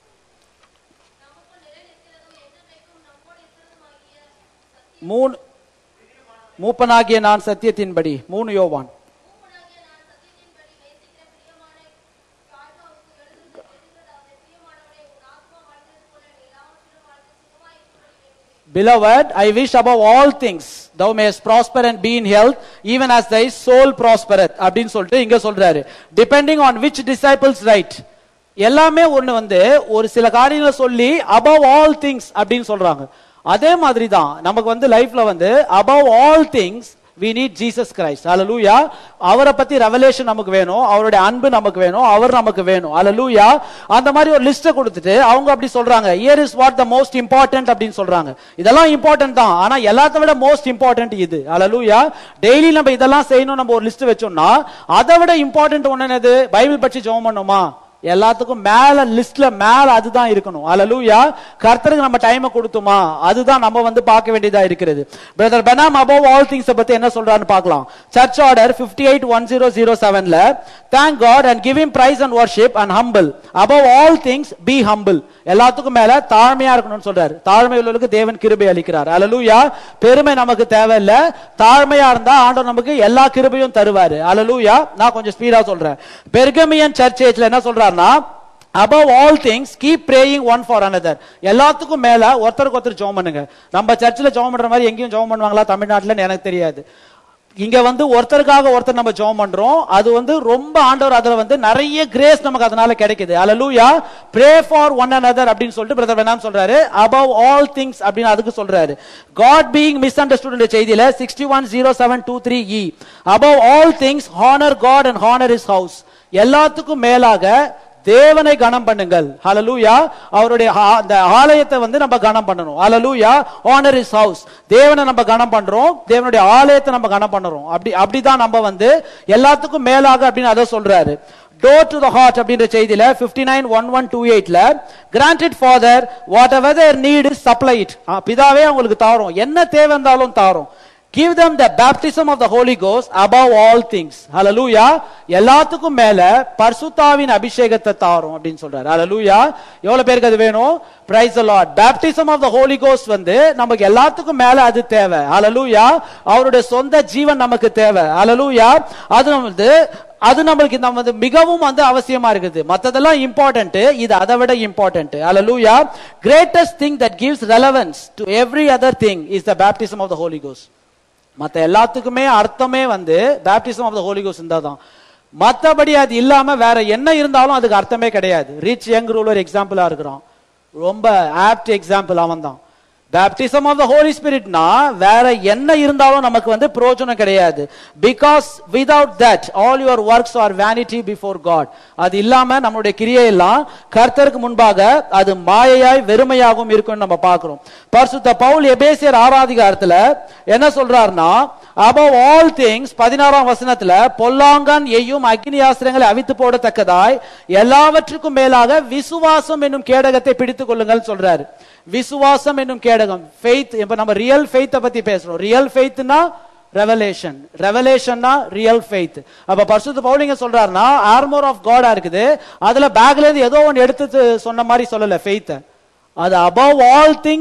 [SPEAKER 2] நமக்குள் நிலைநிற்கிறதும் என்றென்றைக்கும் நம்மோடு இருக்கிறதுமாகிய
[SPEAKER 1] மூணு மூப்பனாகிய நான் சத்தியத்தின்படி மூணு யோவான்
[SPEAKER 2] மூப்பனாகிய நான் சத்தியத்தின்படி நேசிக்கிற பிரியமான தாழ்மாவுக்கு எழுதுகிற எழுதுகிறதாவது பிரியமானவரே உன் ஆத்மா வாழ்ந்தது போல நீ எல்லாவற்றிலும் வாழ்ந்து சுகமாய் இருக்கும்படி வேண்டுகிறேன்
[SPEAKER 1] Beloved, I wish above all things thou mayest prosper and be in health, even as thy soul prospereth. அப்படின்னு சொல்லிட்டு இங்க சொல்றாரு depending on which disciples write எல்லாமே ஒண்ணு வந்து ஒரு சில காரியங்களை சொல்லி above all things அப்படின்னு சொல்றாங்க அதே மாதிரி தான் நமக்கு வந்து லைஃப்ல வந்து above all things we need Jesus Christ hallelujah அவரை பத்தி ரெவலேஷன் நமக்கு வேணும் அவருடைய அன்பு நமக்கு வேணும் அவர் நமக்கு வேணும் hallelujah அந்த மாதிரி ஒரு லிஸ்ட கொடுத்துட்டு அவங்க அப்படி சொல்றாங்க here is what the most important அப்படின்னு சொல்றாங்க இதெல்லாம் இம்பார்ட்டன்ட் தான் ஆனா எல்லாத்த விட மோஸ்ட் இம்பார்ட்டன்ட் இது hallelujah டெய்லி நம்ம இதெல்லாம் செய்யணும் நம்ம ஒரு லிஸ்ட் வச்சோம்னா அதை விட இம்பார்ட்டன்ட் ஒண்ணு என்னது பைபிள் பற்றி ஜெபம் பண்ணுமா எல்லாத்துக்கும் மேல லிஸ்ட்ல மேல அதுதான் இருக்கணும் அல்லலூயா கர்த்தருக்கு நம்ம டைம் கொடுத்துமா அதுதான் நம்ம வந்து பார்க்க வேண்டியதா இருக்கிறது brother Branham above all things பத்தி என்ன சொல்றான்னு பார்க்கலாம் church order 581007 eight one zero zero செவன்ல thank God and give him praise and worship and humble above all things be humble எல்லாத்துக்கும் மேல தாழ்மையா இருக்கணும்னு சொல்றாரு தாழ்மை உள்ளவர்களுக்கு தேவன் கிருபை அளிக்கிறார் அல்லலூயா பெருமை நமக்கு தேவையில்லை தாழ்மையா இருந்தா ஆண்டவர் நமக்கு எல்லா கிருபையும் தருவாரு அல்லலூயா நான் கொஞ்சம் ஸ்பீடா சொல்றேன் பெர்கமியன் சர்ச் ஏஜ்ல என்ன சொல்றாருன்னா above all things keep praying one for another எல்லாத்துக்கும் மேல ஒருத்தருக்கு ஒருத்தர் ஜெபம் பண்ணுங்க நம்ம சர்ச்சில் ஜெபம் பண்ற மாதிரி எங்கேயும் ஜெபம் பண்ணுவாங்களா தமிழ்நாட்டுல எனக்கு தெரியாது இங்க வந்து ஒருத்தருக்காக ஒருத்தர் நம்ம ஜெபம் பண்றோம் அது வந்து ரொம்ப ஆண்டவர் அதுல வந்து நிறைய கிரேஸ் நமக்கு அதனால கிடைக்குது hallelujah pray for one another அப்படின்னு சொல்லிட்டு பிரதர் வேணாம் சொல்றாரு above all things அப்படின்னு அதுக்கு சொல்றாரு காட் பீயிங் மிஸ் அண்டர்ஸ்டுட் செய்தியில sixty one zero seven two three E above all things honor god and honor his house எல்லாத்துக்கும் மேலாக தேவனை கனம் பண்ணுங்கள் ஹalleluya அவருடைய ஆ- அந்த ஆலயத்தை வந்து நம்ம கனம் பண்ணணும் ஹalleluya honor his house தேவனை நம்ம கனம் பண்றோம் தேவனுடைய ஆலயத்தை நம்ம கனம் பண்றோம் அப்படி அப்படிதான் நம்ம வந்து எல்லாத்துக்கும் மேலாக அப்படின்னு அதை சொல்றாரு டோர் டு த ஹார்ட் அப்படின்ற செய்தியில 59 நைன் ஒன் ஒன் டூ எயிட்ல granted father whatever their need is supply it பிதாவே அவங்களுக்கு தாரோம் என்ன தேவை இருந்தாலும் தாரோம் give them the baptism of the holy ghost above all things hallelujah எல்லாத்துக்கும் மேல பரிசுத்தாவின் அபிஷேகத்தை தாரும் அப்படின்னு சொல்றாரு hallelujah எவ்வளவு பேருக்கு அது வேணும் praise the lord baptism of the holy ghost வந்து நமக்கு எல்லாத்துக்கும் மேல அது தேவை hallelujah அவருடைய சொந்த ஜீவன் நமக்கு தேவை hallelujah அது வந்து அது நம்மளுக்கு நம்ம வந்து மிகவும் வந்து அவசியமா இருக்குது மத்ததெல்லாம் இம்பார்ட்டன்ட் இது அதை விட important hallelujah greatest thing that gives relevance to every other thing is the baptism of the holy ghost மத்த எல்லாத்துக்குமே அர்த்தமே வந்து பேப்டிசம் ஆஃப் த ஹோலி கோஸ் இருந்தா தான் மத்தபடி அது இல்லாம வேற என்ன இருந்தாலும் அதுக்கு அர்த்தமே கிடையாது ரிச் யங் ரூலர் எக்ஸாம்பிளா இருக்கிறான் ரொம்ப ஆப்ட் எக்ஸாம்பிள் அவன் தான் பேப்டிசம் ஆஃப் த ஹோலி ஸ்பிரிட்னா வேற என்ன இருந்தாலும் நமக்கு வந்து பிரயோஜனம் கிடையாது because without that all your works are vanity before God அது இல்லாம நம்மளுடைய கிரியை எல்லாம் கர்த்தருக்கு முன்பாக அது மாயையாய் வெறுமையாகவும் இருக்கும்னு நம்ம பார்க்கிறோம் பரிசுத்த பவுல் எபேசியர் ஆராதிகாரத்துல என்ன சொல்றாருன்னா above all things பதினாறாம் வசனத்துல பொல்லாங்கன் எய்யும் அக்னி ஆசிரங்களை அவித்து போடத்தக்கதாய் எல்லாவற்றுக்கும் மேலாக விசுவாசம் என்னும் கேடகத்தை பிடித்துக் கொள்ளுங்கள் சொல்றாரு விசுவாசம் என்னும் கேடகம் ஃபெய்த் இப்ப நம்ம ரியல் ஃபெய்த்தை பத்தி பேசுறோம் ரியல் ஃபெய்த்னா ரெவலேஷன் ரெவலேஷன்னா ரியல் ஃபெய்த் அப்ப பரிசுத்த பவுலிங்க சொல்றாருன்னா ஆர்மோர் ஆஃப் காடா இருக்குது அதுல பேக்ல இருந்து ஏதோ ஒன்னு எடுத்து சொன்ன மாதிரி சொல்லல ஃபெய்த்தை அது above ஆல் திங்ஸ்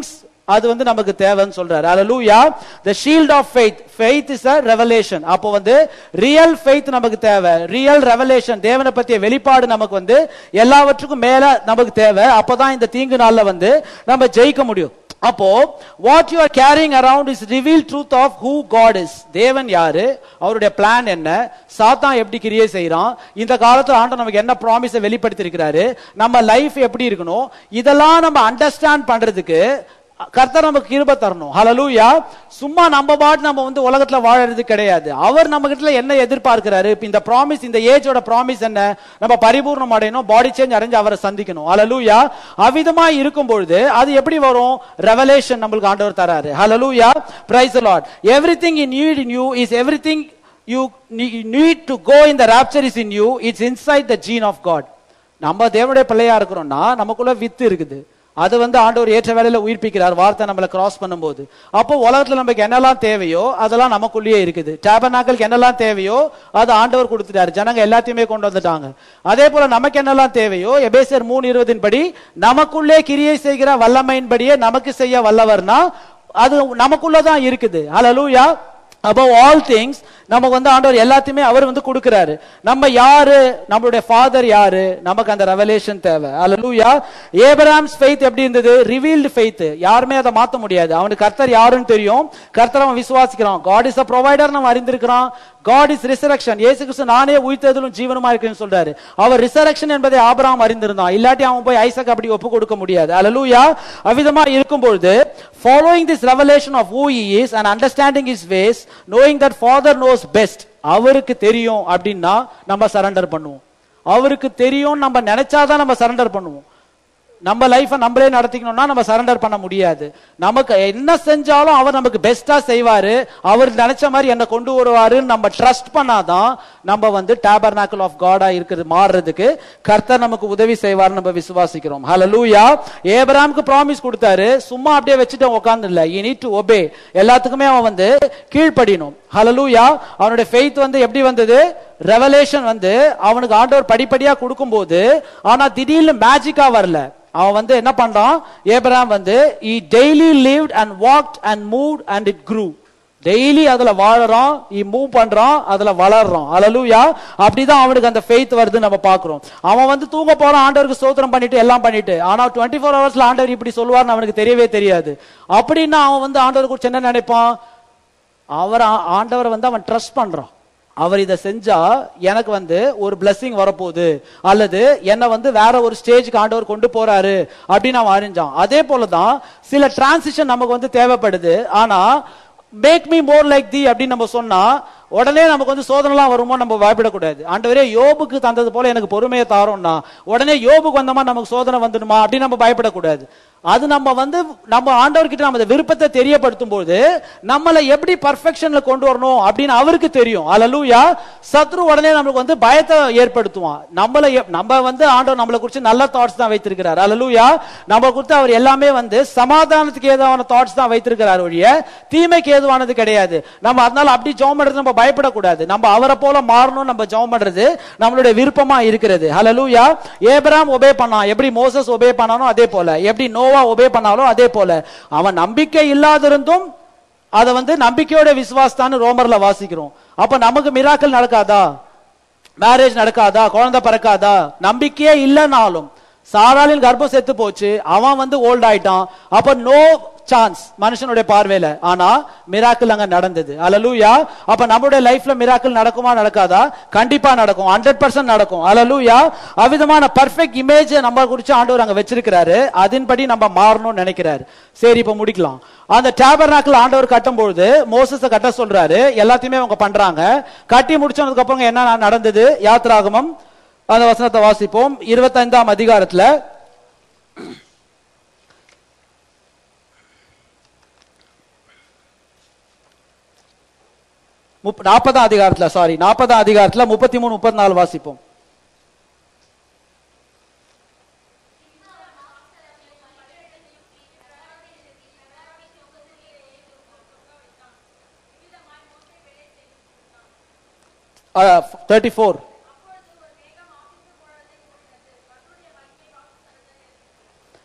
[SPEAKER 1] அது வந்து நமக்கு தேவைன்னு சொல்றாரு ஹalleluya the shield of faith faith is a revelation அப்போ வந்து ரியல் faith நமக்கு தேவை ரியல் revelation தேவனை பத்திய வெளிப்பாடு நமக்கு வந்து எல்லாவற்றுக்கும் மேல நமக்கு தேவை அப்பதான் இந்த தீங்கு நாள்ல வந்து நம்ம ஜெயிக்க முடியும் அப்போ what you are carrying around is reveal truth of who God is தேவன் யாரு அவருடைய பிளான் என்ன சாத்தான் எப்படி கிரியை செய்யறான் இந்த காலத்துல ஆண்டு நமக்கு என்ன ப்ராமிஸை வெளிப்படுத்தி இருக்கிறாரு நம்ம லைஃப் எப்படி இருக்கணும் இதெல்லாம் நம்ம அண்டர்ஸ்டாண்ட் பண்றதுக்கு கர்த்தர் நமக்கு கிருப தரணும் ஹalleluya சும்மா நம்ம பாட்டு நம்ம வந்து உலகத்துல வாழறது கிடையாது அவர் நம்ம கிட்ட என்ன எதிர்பார்க்கிறாரு இப்ப இந்த ப்ராமிஸ் இந்த ஏஜோட ப்ராமிஸ் என்ன நம்ம பரிபூர்ணம் அடையணும் பாடி சேஞ்ச் அடைஞ்சு அவரை சந்திக்கணும் ஹalleluya அவிதமா இருக்கும் பொழுது அது எப்படி வரும் ரெவலேஷன் நம்மளுக்கு ஆண்டவர் தராரு hallelujah praise the lord everything in you in you is everything you ne- need to go in the rapture is in you it's inside the gene of god நம்ம தேவனுடைய பிள்ளையா இருக்கிறோம்னா நமக்குள்ள வித்து இருக்குது அது வந்து ஆண்டவர் ஏற்ற வேலையில உயிர்ப்பிக்கிறார் வார்த்தை நம்மள கிராஸ் பண்ணும்போது அப்போ உலகத்துல நமக்கு என்னெல்லாம் தேவையோ அதெல்லாம் நமக்குள்ளேயே இருக்குது டேபனாக்களுக்கு என்னெல்லாம் தேவையோ அது ஆண்டவர் கொடுத்துட்டாரு ஜனங்க எல்லாத்தையுமே கொண்டு வந்துட்டாங்க அதே போல நமக்கு என்னெல்லாம் தேவையோ எபேசியர் மூணு இருபதின் படி நமக்குள்ளே கிரியை செய்கிற வல்லமையின்படியே நமக்கு செய்ய வல்லவர்னா அது நமக்குள்ளதான் இருக்குது ஹalleluya above all things நமக்கு வந்து ஆண்டவர் எல்லாத்தையுமே அவர் வந்து கொடுக்கிறாரு நம்ம யாரு நம்மளுடைய ஃபாதர் யாரு நமக்கு அந்த ரெவலேஷன் தேவை அல்லூயா ஏபராம்ஸ் ஃபெய்த் எப்படி இருந்தது ரிவீல்டு ஃபெய்த் யாருமே அதை மாத்த முடியாது அவனுக்கு கர்த்தர் யாருன்னு தெரியும் கர்த்தர் அவன் விசுவாசிக்கிறான் காட் இஸ் அ ப்ரொவைடர் நம்ம அறிந்திருக்கிறான் காட் இஸ் ரிசரக்ஷன் இயேசு கிறிஸ்து நானே உயிர்த்தெழுதலும் ஜீவனுமா இருக்கிறேன்னு சொல்றாரு அவர் ரிசரக்ஷன் என்பதை ஆபிரகாம் அறிந்திருந்தான் இல்லாட்டி அவன் போய் ஐசக் அப்படி ஒப்பு கொடுக்க முடியாது அல்லூயா அவ்விதமா இருக்கும் பொழுது following this revelation of who he is and understanding his ways knowing that father knows best அவருக்கு தெரியும் அப்படின்னா நம்ம சரண்டர் பண்ணுவோம் அவருக்கு தெரியும் நம்ம நினைச்சாதான் நம்ம சரண்டர் பண்ணுவோம் நம்ம லைஃபை நம்மளே நடத்திக்கணும்னா நம்ம சரண்டர் பண்ண முடியாது நமக்கு என்ன செஞ்சாலும் அவர் நமக்கு பெஸ்டா செய்வாரு அவர் நினைச்ச மாதிரி என்ன கொண்டு வருவாருன்னு நம்ம ட்ரஸ்ட் பண்ணாதான் நம்ம வந்து டேபர்நாக்கல் ஆஃப் காடா இருக்கிறது மாறுறதுக்கு கர்த்தர் நமக்கு உதவி செய்வார்னு நம்ம விசுவாசிக்கிறோம் ஹalleluya ஏபிரகாமுக்கு ப்ராமிஸ் கொடுத்தாரு சும்மா அப்படியே வச்சுட்டு உட்கார்ந்து இல்ல you need to obey எல்லாத்துக்குமே அவன் வந்து கீழ்ப்படியணும் ஹalleluya அவனுடைய ஃபெய்த் வந்து எப்படி வந்தது ரெவலேஷன் வந்து அவனுக்கு ஆண்டவர் படிப்படியா கொடுக்கும்போது ஆனா திடீர்னு மேஜிக்கா வரல அவன் வந்து என்ன பண்றான் ஏபிரகாம் வந்து he daily lived and walked and moved and it grew daily அதுல வாழறான் மூவ் பண்றான் அதுல வளர்றான் அலலுயா அப்படிதான் அவனுக்கு அந்த ஃபெய்த் வருது நம்ம பாக்குறோம் அவன் வந்து தூங்க போறான் ஆண்டவருக்கு ஸ்தோத்திரம் பண்ணிட்டு எல்லாம் பண்ணிட்டு ஆனா டுவெண்ட்டி ஃபோர் ஹவர்ஸ்ல ஆண்டவர் இப்படி சொல்லுவார்னு அவனுக்கு தெரியவே தெரியாது அப்படின்னா அவன் வந்து ஆண்டவர் குறிச்சு என்ன நினைப்பான் அவர் ஆ- ஆண்டவரை வந்து அவன் ட்ரஸ்ட் பண்றான் அவர் இதை செஞ்சா எனக்கு வந்து ஒரு blessing வரப்போகுது அல்லது என்னை வந்து வேற ஒரு ஸ்டேஜ்க்கு ஆண்டவர் கொண்டு போறாரு அப்படின்னு அவன் அறிஞ்சான் அதே போலதான் சில டிரான்சிஷன் நமக்கு வந்து தேவைப்படுது ஆனா make me more like the அப்படின்னு நம்ம சொன்னா உடனே நமக்கு வந்து சோதனைலாம் வருமோ நம்ம பயப்படக்கூடாது ஆண்டவரே யோபுக்கு தந்தது போல எனக்கு பொறுமையை தாரோம்னா உடனே யோபுக்கு வந்தமா நமக்கு சோதனை வந்துடுமா அப்படின்னு நம்ம பயப்படக்கூடாது அது நம்ம வந்து நம்ம ஆண்டவர்கிட்ட நம்ம அந்த விருப்பத்தை தெரியப்படுத்தும் போது நம்மளை எப்படி பர்ஃபெக்ஷன்ல கொண்டு வரணும் அப்படின்னு அவருக்கு தெரியும் அல்லூயா சத்ரு உடனே நம்மளுக்கு வந்து பயத்தை ஏற்படுத்துவான் நம்மளை எப்- நம்ம வந்து ஆண்டவர் நம்மளை குறித்து நல்ல தாட்ஸ் தான் வைத்திருக்கிறார் அல்லூயா நம்ம குறித்து அவர் எல்லாமே வந்து சமாதானத்துக்கு ஏதுவான தாட்ஸ் தான் வைத்திருக்கிறார் ஒழிய தீமைக்கு ஏதுவானது கிடையாது நம்ம அதனால அப்படி ஜெபம் பண்றது நம்ம பயப்படக்கூடாது நம்ம அவரை போல மாறணும் நம்ம ஜெபம் பண்றது நம்மளுடைய விருப்பமா இருக்கிறது ஹalleluya ஏபிராம் ஒபே பண்ணான் எப்படி மோசஸ் ஒபே பண்ணானோ அதே போல எப்படி நோவா ஒபே பண்ணாலோ அதே போல அவன் நம்பிக்கை இல்லாதிருந்தும் அதை வந்து நம்பிக்கையோட விசுவாசத்தான்னு ரோமர்ல வாசிக்கிறோம் அப்ப நமக்கு மிராக்கள் நடக்காதா மேரேஜ் நடக்காதா குழந்தை பிறக்காதா நம்பிக்கையே இல்லைனாலும் சாராளின் கர்ப்பம் செத்து போச்சு அவன் வந்து ஓல்ட் ஆயிட்டான் அப்ப நோ சான்ஸ் மனுஷனுடைய பார்வையில ஆனா மிராக்கிள் அங்க நடந்தது அலலூயா அப்ப நம்மளுடைய லைஃப்ல மிராக்கிள் நடக்குமா நடக்காதா கண்டிப்பா நடக்கும் ஹண்ட்ரட் பர்சன்ட் நடக்கும் அலலூயா அவ்விதமான பர்ஃபெக்ட் இமேஜ் நம்ம குறிச்சு ஆண்டவர் அங்க வச்சிருக்கிறாரு அதன்படி நம்ம மாறணும்னு நினைக்கிறாரு சரி இப்ப முடிக்கலாம் அந்த டேபர்நாக்கிள் ஆண்டவர் கட்டும்பொழுது மோசஸ கட்ட சொல்றாரு எல்லாத்தையுமே அவங்க பண்றாங்க கட்டி முடிச்சதுக்கு அப்புறம் என்ன நடந்தது யாத்ராகமம் அந்த வசனத்தை வாசிப்போம் இருபத்தைந்தாம் அதிகாரத்துல முப்ப- நாற்பதாம் அதிகாரத்துல சாரி நாற்பதாம் அதிகாரத்துல முப்பத்தி மூணு முப்பத்தி நாலு வாசிப்போம் தேர்ட்டி ஃபோர்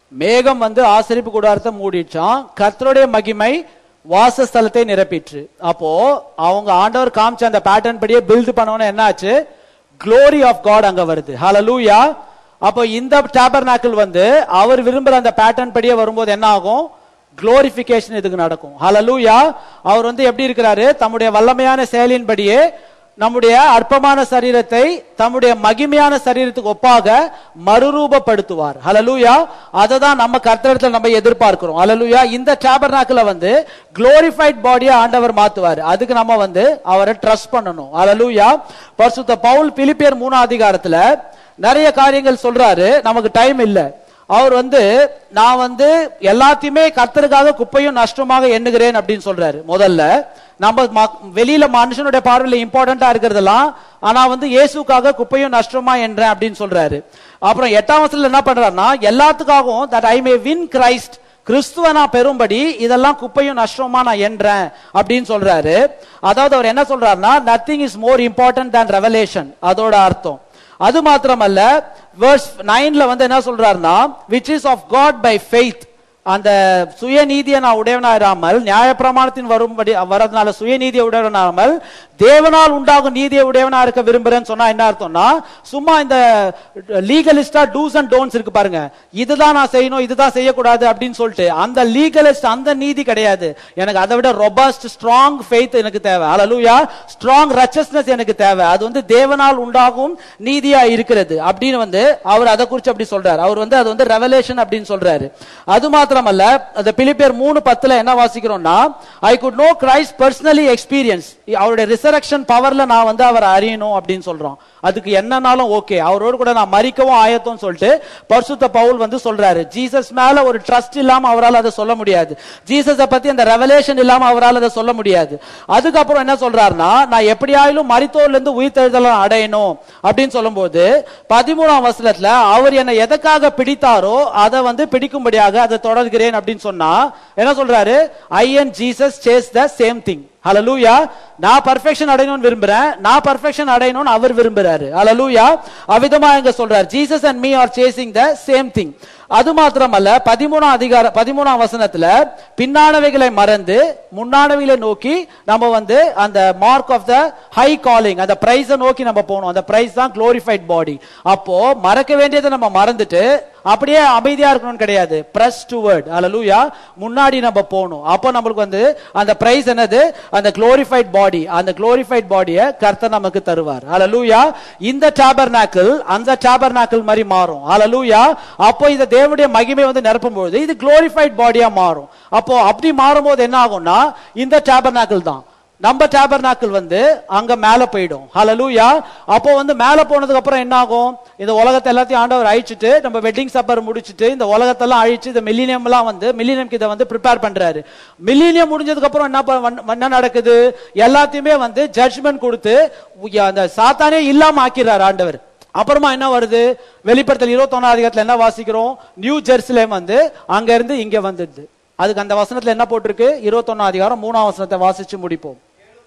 [SPEAKER 1] மேகம் வந்து ஆசரிப்பு கூடாரத்தை மூடிடுச்சான் கர்த்தருடைய மகிமை வாசஸ்தலத்தை நிரப்பிற்று அப்போ அவங்க ஆண்டவர் காமிச்ச அந்த பேட்டர்ன் படியே பில்ட் பண்ணவன என்னாச்சு glory ஆஃப் காட் அங்க வருது ஹalleluya அப்போ இந்த டேபர்நாக்கிள் வந்து அவர் விரும்புற அந்த பேட்டர்ன் படியே வரும்போது என்ன ஆகும் குளோரிபிகேஷன் இதுக்கு நடக்கும் ஹalleluya அவர் வந்து எப்படி இருக்கிறாரு தம்முடைய வல்லமையான செயலின்படியே நம்முடைய அற்பமான சரீரத்தை தம்முடைய மகிமையான சரீரத்துக்கு ஒப்பாக மறுரூபப்படுத்துவார் ஹalleluya அதை தான் நம்ம கர்த்தரிடத்தில் நம்ம எதிர்பார்க்கிறோம் ஹalleluya இந்த டேபர்நாக்கிள வந்து குளோரிஃபைட் பாடியை ஆண்டவர் மாத்துவார் அதுக்கு நம்ம வந்து அவரை ட்ரஸ்ட் பண்ணணும் ஹalleluya பரிசுத்த பவுல் பிலிப்பியர் மூணாம் அதிகாரத்துல நிறைய காரியங்கள் சொல்றாரு நமக்கு டைம் இல்ல அவர் வந்து நான் வந்து எல்லாத்தையுமே கர்த்தருக்காக குப்பையும் நஷ்டமாக எண்ணுகிறேன் அப்படின்னு சொல்றாரு முதல்ல நம்ம ம- வெளியில மனுஷனுடைய பார்வையில இம்பார்ட்டண்டா இருக்கிறதெல்லாம் ஆனா வந்து இயேசுக்காக குப்பையும் நஷ்டமா என்றேன் அப்படின்னு சொல்றாரு அப்புறம் எட்டாம் வசதியில் என்ன பண்றாருன்னா எல்லாத்துக்காகவும் that I may win Christ கிறிஸ்துவ நான் பெறும்படி இதெல்லாம் குப்பையும் நஷ்டமா நான் என்றேன் அப்படின்னு சொல்றாரு அதாவது அவர் என்ன சொல்றாருன்னா nothing is more important than revelation அதோட அர்த்தம் அது மாத்திரமல்ல வேர்ஸ் நைன்ல வந்து என்ன சொல்றாருன்னா which is of God by faith அந்த சுயநீதியை நான் உடையவனாயிராமல் நியாயப்பிரமாணத்தின் வரும்படி வரதுனால சுயநீதியை உடையவனாமல் தேவனால் உண்டாகும் நீதியை உடையவனா இருக்க விரும்புறேன்னு சொன்னா என்ன அர்த்தம்னா சும்மா இந்த லீகலிஸ்டா டூஸ் அண்ட் டோன்ஸ் இருக்கு பாருங்க இதுதான் நான் செய்யணும் இதுதான் செய்யக்கூடாது அப்படின்னு சொல்லிட்டு அந்த லீகலிஸ்ட் அந்த நீதி கிடையாது எனக்கு அதை விட ரொபஸ்ட் ஸ்ட்ராங் ஃபெய்த் எனக்கு தேவை அலலூயா ஸ்ட்ராங் ரச்சஸ்னஸ் எனக்கு தேவை அது வந்து தேவனால் உண்டாகும் நீதியா இருக்கிறது அப்படின்னு வந்து அவர் அதை குறித்து அப்படி சொல்றாரு அவர் வந்து அது வந்து ரெவலேஷன் அப்படின்னு சொல்றாரு அது மாத்திரமல்ல அந்த பிலிப்பியர் மூணு பத்துல என்ன வாசிக்கிறோம்னா I could know Christ personally experience அவருடைய ரிசரக்ஷன் பவர்ல நான் வந்து அவர் அறியணும் அப்படின்னு சொல்றோம் அதுக்கு என்னன்னாலும் ஓகே அவரோடு கூட நான் மறிக்கவும் ஆயத்தம் சொல்லிட்டு பரிசுத்த பவுல் வந்து சொல்றாரு ஜீசஸ் மேல ஒரு ட்ரஸ்ட் இல்லாம அவரால் அதை சொல்ல முடியாது ஜீசஸ பத்தி அந்த ரெவலேஷன் இல்லாம அவரால் அதை சொல்ல முடியாது அதுக்கப்புறம் என்ன சொல்றாருன்னா நான் எப்படியாயிலும் மரித்தோர்ல இருந்து உயிர்த்தெழுதலாம் அடையணும் அப்படின்னு சொல்லும்போது பதிமூணாம் வசனத்துல அவர் என்னை எதற்காக பிடித்தாரோ அதை வந்து பிடிக்கும்படியாக அதை தொடர்கிறேன் அப்படின்னு சொன்னா என்ன சொல்றாரு I and Jesus chase the same thing hallelujah நான் பர்ஃபெக்ஷன் அடையணும்னு விரும்புறேன் நான் பர்ஃபெக்ஷன் அடையணும்னு அவர் விரும்புறாரு ஹalleluya அவிதமா இங்க சொல்றாரு Jesus and me are chasing the same thing அது மாத்திரமல்ல பதிமூணாம் அதிகார பதிமூணாம் வசனத்துல பின்னானவைகளை மறந்து முன்னானவைகளை நோக்கி நம்ம வந்து அந்த mark of the high calling அந்த பிரைஸ நோக்கி நம்ம போகணும் அந்த பிரைஸ் தான் குளோரிஃபைட் பாடி அப்போ மறக்க வேண்டியதை நம்ம மறந்துட்டு அப்படியே அமைதியா இருக்கணும்னு கிடையாது பிரஸ் டுவர்ட் அலலூயா முன்னாடி நம்ம போகணும் அப்போ நம்மளுக்கு வந்து அந்த பிரைஸ் என்னது அந்த குளோரிஃபைட் பாடி அந்த குளோரிஃபைட் பாடியை கர்த்தர் நமக்கு தருவார் அலலூயா இந்த டாபர்நாக்கிள் அந்த டாபர்நாக்கிள் மாதிரி மாறும் அலலூயா அப்போ இந்த தேவனுடைய மகிமை வந்து நிரப்பும்போது இது குளோரிஃபைட் பாடியா மாறும் அப்போ அப்படி மாறும்போது என்ன ஆகும்னா இந்த டாபர்நாக்கிள் தான் நம்ம டேபர்நாக்கிள் வந்து அங்க மேல போயிடும் ஹalleluya அப்போ வந்து மேல போனதுக்கு அப்புறம் என்ன ஆகும் இந்த உலகத்தை எல்லாத்தையும் ஆண்டவர் அழிச்சிட்டு நம்ம வெட்டிங் சப்பர் முடிச்சிட்டு இந்த உலகத்தெல்லாம் அழிச்சு இந்த மில்லினியம் எல்லாம் வந்து மில்லினியம்க்கு இதை வந்து ப்ரிப்பேர் பண்றாரு மில்லினியம் முடிஞ்சதுக்கு அப்புறம் என்ன ப- வன்- என்ன நடக்குது எல்லாத்தையுமே வந்து ஜட்ஜ்மெண்ட் கொடுத்து உ- அந்த சாத்தானே இல்லாம ஆக்கிறார் ஆண்டவர் அப்புறமா என்ன வருது வெளிப்படுத்தல் இருபத்தொன்னாம் அதிகாரத்துல என்ன வாசிக்கிறோம் நியூ ஜெருசலேம் வந்து அங்க இருந்து இங்க வந்துடுது அதுக்கு அந்த வசனத்துல என்ன போட்டிருக்கு இருபத்தொன்னாம் அதிகாரம் மூணாம் வசனத்தை வாசிச்சு முடிப்போம்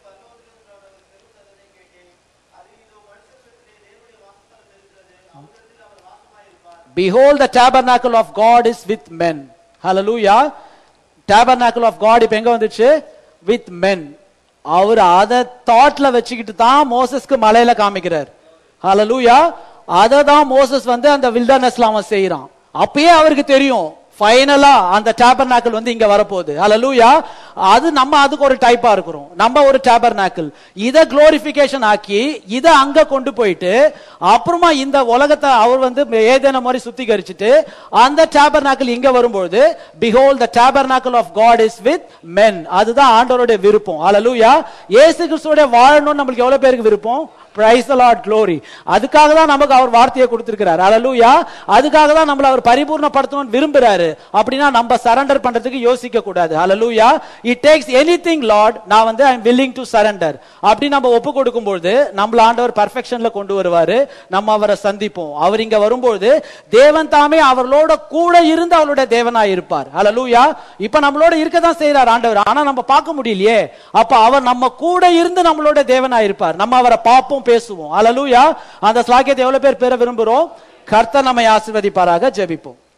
[SPEAKER 1] Behold, the tabernacle of God is with men. Hallelujah. Tabernacle of God இப்ப எங்க வந்துச்சு with men. அவர் அதை தாட்ல வச்சுக்கிட்டு தான் மோசஸ்க்கு மலையில காமிக்கிறார் ஹalleluya அதை தான் மோசஸ் வந்து அந்த வில்டர்னஸ்ல அவன் செய்யறான் அப்பயே அவருக்கு தெரியும் ஃபைனலா அந்த டேபர்நாக்கிள் வந்து இங்க வரப்போகுது ஹalleluya அது நம்ம அதுக்கு ஒரு டைப்பா இருக்கிறோம் நம்ம ஒரு டேபர்நாக்கிள் இத குளோரிஃபிகேஷன் ஆக்கி இத அங்க கொண்டு போயிட்டு அப்புறமா இந்த உலகத்தை அவர் வந்து ஏதேன மாதிரி சுத்திகரிச்சுட்டு அந்த டேபர்நாக்கிள் இங்க வரும்போது behold the tabernacle of God is with men அதுதான் ஆண்டவருடைய விருப்பம் ஹalleluya இயேசு கிறிஸ்துவோட வாழணும்னு நம்மளுக்கு எவ்வளவு பேருக்கு விருப்பம் பிரைஸ் த லார்ட் க்ளோரி அதுக்காக தான் நமக்கு அவர் வார்த்தையை கொடுத்திருக்கிறார் ஹalleluya அதுக்காக தான் நம்மள அவர் பரிபூர்ணப்படுத்தணும்னு விரும்புறாரு அப்படின்னா நம்ம சரண்டர் பண்றதுக்கு யோசிக்க கூடாது hallelujah it takes anything lord நான் வந்து I am willing to surrender அப்படி நம்ம ஒப்பு கொடுக்கும்போது நம்மள ஆண்டவர் பர்ஃபெக்ஷன்ல கொண்டு வருவாரு நம்ம அவரை சந்திப்போம் அவர் இங்க வரும்போது தேவன் தாமே அவர்களோட கூட இருந்து அவருடைய தேவனாய் இருப்பார் ஹalleluya இப்ப நம்மளோட இருக்க தான் செய்யறார் ஆண்டவர் ஆனா நம்ம பார்க்க முடியலையே அப்ப அவர் நம்ம கூட இருந்து நம்மளோட தேவனாய் இருப்பார் நம்ம அவரை பார்ப்போம் பேசுவோம் ஹalleluya அந்த ஸ்லாக்கியத்தை எவ்வளவு பேர் பெற விரும்புறோம் கர்த்தர் நம்மை ஆசீர்வதிப்பாராக ஜெபிப்போம்